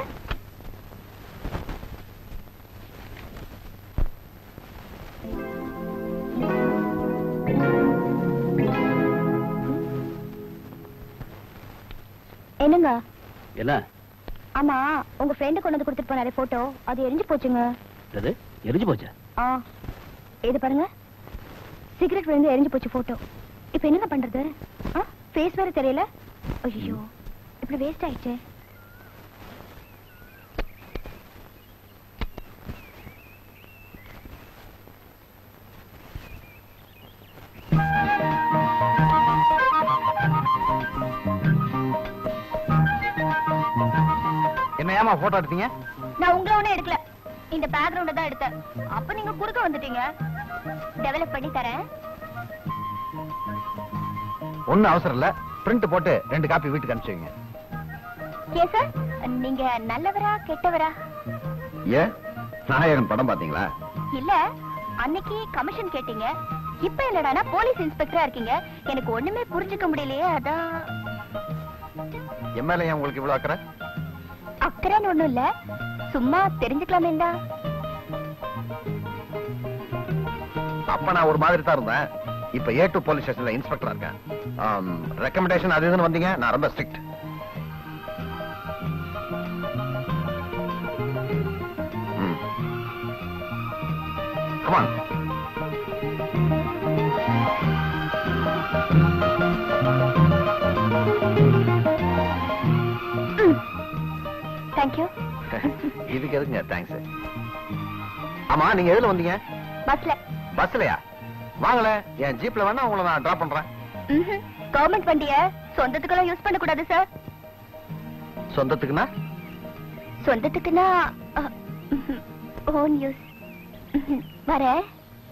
என்னங்க என்ன ஆமா உங்க ஃப்ரெண்டு கொண்டு வந்து கொடுத்துட்டு போனாரு போட்டோ அது எரிஞ்சு போச்சுங்க அது எரிஞ்சு போச்சா ஆ இது பாருங்க சிகரெட் விழுந்து எரிஞ்சு போச்சு போட்டோ இப்போ என்னங்க பண்றது ஆ ஃபேஸ் வேற தெரியல ஐயோ இப்படி வேஸ்ட் ஆயிடுச்சே என்ன ஏமா போட்டோ எடுத்தீங்க நான் உங்களை ஒண்ணும் எடுக்கல இந்த பேக்ரவுண்ட தான் எடுத்தேன் அப்ப நீங்க குறுக்க வந்துட்டீங்க டெவலப் பண்ணி தரேன் ஒண்ணும் அவசரம் இல்ல பிரிண்ட் போட்டு ரெண்டு காப்பி வீட்டுக்கு அனுப்பிச்சுங்க ஏ சார் நீங்க நல்லவரா கெட்டவரா ஏன் நாயகன் படம் பாத்தீங்களா இல்ல அன்னைக்கு கமிஷன் கேட்டீங்க இப்ப என்னடானா போலீஸ் இன்ஸ்பெக்டரா இருக்கீங்க எனக்கு ஒண்ணுமே புரிஞ்சுக்க முடியலையே அதான் என் மேல ஏன் உங்களுக்கு இவ்வளவு அக்கறை அக்கறைன்னு ஒண்ணும் இல்ல சும்மா தெரிஞ்சுக்கலாமே தான் அப்ப நான் ஒரு மாதிரி தான் இருந்தேன் இப்ப ஏ டு போலீஸ் ஸ்டேஷன்ல இன்ஸ்பெக்டரா இருக்கேன் ரெக்கமெண்டேஷன் அது இதுன்னு வந்தீங்க நான் ரொம்ப ஸ்ட்ரிக்ட் கமான் தேங்க்யூ இதுக்கு எதுக்குங்க தேங்க்ஸ் ஆமா நீங்க எதுல வந்தீங்க பஸ்ல பஸ்லயா வாங்கல என் ஜீப்ல வேணா உங்களை நான் டிராப் பண்றேன் கவர்மெண்ட் வண்டிய சொந்தத்துக்கெல்லாம் யூஸ் பண்ண கூடாது சார் சொந்தத்துக்குன்னா சொந்தத்துக்குன்னா ஓன் யூஸ் வரேன்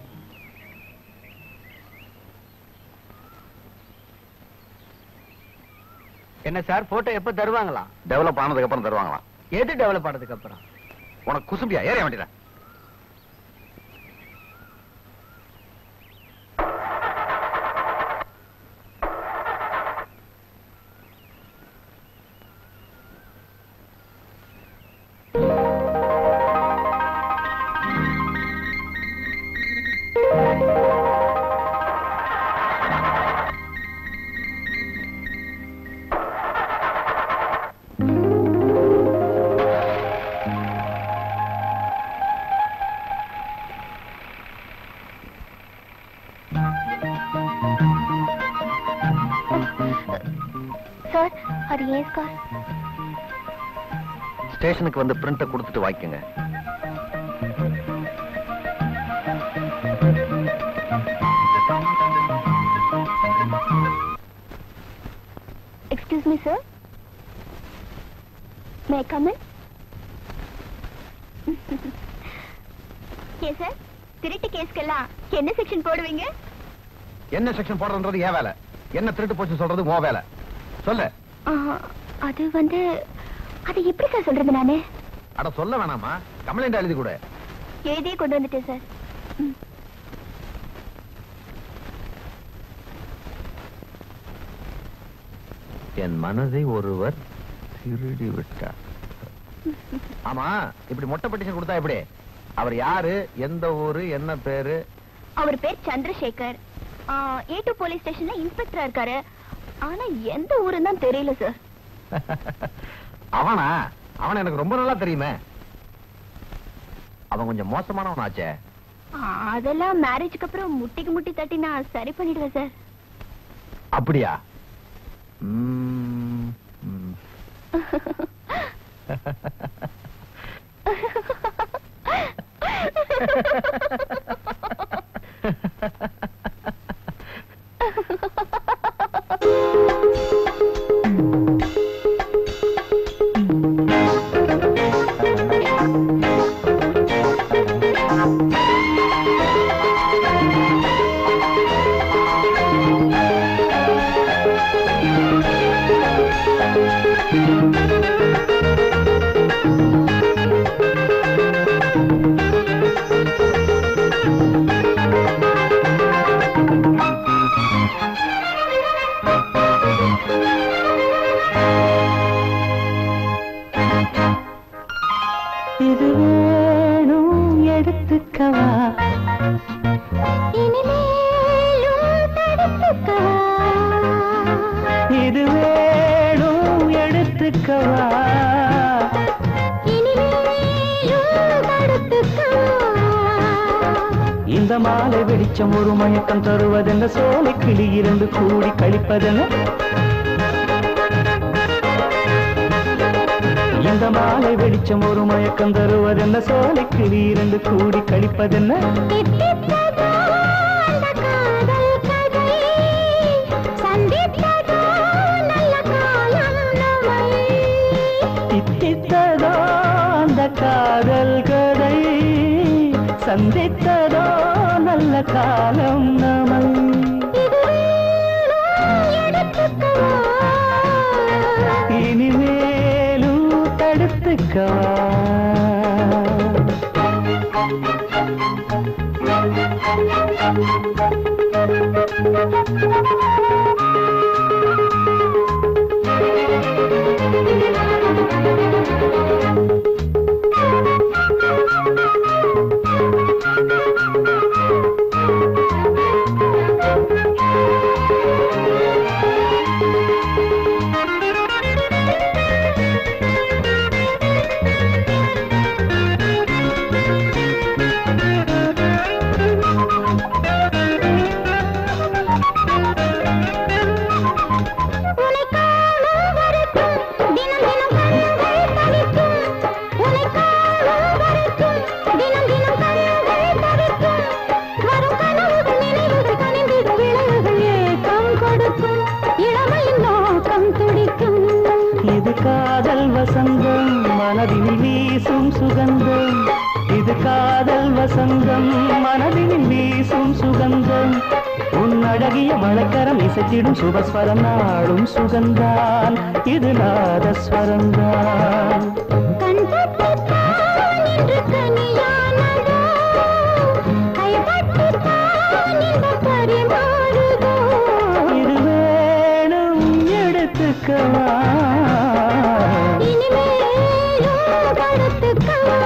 என்ன சார் போட்டோ எப்ப தருவாங்களா டெவலப் ஆனதுக்கு அப்புறம் தருவாங்களாம் எது டெவலப் ஆனதுக்கு அப்புறம் உனக்கு குசும்பியா ஏறிய வேண்டியதான் சார் அது ஏன் கார் ஸ்டேஷனுக்கு வந்து பிரிண்ட கொடுத்துட்டு வாங்கிக்கோங்க excuse me sir may come in ஏன் சார் திருட்டு கேஸ்க்கெல்லாம் என்ன செக்ஷன் போடுவீங்க என்ன செக்ஷன் போடுறதுன்றது ஏன் வேலை என்ன திருட்டு போச்சு சொல்றது உன் வேலை சொல்லு ஆ, அது வந்து அது எப்படி சார் சொல்றது நானு அட சொல்ல வேணாமா கம்ப்ளைண்ட் எழுதி கூட எழுதியே கொண்டு வந்துட்டேன் சார் ம். என் மனதை ஒருவர் திருடி விட்டார் ஆமா இப்படி மொட்டை பெட்டிஷன் கொடுத்தா எப்படி அவர் யாரு எந்த ஊரு என்ன பேரு அவர் பேர் சந்திரசேகர் ஏ டூ போலீஸ் ஸ்டேஷன்ல இன்ஸ்பெக்டரா இருக்காரு ஆனா எந்த ஊருன்னு தான் தெரியல சார் அவனா அவன் எனக்கு ரொம்ப நல்லா தெரியுமே அவன் கொஞ்சம் மோசமானவனாச்சே ஆ, அதெல்லாம் மேரேஜ்க்கு அப்புறம் முட்டிக்கு முட்டி தட்டி நான் சரி பண்ணிடுவேன் சார் அப்படியா ம், ம். இது வேணும் எடுத்துக்கவா இனிமேலும் தடுத்துக்கவா இது வேணும் எடுத்துக்கவா இனிமேலும் தடுத்துக்கவா இந்த மாலை வெளிச்சம் ஒரு மயக்கம் தருவதென்ன சோலை கிளி இரண்டு கூடி கழிப்பதென்ன இந்த மாலை வெளிச்சம் ஒரு மயக்கம் தருவதென்ன சோலை கிளி இரண்டு கூடி கழிப்பதென்ன தித்தித்ததோ அந்த காதல் கதை சந்தித்ததோ நல்ல காலம் நம்மை தித்தித்ததோ அந்த காதல் கதை சந்தித்ததோ நல்ல காலம் நமை இது வேணும் எடுத்துக்கவா இனிமேலும் தடுத்துக்கவா உன்னை காணும் வரைக்கும் தினம் தினம் கண்கள் தவிக்கும் உன்னை காணும் வரைக்கும் தினம் தினம் கண்கள் தவிக்கும் வரும் கனவுகள் நினைவுகள் கனிந்திடும் விளைவுகள் ஏக்கம் கொடுக்கும் இளமையின் நோக்கம் துடிக்கும் இது காதல் வசந்தம் மனதினில் வீசும் சுகந்தம் இது காதல் வசந்தம் மனதினில் வீசும் சுகந்தம் உன் அழகிய வழக்கரம் இசைத்திடும் சுபஸ்வரம் நாடும் சுகந்தான் இது நாதஸ்வரந்தான் கண் தொட்டுத்தான் இன்று கனியானதோ கைப்பட்டுத்தான் இன்பம் பரிமாறுதோ இது வேணும் எடுத்துக்கவா இனிமேலும் தடுத்துக்கவா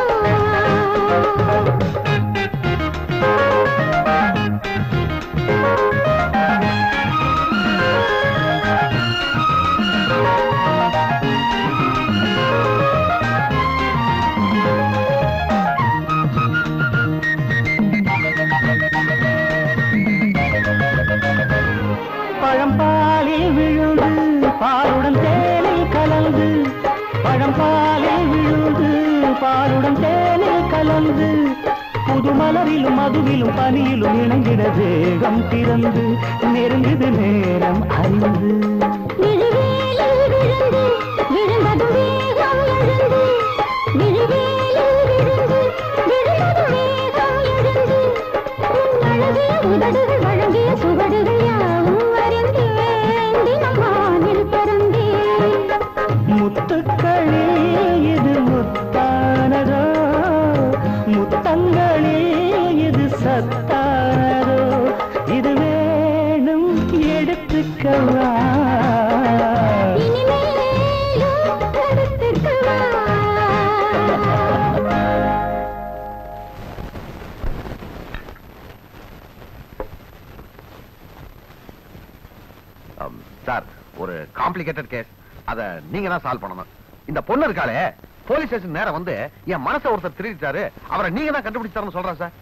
பழம்பாலில் விழுந்து பாலுடன் தேனில் கலந்து பழம்பாலில் விழுந்து பாலுடன் தேனில் கலந்து புது மலரிலும் மதுவிலும் பனியிலும் இணைந்திட வேகம் திறந்து நெருங்குது நேரம் அறிந்து விழுவேலில் விழுந்து விழுந்ததும் வேகம் எழுந்து விழுவேலில் விழுந்து விழுந்ததும் வேகம் எழுந்து உன் அழகிய உதடுகள் வழங்கிய சுவடுகள் யாவும் அறிந்தேன் தினம் வானில் பறந்தேன் முத்துக்களில் இது முத்தானதோ முத்தங்களில் இது சத்தானதோ இது வேணும் எடுத்துக்கவா இனிமேலும் தடுத்துக்கவா அம், சார் ஒரு காம்ப்ளிகேட்டட் கேஸ் அத நீங்க தான் சால்வ் பண்ணணும் இந்த பொண்ணு இருக்காளே போலீஸ் ஸ்டேஷன் நேரம் வந்து என் மனசை ஒருத்தர் திருடிட்டாரு அவரை நீங்க தான் கண்டுபிடிச்சாருன்னு சொல்றேன் சார்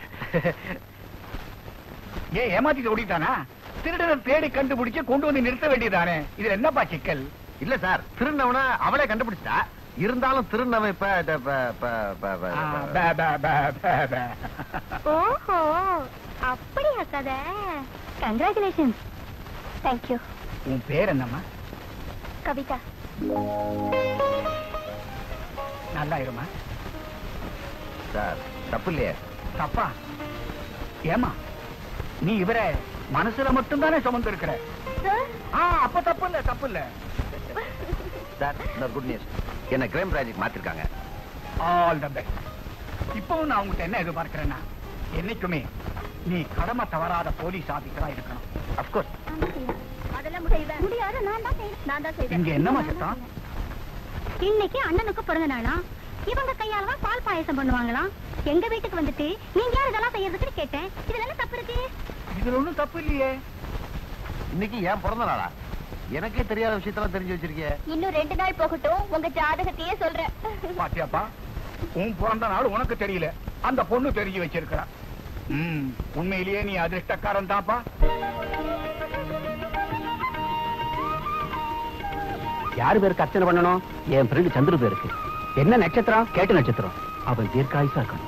ஏன் ஏமாத்திட்டு ஓடிட்டானா திருடனை தேடி கண்டுபிடிச்சு கொண்டு வந்து நிறுத்த வேண்டியதானே இதுல என்னப்பா சிக்கல் இல்ல சார் திருநவன அவளே கண்டுபிடிச்சா இருந்தாலும் திருநவன் இப்ப ட- ப- ப- ப- ப- ஆ, பே, பே, பே, பே, பே. ஓஹோ அப்படியா கதை கங்க்ராச்சுலேஷன்ஸ் தேங்க்யூ உன் பேர் என்னம்மா கவிதா நல்லா இருமா சார் தப்பு இல்லையே தப்பா ஏமா நீ இவரை மனசுல மட்டும் தானே சுமந்து இருக்கிற சார் ஆ அப்ப தப்பு இல்ல தப்பு இல்ல சார் இந்த குட் நியூஸ் என்ன கிரைம் பிராஜெக்ட் மாத்திருக்காங்க ஆல் த பெஸ்ட் இப்பவும் நான் உங்ககிட்ட என்ன எதிர்பார்க்கிறேன்னா என்னைக்குமே நீ கடமை தவறாத போலீஸ் ஆபீசரா இருக்கணும் அப்கோர்ஸ் அதெல்லாம் முடியாது முடியாது நான் தான் செய்வேன் நான் தான் செய்வேன் இங்க என்னம்மா சத்தம் இன்னைக்கு அண்ணனுக்கு பிறந்த நாளா இவங்க கையால தான் பால் பாயசம் பண்ணுவாங்களாம் எங்க வீட்டுக்கு வந்துட்டு நீங்க யார் இதெல்லாம் செய்யறதுக்குன்னு கேட்டேன் இதுல என்ன தப்பு இருக்கு இதுல ஒண்ணும் தப்பு இல்லையே இன்னைக்கு ஏன் பிறந்த நாளா எனக்கே தெரியாத விஷயத்தெல்லாம் தெரிஞ்சு வச்சிருக்கே இன்னும் ரெண்டு நாள் போகட்டும் உங்க ஜாதகத்தையே சொல்றேன் பாத்தியாப்பா உன் பிறந்த நாள் உனக்கு தெரியல அந்த பொண்ணு தெரிஞ்சு வச்சிருக்கிறா ம் உண்மையிலேயே நீ அதிர்ஷ்டக்காரன் தான்ப்பா யாரு பேருக்கு அர்ச்சனை பண்ணணும் என் ஃப்ரெண்டு சந்திர பேருக்கு என்ன நட்சத்திரம் கேட்ட நட்சத்திரம் அவன் தீர்க்காயுசா இருக்கணும்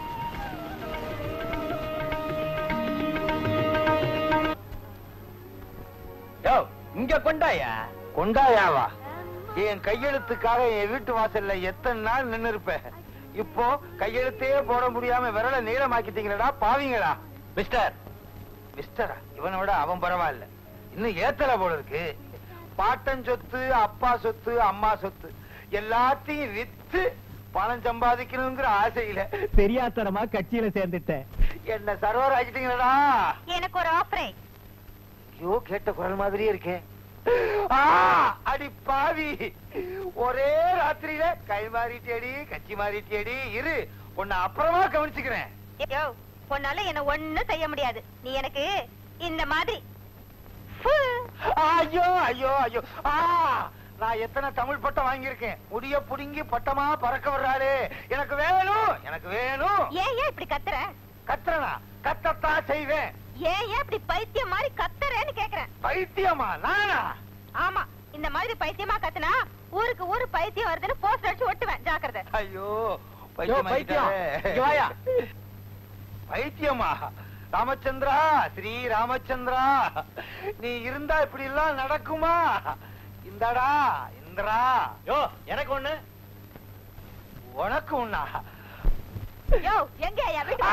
இங்க கொண்டாயா கொண்டாயாவா என் கையெழுத்துக்காக என் வீட்டு வாசல்ல எத்தனை நாள் நின்னு இருப்பேன் இப்போ கையெழுத்தே போட முடியாம விரல நீளமாக்கிட்டீங்களடா பாவீங்களா மிஸ்டர் மிஸ்டரா இவனை விட அவன் பரவாயில்ல இன்னும் ஏத்தல போல இருக்கு பாட்டன் சொத்து அப்பா சொத்து அம்மா சொத்து எல்லாத்தையும் வித்து பணம் சம்பாதிக்கணுங்கிற ஆசையில தெரியாதனமா கட்சியில சேர்ந்துட்டேன் என்ன சர்வர் ஆக்கிட்டீங்களடா எனக்கு ஒரு ஆஃபரே ஐயோ கேட்ட குரல் மாதிரியே இருக்கே ஆ, அடி பாவி ஒரே ராத்திரியில கை மாறிட்டேடி கட்சி மாறிட்டேடி இரு உன்னை அப்புறமா கவனிச்சுக்கிறேன் யோ உன்னால என்ன ஒண்ணும் செய்ய முடியாது நீ எனக்கு இந்த மாதிரி ஐயோ ஐயோ ஐயோ ஆ நான் எத்தனை தமிழ் பட்டம் வாங்கியிருக்கேன் முடிய புடுங்கி பட்டமா பறக்க வர்றாளே எனக்கு வேணும் எனக்கு வேணும் ஏன் ஏன் இப்படி கத்துற கத்துறனா கத்தத்தான் செய்வேன் ஏன் ஏன் இப்படி பைத்தியம் மாதிரி கத்துறேன்னு கேக்குறேன் பைத்தியமா நானா ஆமா இந்த மாதிரி பைத்தியமா கத்துனா ஊருக்கு ஊரு பைத்தியம் வருதுன்னு போஸ்டர் அடிச்சு ஒட்டுவேன் ஜாக்கிரதை ஐயோ யோ, பைத்தியம். இங்க வாயா. பைத்தியமா ராமச்சந்திரா ஸ்ரீ ராமச்சந்திரா நீ இருந்தா இப்படி எல்லாம் நடக்குமா இந்தடா இந்திரா யோ எனக்கு ஒண்ணு உனக்கு உண்ணா யோ எங்க ஐயா வீட்டு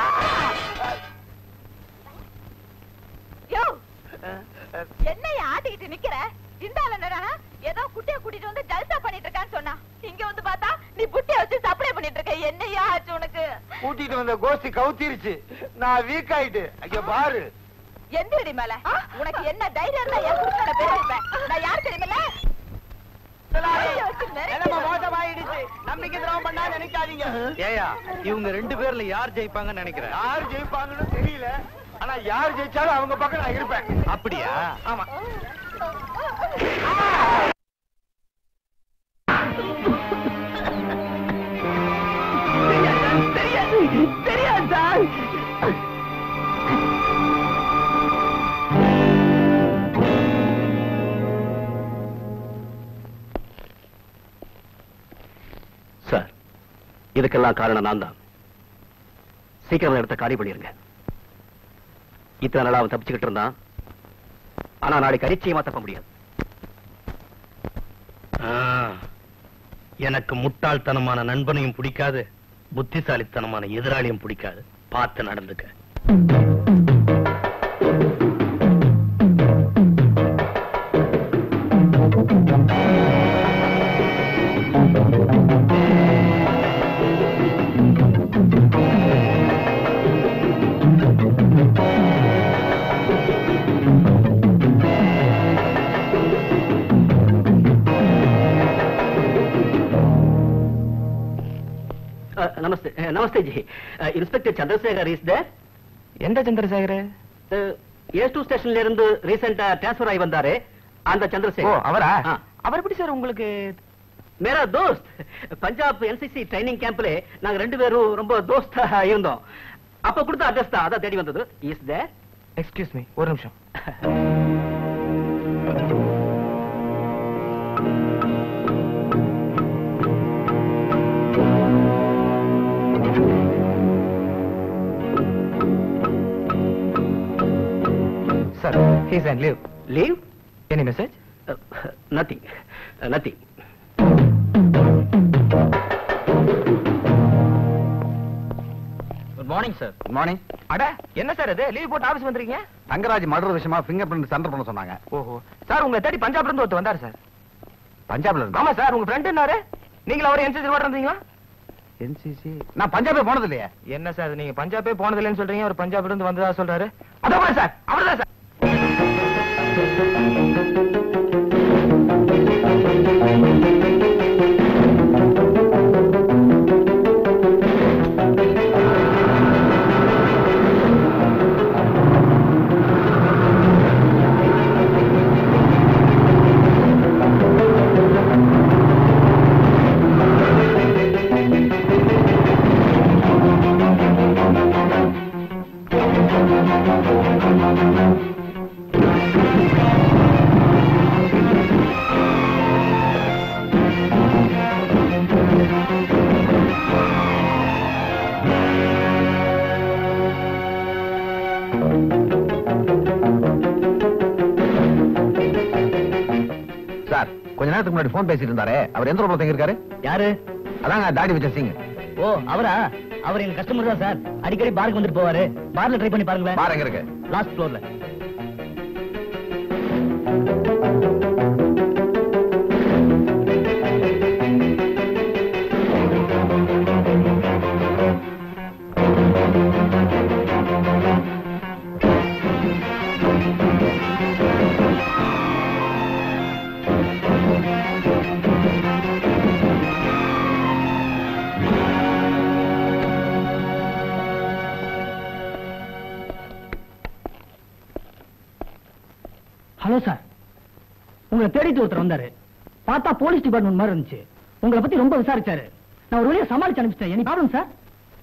யோ என்னைய ஆட்டிக்கிட்டு நிக்கிற இந்தால என்னடா ஏதோ குட்டிய கூட்டிட்டு வந்து ஜல்சா பண்ணிட்டு இருக்கான்னு சொன்னா இங்க வந்து பார்த்தா நீ புட்டிய வச்சு சப்ளை பண்ணிட்டு இருக்க என்னையா ஆச்சு உனக்கு கூட்டிட்டு வந்த கோஷ்டி கவுத்திருச்சு நான் வீக் ஆயிட்டு ஐயோ பாரு எந்திரடி மேல உனக்கு என்ன தைரியம் இருந்தா என் புருஷனை பேசிப்பேன் நான் யார் தெரியுமில்ல நம்பிக்கை திரவம் பண்ணா நினைக்காதீங்க ஏயா இவங்க ரெண்டு பேர்ல யார் ஜெயிப்பாங்கன்னு நினைக்கிறேன் யார் ஜெயிப்பாங்கன்னு தெரியல ஆனா யார் ஜெயிச்சாலும் அவங்க பக்கம் நான் இருப்பேன் அப்படியா ஆமா சார் இதுக்கெல்லாம் காரணம் நான் தான் சீக்கிரம் இடத்த காலி பண்ணிருங்க இத்தனை நாளா அவன் தப்பிச்சுக்கிட்டு இருந்தான் ஆனா நாளைக்கு அரிச்சயமா தப்ப முடியாது ஆ, எனக்கு முட்டாள்தனமான நண்பனையும் பிடிக்காது புத்திசாலித்தனமான எதிராளியும் பிடிக்காது பார்த்து நடந்துக்க அஹ், நமஸ்தே அஹ், namaste ji ah, inspector Chandrasekhar is there எந்த சந்திரசேகர் ஏ டூ ஸ்டேஷன்ல இருந்து ரீசெண்டா டிரான்ஸ்பர் ஆகி வந்தாரு அந்த ஓ சந்திரசேகர் அவரா ஆ. அவர் எப்படி சார் உங்களுக்கு மேரா தோஸ்த் பஞ்சாப் என்சிசி ட்ரைனிங் கேம்ப்ல நாங்க ரெண்டு பேரும் ரொம்ப தோஸ்தா இருந்தோம் அப்ப கொடுத்த அட்ரஸ் தான் அதான் தேடி வந்தது இஸ் தேர் எக்ஸ்கியூஸ் மீ ஒரு நிமிஷம் sir he's and leave leave any message nothing nothing good morning sir good morning அட என்ன சார் இது லீவ் போட்டு ஆபீஸ் வந்திருக்கீங்க தங்கராஜ் மர்டர் விஷயமா ஃபிங்கர் பிரிண்ட் சென்டர் பண்ண சொன்னாங்க ஓஹோ சார் உங்களை தேடி பஞ்சாப்ல இருந்து ஒருத்தர் வந்தாரு சார் பஞ்சாப்ல இருந்து ஆமா சார் உங்க ஃப்ரெண்டுனாரு நீங்கள அவர் என்சிசி ஓட இருந்தீங்களா என்சிசி நான் பஞ்சாபே போனது இல்லையே என்ன சார் நீங்க பஞ்சாபே போனதில்லைன்னு சொல்றீங்க அவர் பஞ்சாப்ல இருந்து வந்ததா சொல்றாரு அதோ பாரு சார் அவர்தான் சார் நேரத்துக்கு முன்னாடி போன் பேசிட்டு இருந்தாரே அவர் எந்த ரூம்ல தங்கி இருக்காரு யாரு அதாங்க தாடி வச்ச சிங் ஓ அவரா அவர் எங்க கஸ்டமர் தான் சார் அடிக்கடி பாருக்கு வந்துட்டு போவாரு பார்ல ட்ரை பண்ணி பாருங்களேன் பாரு எங்க இருக்கு லாஸ்ட் ஃப்ளோர்ல ஹலோ சார் உங்களை தேடிட்டு ஒருத்தர் வந்தாரு பார்த்தா போலீஸ் டிபார்ட்மெண்ட் மாதிரி இருந்துச்சு உங்களை பத்தி ரொம்ப விசாரிச்சாரு நான் ஒரு வழியா சமாளிச்சு அனுப்பிச்சிட்டேன் எனி ப்ராப்ளம் சார்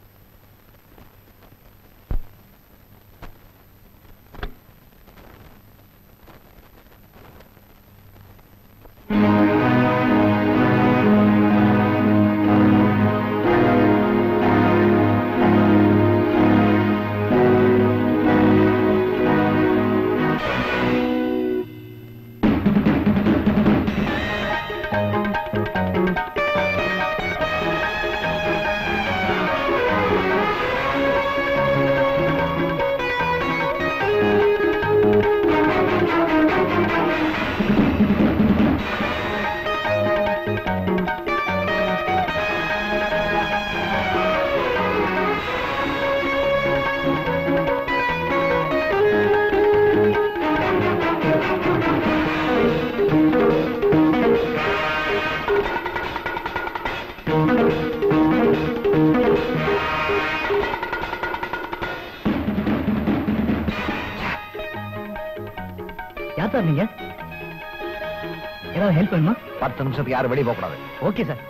யார் சார் நீங்க ஏதாவது ஹெல்ப் வேணுமா பத்து நிமிஷத்துக்கு யாரும் வெளியே போக கூடாது ஓகே சார்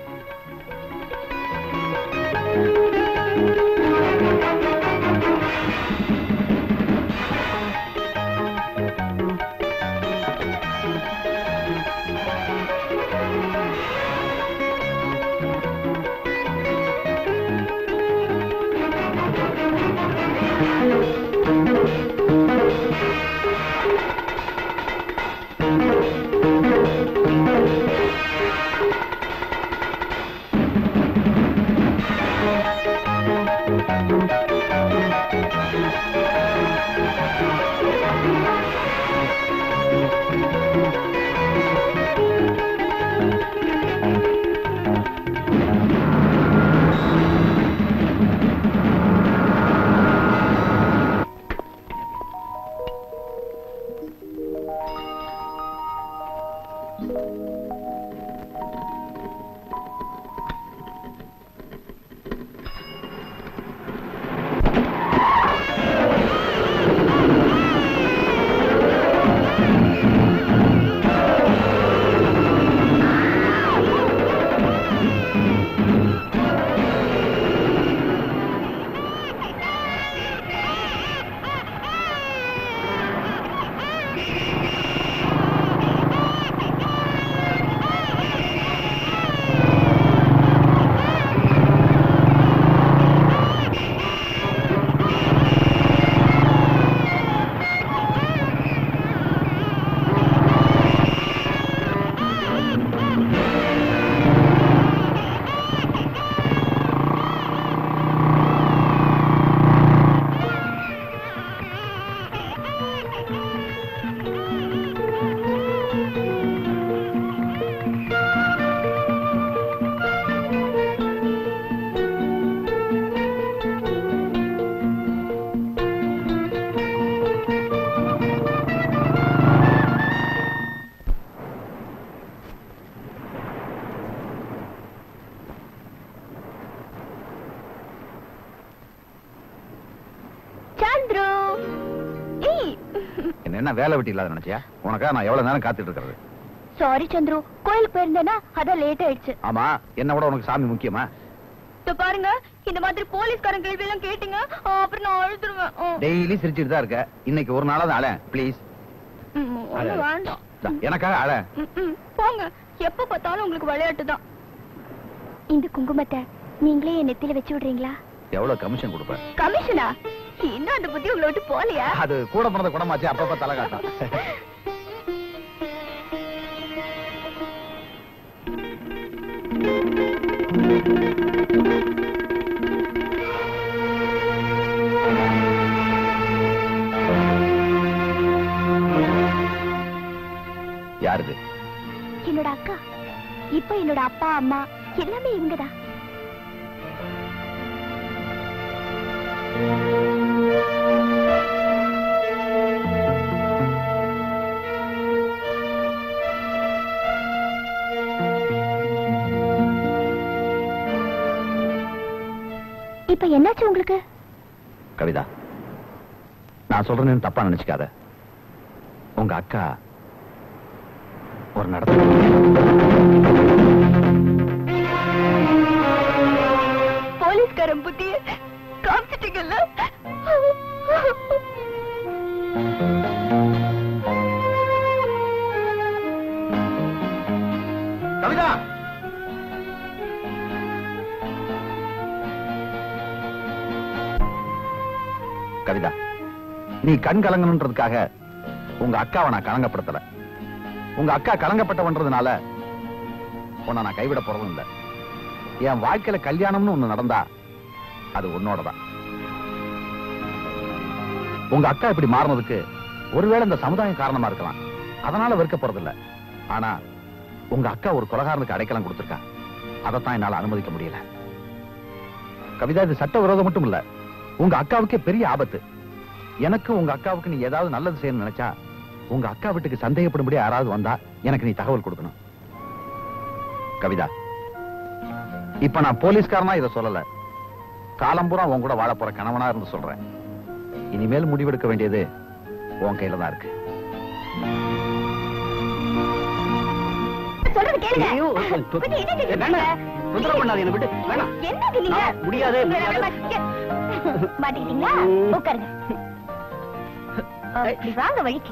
சந்துரு ஏய் என்ன என்ன வேலை வெட்டி இல்லாத நினைச்சியா உனக்கா நான் எவ்வளவு நேரம் காத்துட்டு இருக்கிறது சாரி சந்துரு கோயிலுக்கு போயிருந்தேனா அதான் லேட் ஆயிடுச்சு ஆமா என்ன விட உனக்கு சாமி முக்கியமா இதோ பாருங்க இந்த மாதிரி போலீஸ்காரன் கேள்வி எல்லாம் கேட்டீங்க ஆ, அப்புறம் நான் அழுதுருவேன் ஆ. டெய்லி சிரிச்சிட்டு தான் இருக்க இன்னைக்கு ஒரு நாளாவது அழ ப்ளீஸ் ம், ஒண்ணும் வேண்டாம் எனக்காக அழ ம், ம், போங்க எப்ப பார்த்தாலும் உங்களுக்கு விளையாட்டு தான் இந்த குங்குமத்தை நீங்களே என் நெத்தில வச்சு விடுறீங்களா எவ்வளவு கமிஷன் கொடுப்ப கமிஷனா இன்னும் அந்த புத்தி உங்களை விட்டு போலையா அது கூட பிறந்த குணமாச்சு அப்பப்ப தலை காட்டும் யாருது என்னோட அக்கா இப்ப என்னோட அப்பா அம்மா எல்லாமே இவங்கதான் இப்ப என்னாச்சு உங்களுக்கு கவிதா நான் சொல்றேன்னு தப்பா நினைச்சுக்காத உங்க அக்கா ஒரு நடத்த போலீஸ்காரன் புத்திய காமிச்சிட்டீங்கல்ல கவிதா கவிதா நீ கண் கலங்கணுன்றதுக்காக உங்க அக்காவை நான் கலங்கப்படுத்தல உங்க அக்கா கலங்கப்பட்டவன்றதுனால உன்னை நான் கைவிட போறதும் இல்ல என் வாழ்க்கையில கல்யாணம்னு ஒண்ணு நடந்தா அது உன்னோடதான் உங்க அக்கா இப்படி மாறினதுக்கு ஒருவேளை இந்த சமுதாயம் காரணமா இருக்கலாம் அதனால வெறுக்க போறதில்ல ஆனா உங்க அக்கா ஒரு கொலகாரனுக்கு அடைக்கலம் கொடுத்திருக்கா அதைத்தான் என்னால அனுமதிக்க முடியல கவிதா இது சட்ட விரோதம் மட்டும் இல்ல உங்க அக்காவுக்கே பெரிய ஆபத்து எனக்கு உங்க அக்காவுக்கு நீ ஏதாவது நல்லது செய்யணும்னு நினைச்சா உங்க அக்கா வீட்டுக்கு சந்தேகப்படும்படி யாராவது வந்தா எனக்கு நீ தகவல் கொடுக்கணும் கவிதா இப்ப நான் போலீஸ்காரனா இதை சொல்லல காலம்பூரா உன் கூட வாழ போற கணவனா இருந்து சொல்றேன் இனிமேல் முடிவெடுக்க வேண்டியது உன் கையில தான் இருக்கு சொல்றது கேளுங்க ஐயோ, கொஞ்சம் என்ன கேக்குறீங்க? வேணாம். தொந்தரவு பண்ணாத என்னை விட்டு. வேணாம். என்னது நீங்க ஆ, முடியாது, முடியாது. மாட்டீங்களா உட்காருங்க அப்படி வாங்க வழிக்கு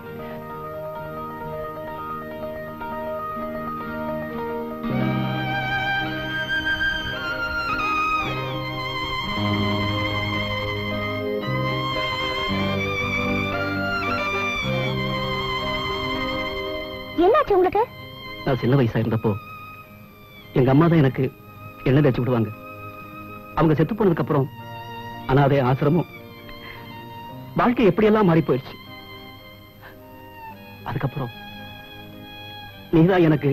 என்னாச்சு உங்களுக்கு நான் சின்ன வயசா இருந்தப்போ எங்க அம்மா தான் எனக்கு எண்ணெய் தேய்ச்சி விடுவாங்க அவங்க செத்து போனதுக்கு அப்புறம் அனாதை ஆசிரமம் வாழ்க்கை எப்படியெல்லாம் மாறி போயிடுச்சு அதுக்கப்புறம் நீதான் எனக்கு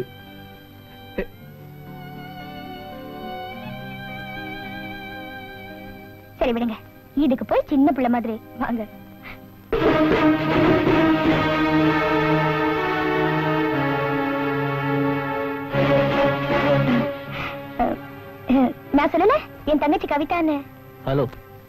சரி விடுங்க இதுக்கு போய் சின்ன பிள்ளை மாதிரி வாங்க அஹ், அஹ், நான் சொல்லல என் தங்கச்சி கவிதான்னு ஹலோ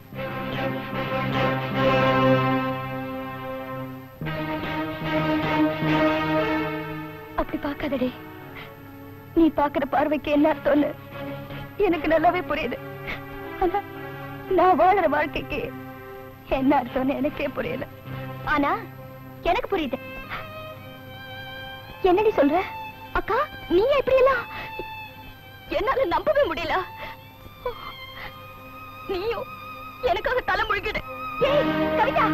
அப்படி பார்க்காதடி நீ பாக்குற பார்வைக்கு என்ன அர்த்தம்னு எனக்கு நல்லாவே புரியுது ஆனா நான் வாழற வாழ்க்கைக்கு என்ன அர்த்தம்னு எனக்கே புரியல ஆனா எனக்கு புரியுது என்னடி சொல்ற அக்கா நீ எப்படி எல்லாம் என்னால நம்பவே முடியல நீயும் எனக்காக தலை முழுகிடு ஏய், Kavitha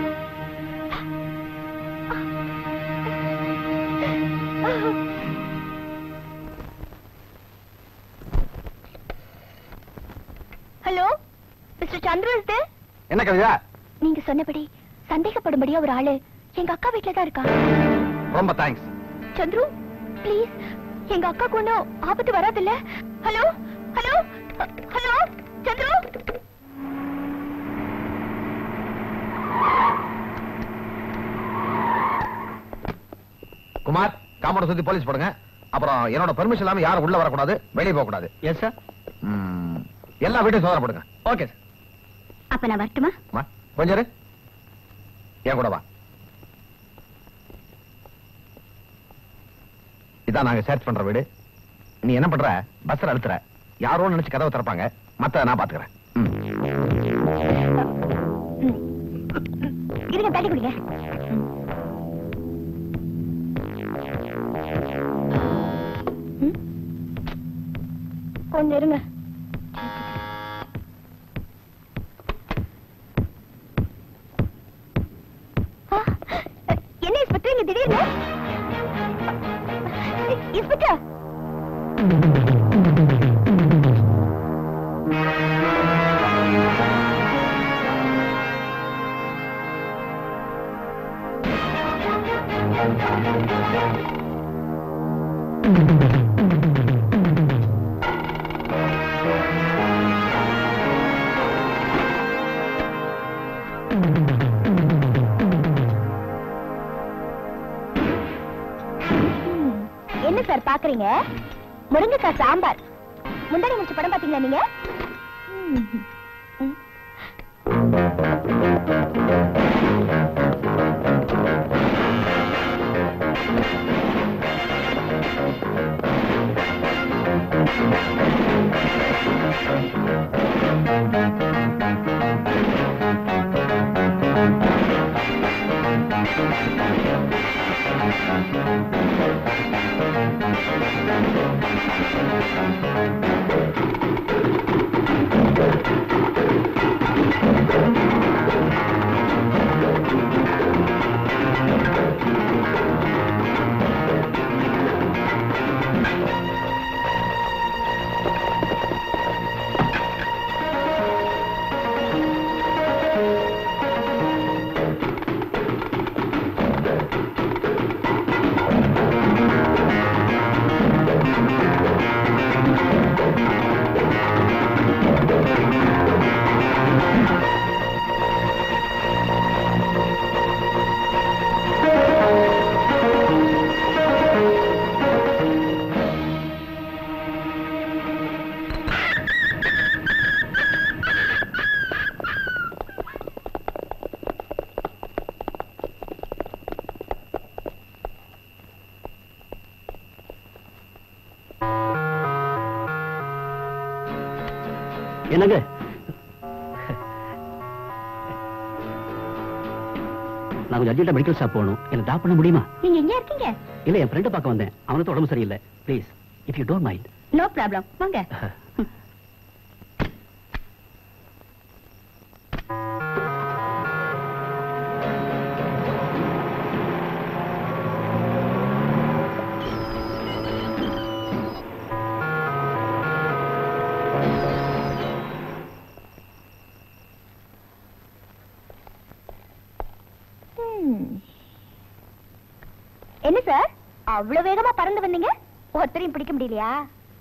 hello mister Chandru is there என்ன கவிதா நீங்க சொன்னபடி சந்தேகப்படும்படியா ஒரு ஆளு எங்க அக்கா வீட்ல தான் இருக்கா ரொம்ப தேங்க்ஸ் சந்துரு ப்ளீஸ் எங்க அக்காக்கு ஒண்ணும் ஆபத்து வராதுல்ல hello hello hello Chandru Kumar compound சுத்தி போலீஸ் போடுங்க அப்புறம் என்னோட பெர்மிஷன் இல்லாம யாரும் உள்ள வரக்கூடாது வெளியே போக கூடாது எஸ் சார் ம், எல்லா வீட்டையும் சோதனை போடுங்க ஓகே சார் அப்ப நான் வரட்டுமா வா, கொஞ்சம் இரு. என் கூட வா இதான் நாங்க சர்ச் பண்ற வீடு நீ என்ன பண்ற பஸ்ல அழுத்துற யாரோ நினைச்சு கதவை திறப்பாங்க மத்த நான் பாத்துக்கிறேன் ம். இருங்க தள்ளி குடிங்க ம்? கொஞ்சம் இருங்க ஆ, என்ன இன்ஸ்பெக்டர் இங்க திடீர்னு இன்ஸ்பெக்டர் பாக்குறீங்க முருங்கைக்காய் சாம்பார் முந்தாடி முடிச்ச படம் பாத்தீங்களா நீங்க ம். ம். என்னங்க நான் கொஞ்சம் அர்ஜென்ட்டா மெடிக்கல் ஷாப் போகணும் என்ன ட்ராப் பண்ண முடியுமா நீங்க எங்க இருக்கீங்க இல்ல என் ஃப்ரெண்டை பார்க்க வந்தேன் அவனுக்கு உடம்பு சரியில்லை please if you don't mind no problem வாங்க ம். என்ன சார் அவ்வளவு வேகமா பறந்து வந்தீங்க ஒருத்தரையும் பிடிக்க முடியலையா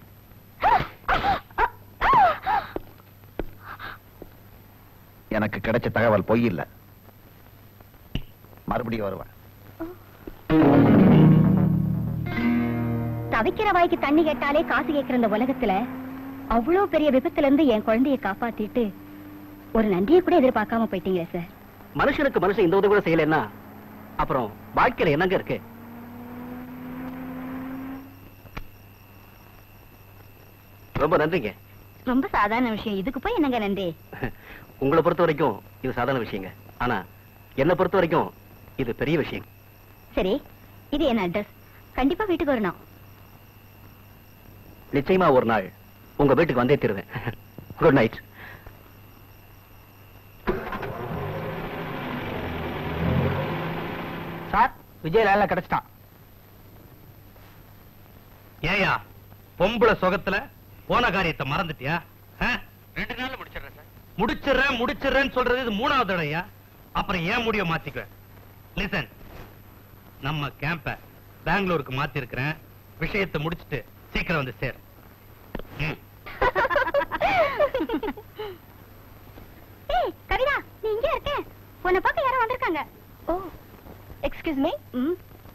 எனக்கு கிடைச்ச தகவல் பொய் இல்ல மறுபடியும் வருவேன் தவிக்கிற வாய்க்கு தண்ணி கேட்டாலே காசு கேட்கிற இந்த உலகத்துல அவ்வளவு பெரிய விபத்துல இருந்து என் குழந்தைய காப்பாத்திட்டு ஒரு நன்றியை கூட எதிர்பார்க்காம போயிட்டீங்களே சார் மனுஷனுக்கு மனுஷன் இந்த உதவி கூட செய்யலைன்னா அப்புறம் வாழ்க்கையில என்னங்க இருக்கு ரொம்ப நன்றிங்க ரொம்ப சாதாரண விஷயம் இதுக்கு போய் என்னங்க நன்றி உங்களை பொறுத்த வரைக்கும் இது சாதாரண விஷயங்க ஆனா என்ன பொறுத்த வரைக்கும் இது பெரிய விஷயம் சரி இது என் அட்ரஸ் கண்டிப்பா வீட்டுக்கு வரணும் நிச்சயமா ஒரு நாள் உங்க வீட்டுக்கு வந்தே தருவேன் குட் நைட் சார் விஜய் லேல கிடைச்சிட்டான் ஏயா பொம்பளை சொகத்துல போன காரியத்தை மறந்துட்டியா ஆ? ரெண்டு நாள்ல முடிச்சிடுறேன் சார் முடிச்சிடுறேன் முடிச்சிடுறேன்னு சொல்றது இது மூணாவது தடவையா அப்புறம் ஏன் முடிய மாத்திக்குவேன் லிசன் நம்ம கேம்ப பெங்களூருக்கு மாத்தி இருக்கிறேன் விஷயத்தை முடிச்சிட்டு சீக்கிரம் வந்து சேர் ம். ஏய் கவிதா நீ இங்க இருக்க உன்னை பார்க்க யாரோ வந்திருக்காங்க ஓ எக்ஸ்கியூஸ் மீ ம்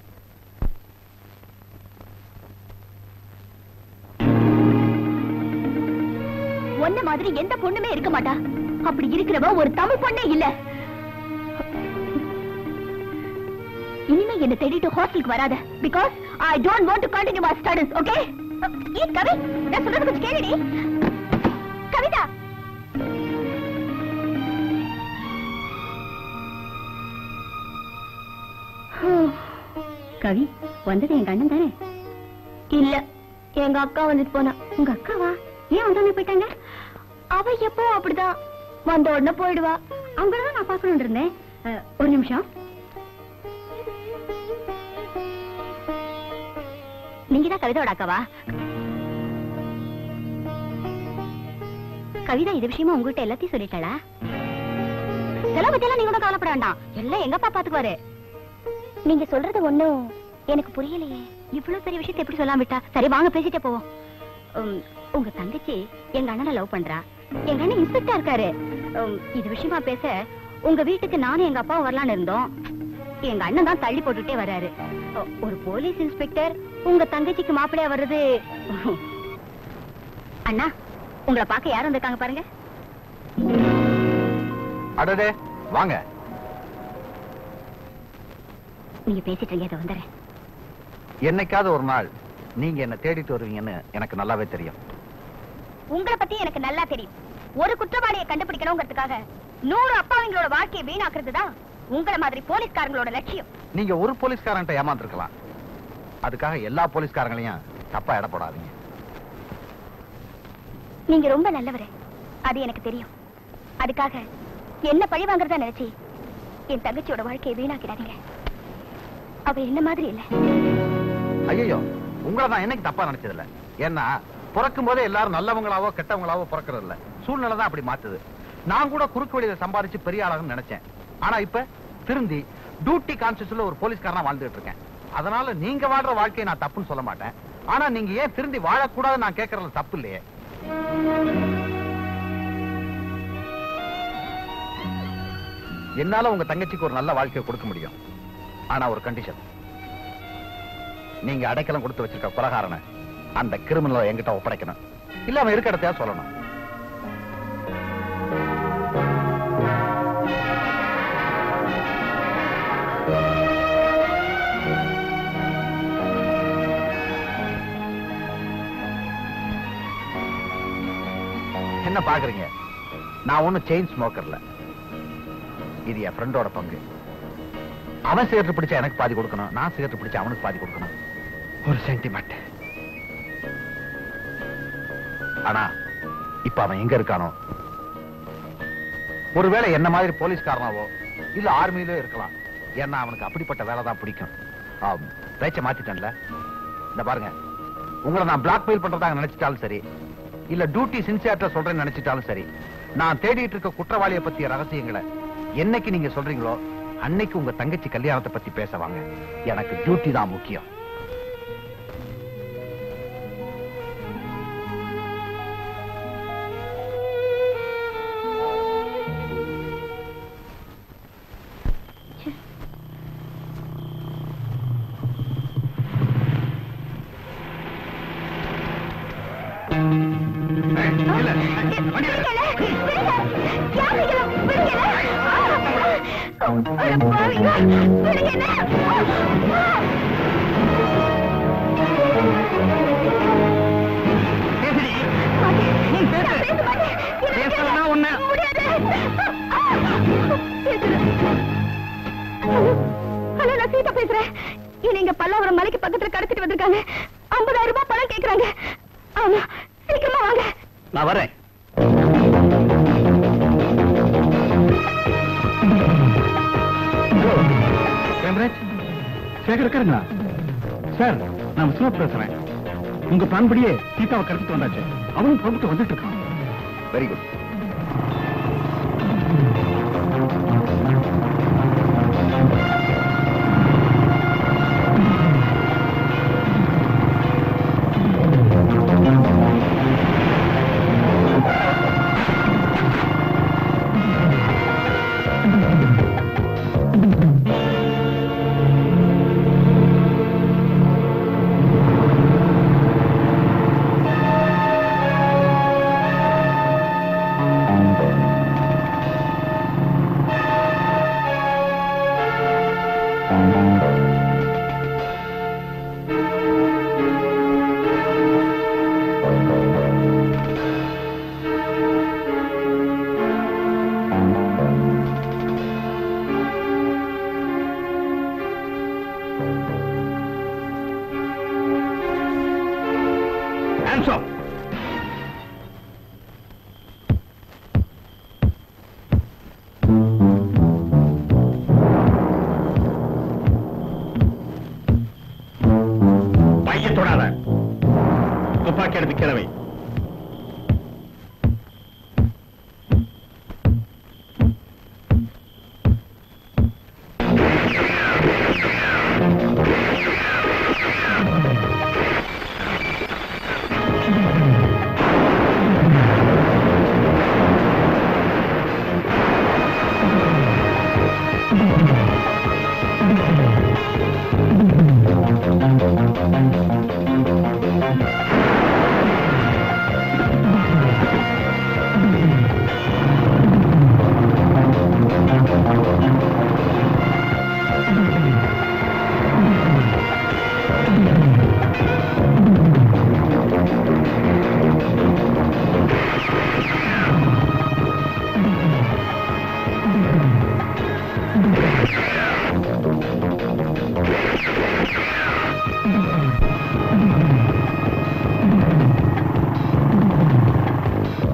ஒன்ன மாதிரி எந்த பொண்ணுமே இருக்க மாட்டா அப்படி இருக்கிறவ ஒரு தமிழ் பொண்ணே இல்ல இனிமே என்ன தேடிட்டு ஹாஸ்டலுக்கு வராத because I don't want to continue my studies okay ஏ கவி நான் சொல்றது கொஞ்சம் கேளுடி கவிதா கவி வந்தது எங்க அண்ணன் தானே இல்ல எங்க அக்கா வந்துட்டு போனா உங்க அக்காவா ஏன் உடனே போயிட்டாங்க அவ எப்போ அப்படிதான் வந்த உடனே போயிடுவா அவங்களதான் நான் பாக்கணும்னு இருந்தேன் அஹ், ஒரு நிமிஷம் நீங்க தான் கவிதாவோட அக்காவா கவிதா இது விஷயமா உங்ககிட்ட எல்லாத்தையும் சொல்லிட்டாளா செலவு பத்தியெல்லாம் நீங்க ஒன்றும் கவலைப்பட வேண்டாம் எல்லாம் எங்க அப்பா பாத்துக்குவாரு நீங்க சொல்றது ஒண்ணும் எனக்கு புரியலையே இவ்வளவு பெரிய விஷயத்தை எப்படி சொல்லாம விட்டா சரி வாங்க பேசிட்டே போவோம் உம், உங்க தங்கச்சி எங்க அண்ணனை லவ் பண்றா எங்க அண்ணன் இன்ஸ்பெக்டா இருக்காரு உம், இது விஷயமா பேச உங்க வீட்டுக்கு நானும் எங்க அப்பாவும் வரலான்னு இருந்தோம் எங்க அண்ணன் தான் தள்ளி போட்டுட்டே வர்றாரு ஒரு போலீஸ் இன்ஸ்பெக்டர் உங்க தங்கச்சிக்கு மாப்பிள்ளையா வர்றது அண்ணா உங்களை பார்க்க யார் வந்திருக்காங்க பாருங்க அடடே வாங்க நீங்க பேசிட்டு இருங்க இதை வந்துடுறேன் என்னைக்காவது ஒரு நாள் நீங்க என்ன தேடிட்டு வருவீங்கன்னு எனக்கு நல்லாவே தெரியும் உங்களை பத்தி எனக்கு நல்லா தெரியும் ஒரு குற்றவாளியை கண்டுபிடிக்கணுங்கிறதுக்காக நூறு அப்பாவிங்களோட வாழ்க்கையை வீணாக்குறது தான் உங்களை மாதிரி போலீஸ்காரங்களோட லட்சியம் நீங்க ஒரு போலீஸ்காரன்ட்ட ஏமாந்துருக்கலாம் அதுக்காக எல்லா போலீஸ்காரங்களையும் தப்பா எடை போடாதீங்க நீங்க ரொம்ப நல்லவரு அது எனக்கு தெரியும் அதுக்காக என்ன பழி வாங்குறதா நினைச்சு என் தங்கச்சியோட வாழ்க்கையை வீணாக்கிடாதீங்க அவ என்ன மாதிரி இல்ல ஐயோ உங்களை நான் என்னைக்கு தப்பா நினைச்சது இல்ல ஏன்னா பிறக்கும் போதே எல்லாரும் நல்லவங்களாவோ கெட்டவங்களாவோ பிறக்கிறது இல்ல சூழ்நிலை தான் அப்படி மாத்துது நான் கூட குறுக்கு வழியில சம்பாதிச்சு பெரிய ஆளாகன்னு நினைச்சேன் ஆனா இப்ப திருந்தி டியூட்டி கான்சியஸ்ல ஒரு போலீஸ்காரனா வாழ்ந்துட்டு இருக்கேன் அதனால நீங்க வாழ்ற வாழ்க்கையை நான் தப்புன்னு சொல்ல மாட்டேன் ஆனா நீங்க ஏன் திருந்தி வாழக்கூடாது நான் கேட்கறது தப்பு இல்லையே என்னால உங்க தங்கச்சிக்கு ஒரு நல்ல வாழ்க்கையை கொடுக்க முடியும் ஆனா ஒரு கண்டிஷன் நீங்க அடைக்கலம் கொடுத்து வச்சிருக்க கொலகாரனை அந்த கிரிமினலை என்கிட்ட ஒப்படைக்கணும் இல்ல அவன் இருக்க இடத்தையா சொல்லணும் என்ன பாக்குறீங்க நான் ஒண்ணும் செயின் ஸ்மோக்கர்ல இது என் ஃப்ரெண்டோட பங்கு அவன் சிகரெட் பிடிச்சா எனக்கு பாதி கொடுக்கணும் நான் சிகரெட் பிடிச்சா அவனுக்கு பாதி கொடுக்கணும் ஒரு சென்டிமெண்ட் ஆனா இப்ப அவன் எங்க இருக்கானோ ஒருவேளை என்ன மாதிரி போலீஸ்காரனாவோ இல்ல ஆர்மியிலோ இருக்கலாம் ஏன்னா அவனுக்கு அப்படிப்பட்ட வேலை தான் பிடிக்கும் ஆம், பேச்ச மாத்திட்டேன்ல இந்த பாருங்க உங்களை நான் பிளாக்மெயில் பண்றதாக நினைச்சிட்டாலும் சரி இல்ல டியூட்டி சின்சியர்ட்ட சொல்றேன்னு நினைச்சிட்டாலும் சரி நான் தேடிட்டு இருக்க குற்றவாளியை பத்திய ரகசியங்களை என்னைக்கு நீங்க சொல்றீங்களோ அன்னைக்கு உங்க தங்கச்சி கல்யாணத்தை பத்தி பேசவாங்க எனக்கு டியூட்டி தான் முக்கியம் ஹலோ நான் சீதா பேசுறேன் என்னை இங்க பல்லாவரம் மலைக்கு பக்கத்துல கடத்திட்டு வந்திருக்காங்க ஐம்பதாயிரம் ரூபாய் பணம் கேக்குறாங்க ஆமா சீக்கிரமா வாங்க நான் வரேன் கேமராஜ் சேகர் இருக்காருங்களா சார் நான் விஸ்வநாத் பேசுறேன் உங்க பிளான் படியே சீதாவை கடத்திட்டு வந்தாச்சு அவனும் புறப்பட்டு வந்துட்டு இருக்கான் வெரி குட் ஆ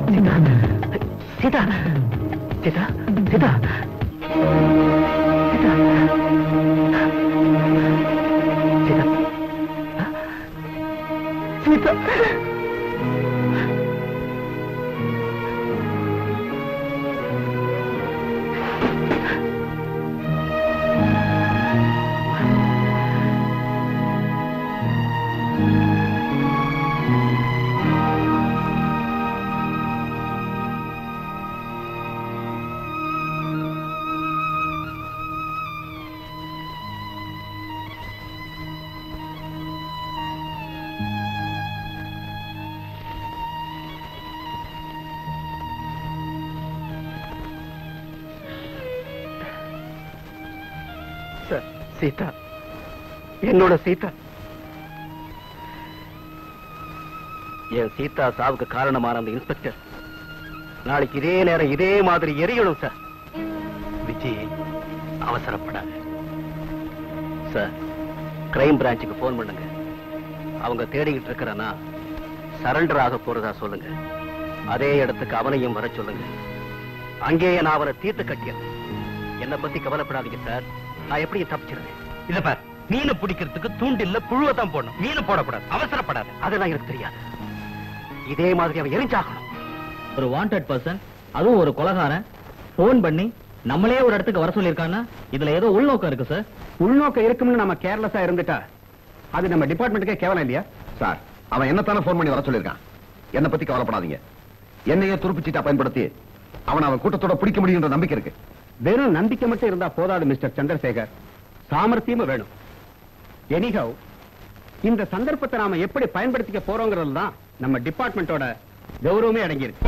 சீதா சீதா சீதா சீதா சீதா சீதா சீதா சார் சீதா என்னோட சீதா என் சீதா சாவுக்கு காரணமான அந்த இன்ஸ்பெக்டர் நாளைக்கு இதே நேரம் இதே மாதிரி எரியணும் சார் விஜய் அவசரப்படாத சார் கிரைம் பிரான்ச்சுக்கு போன் பண்ணுங்க அவங்க தேடிக்கிட்டு இருக்கிறனா சரண்டர் ஆக போறதா சொல்லுங்க அதே இடத்துக்கு அவனையும் வர சொல்லுங்க அங்கேயே நான் அவனை தீர்த்து கட்டியேன் என்னை பத்தி கவலைப்படாதீங்க சார் நான் எப்படி தப்பிச்சிருவேன் இத பார் மீனை பிடிக்கிறதுக்கு தூண்டில்ல புழுவை தான் போடணும் மீனை போடக்கூடாது அவசரப்படாத அதெல்லாம் எனக்கு தெரியாது இதே மாதிரி அவன் எரிஞ்சாகணும் ஒரு வாண்டட் பர்சன் அதுவும் ஒரு கொலகாரன் போன் பண்ணி நம்மளே ஒரு இடத்துக்கு வர சொல்லியிருக்கான்னா இதுல ஏதோ உள்நோக்கம் இருக்கு சார் உள்நோக்கம் இருக்கும்னு நம்ம கேர்லெஸ்ஸா இருந்துட்டா அது நம்ம டிபார்ட்மெண்ட்டுக்கே கேவலம் இல்லையா சார் அவன் என்னத்தானே போன் பண்ணி வர சொல்லியிருக்கான் என்னை பத்தி கவலைப்படாதீங்க என்னையே துருப்பிச்சீட்டா பயன்படுத்தி அவன் அவன் கூட்டத்தோட பிடிக்க முடியுன்ற நம்பிக்கை இருக்கு வெறும் நம்பிக்கை மட்டும் இருந்தா போதாது மிஸ்டர் சந்திரசேகர் சாமர்த்தியமும் வேணும் எனிஹவ் இந்த சந்தர்ப்பத்தை நாம எப்படி பயன்படுத்திக்க போறோங்கிறது தான் நம்ம டிபார்ட்மெண்டோட கௌரவமே அடங்கியிருக்கு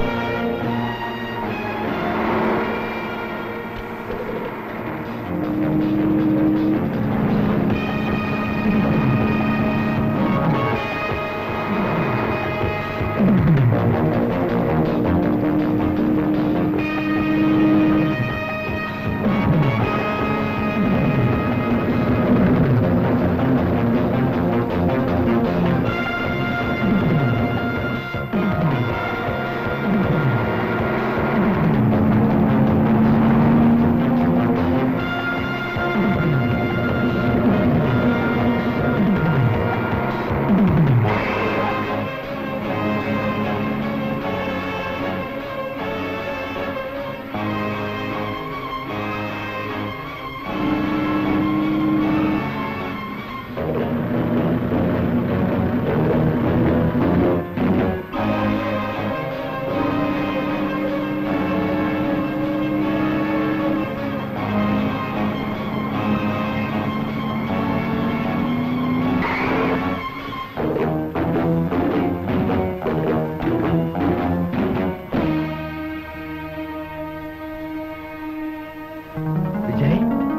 விஜய்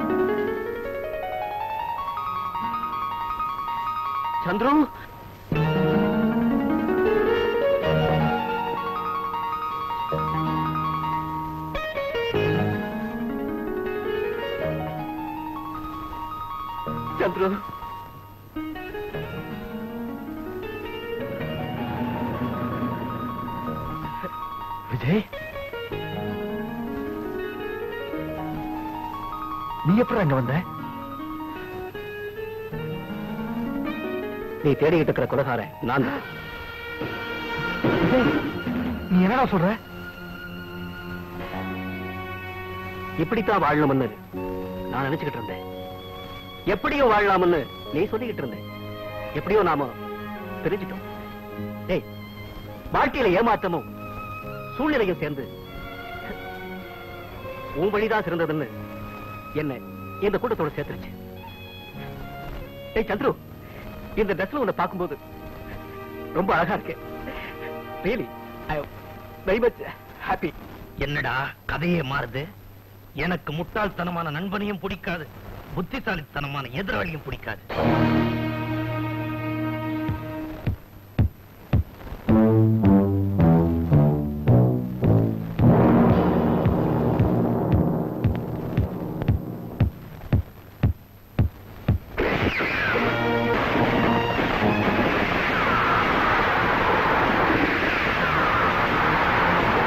சந்துரு சந்துரு விஜய் நீ எப்படி அங்க வந்த நீ தேடிக்கிட்டு இருக்கிற கொலகாரன் நான் தான் விஜய், நீ என்னடா சொல்ற இப்படித்தான் வாழணும்னு நான் நினைச்சுக்கிட்டு இருந்தேன் எப்படியோ வாழலாம்னு நீ சொல்லிக்கிட்டு இருந்த எப்படியோ நாம தெரிஞ்சிட்டோம் டேய் வாழ்க்கையில ஏமாற்றமும் சூழ்நிலையும் சேர்ந்து உன் வழிதான் சிறந்ததுன்னு என்ன இந்த கூட்டத்தோட சேர்த்துருச்சு டேய் சந்துரு இந்த ட்ரெஸ்ல உன்னை பார்க்கும்போது ரொம்ப அழகா இருக்கு really I very much happy என்னடா கதையே மாறுது எனக்கு முட்டாள்தனமான நண்பனையும் பிடிக்காது புத்திசாலித்தனமான எதிராளியும் பிடிக்காது ஆ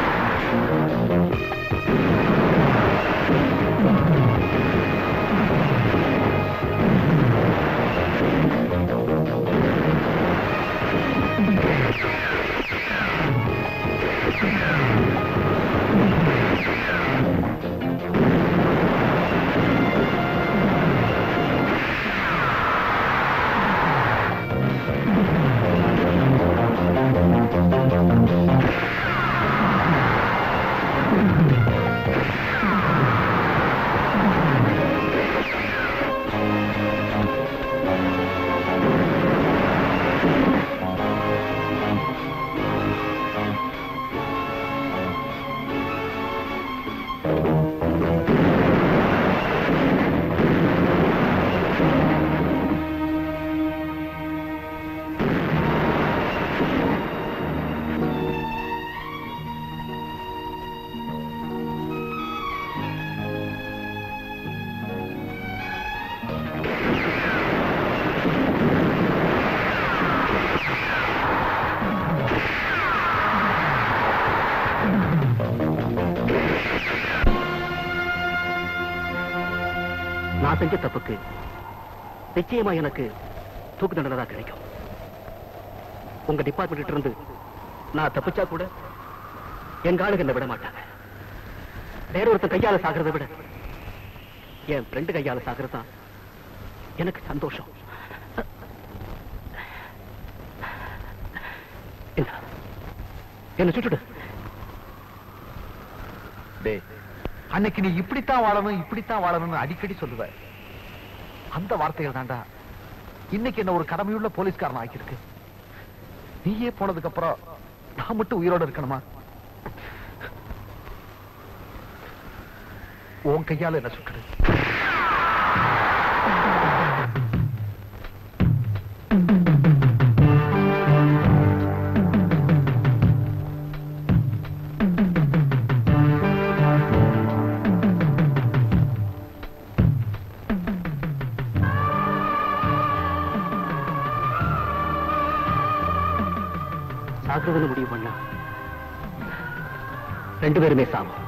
நான் செஞ்ச தப்புக்கு நிச்சயமா எனக்கு தூக்கு தண்டனை தான் கிடைக்கும் உங்க டிபார்ட்மெண்ட் இருந்து நான் தப்பிச்சா கூட எங்க ஆளுங்க என்னை விட மாட்டாங்க வேற ஒருத்தன் கையால சாகிறத விட என் ஃப்ரெண்டு கையால சாகிறது தான் எனக்கு சந்தோஷம் இந்தா, என்னை சுட்டுடு டேய் அன்னைக்கு நீ இப்படித்தான் வாழணும் இப்படித்தான் வாழணும்னு அடிக்கடி சொல்லுவ அந்த வார்த்தைகள் தாண்டா இன்னைக்கு என்ன ஒரு கடமையுள்ள போலீஸ்காரன் ஆக்கியிருக்கு நீயே போனதுக்கு அப்புறம் நான் மட்டும் உயிரோட இருக்கணுமா உன் கையால என்ன சுட்டுடு சாகிறதுன்னு முடிவு பண்ணா ரெண்டு பேருமே சாவோம்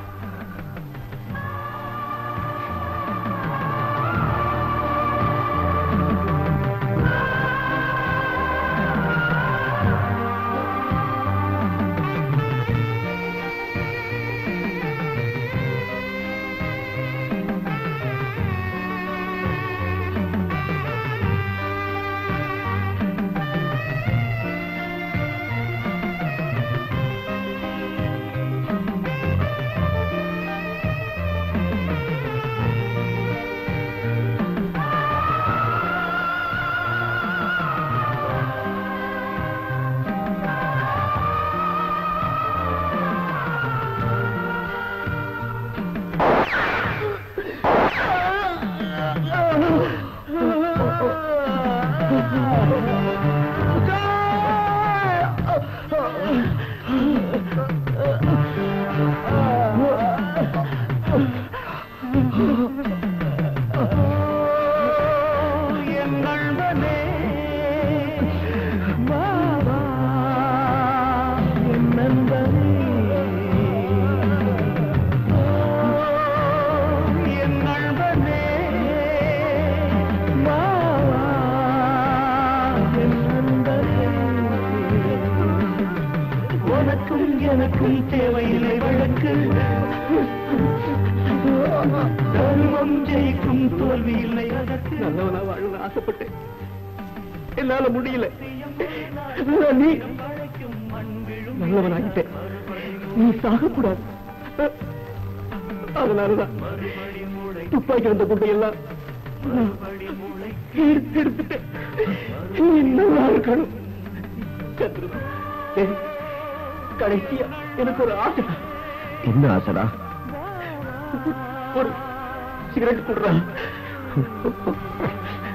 உனக்கும் எனக்கும் தேவையில்லை வழக்கு தர்மம் ஜெயிக்கும் தோல்வி இல்லை அதற்கு நல்லவனா வாழணும்னு ஆசைப்பட்டேன் என்னால முடியல நீ நல்லவனாகிட்டேன் நீ சாகக்கூடாது அதனாலதான் துப்பாக்கி வந்த குண்டையெல்லாம் நான் எடுத்து எடுத்துட்டேன் நீ நல்லா இருக்கணும் சத்ரு, ஏய், கடைசியா எனக்கு ஒரு ஆசை என்ன ஆசடா ஒரு சிகரெட் கொடுறான்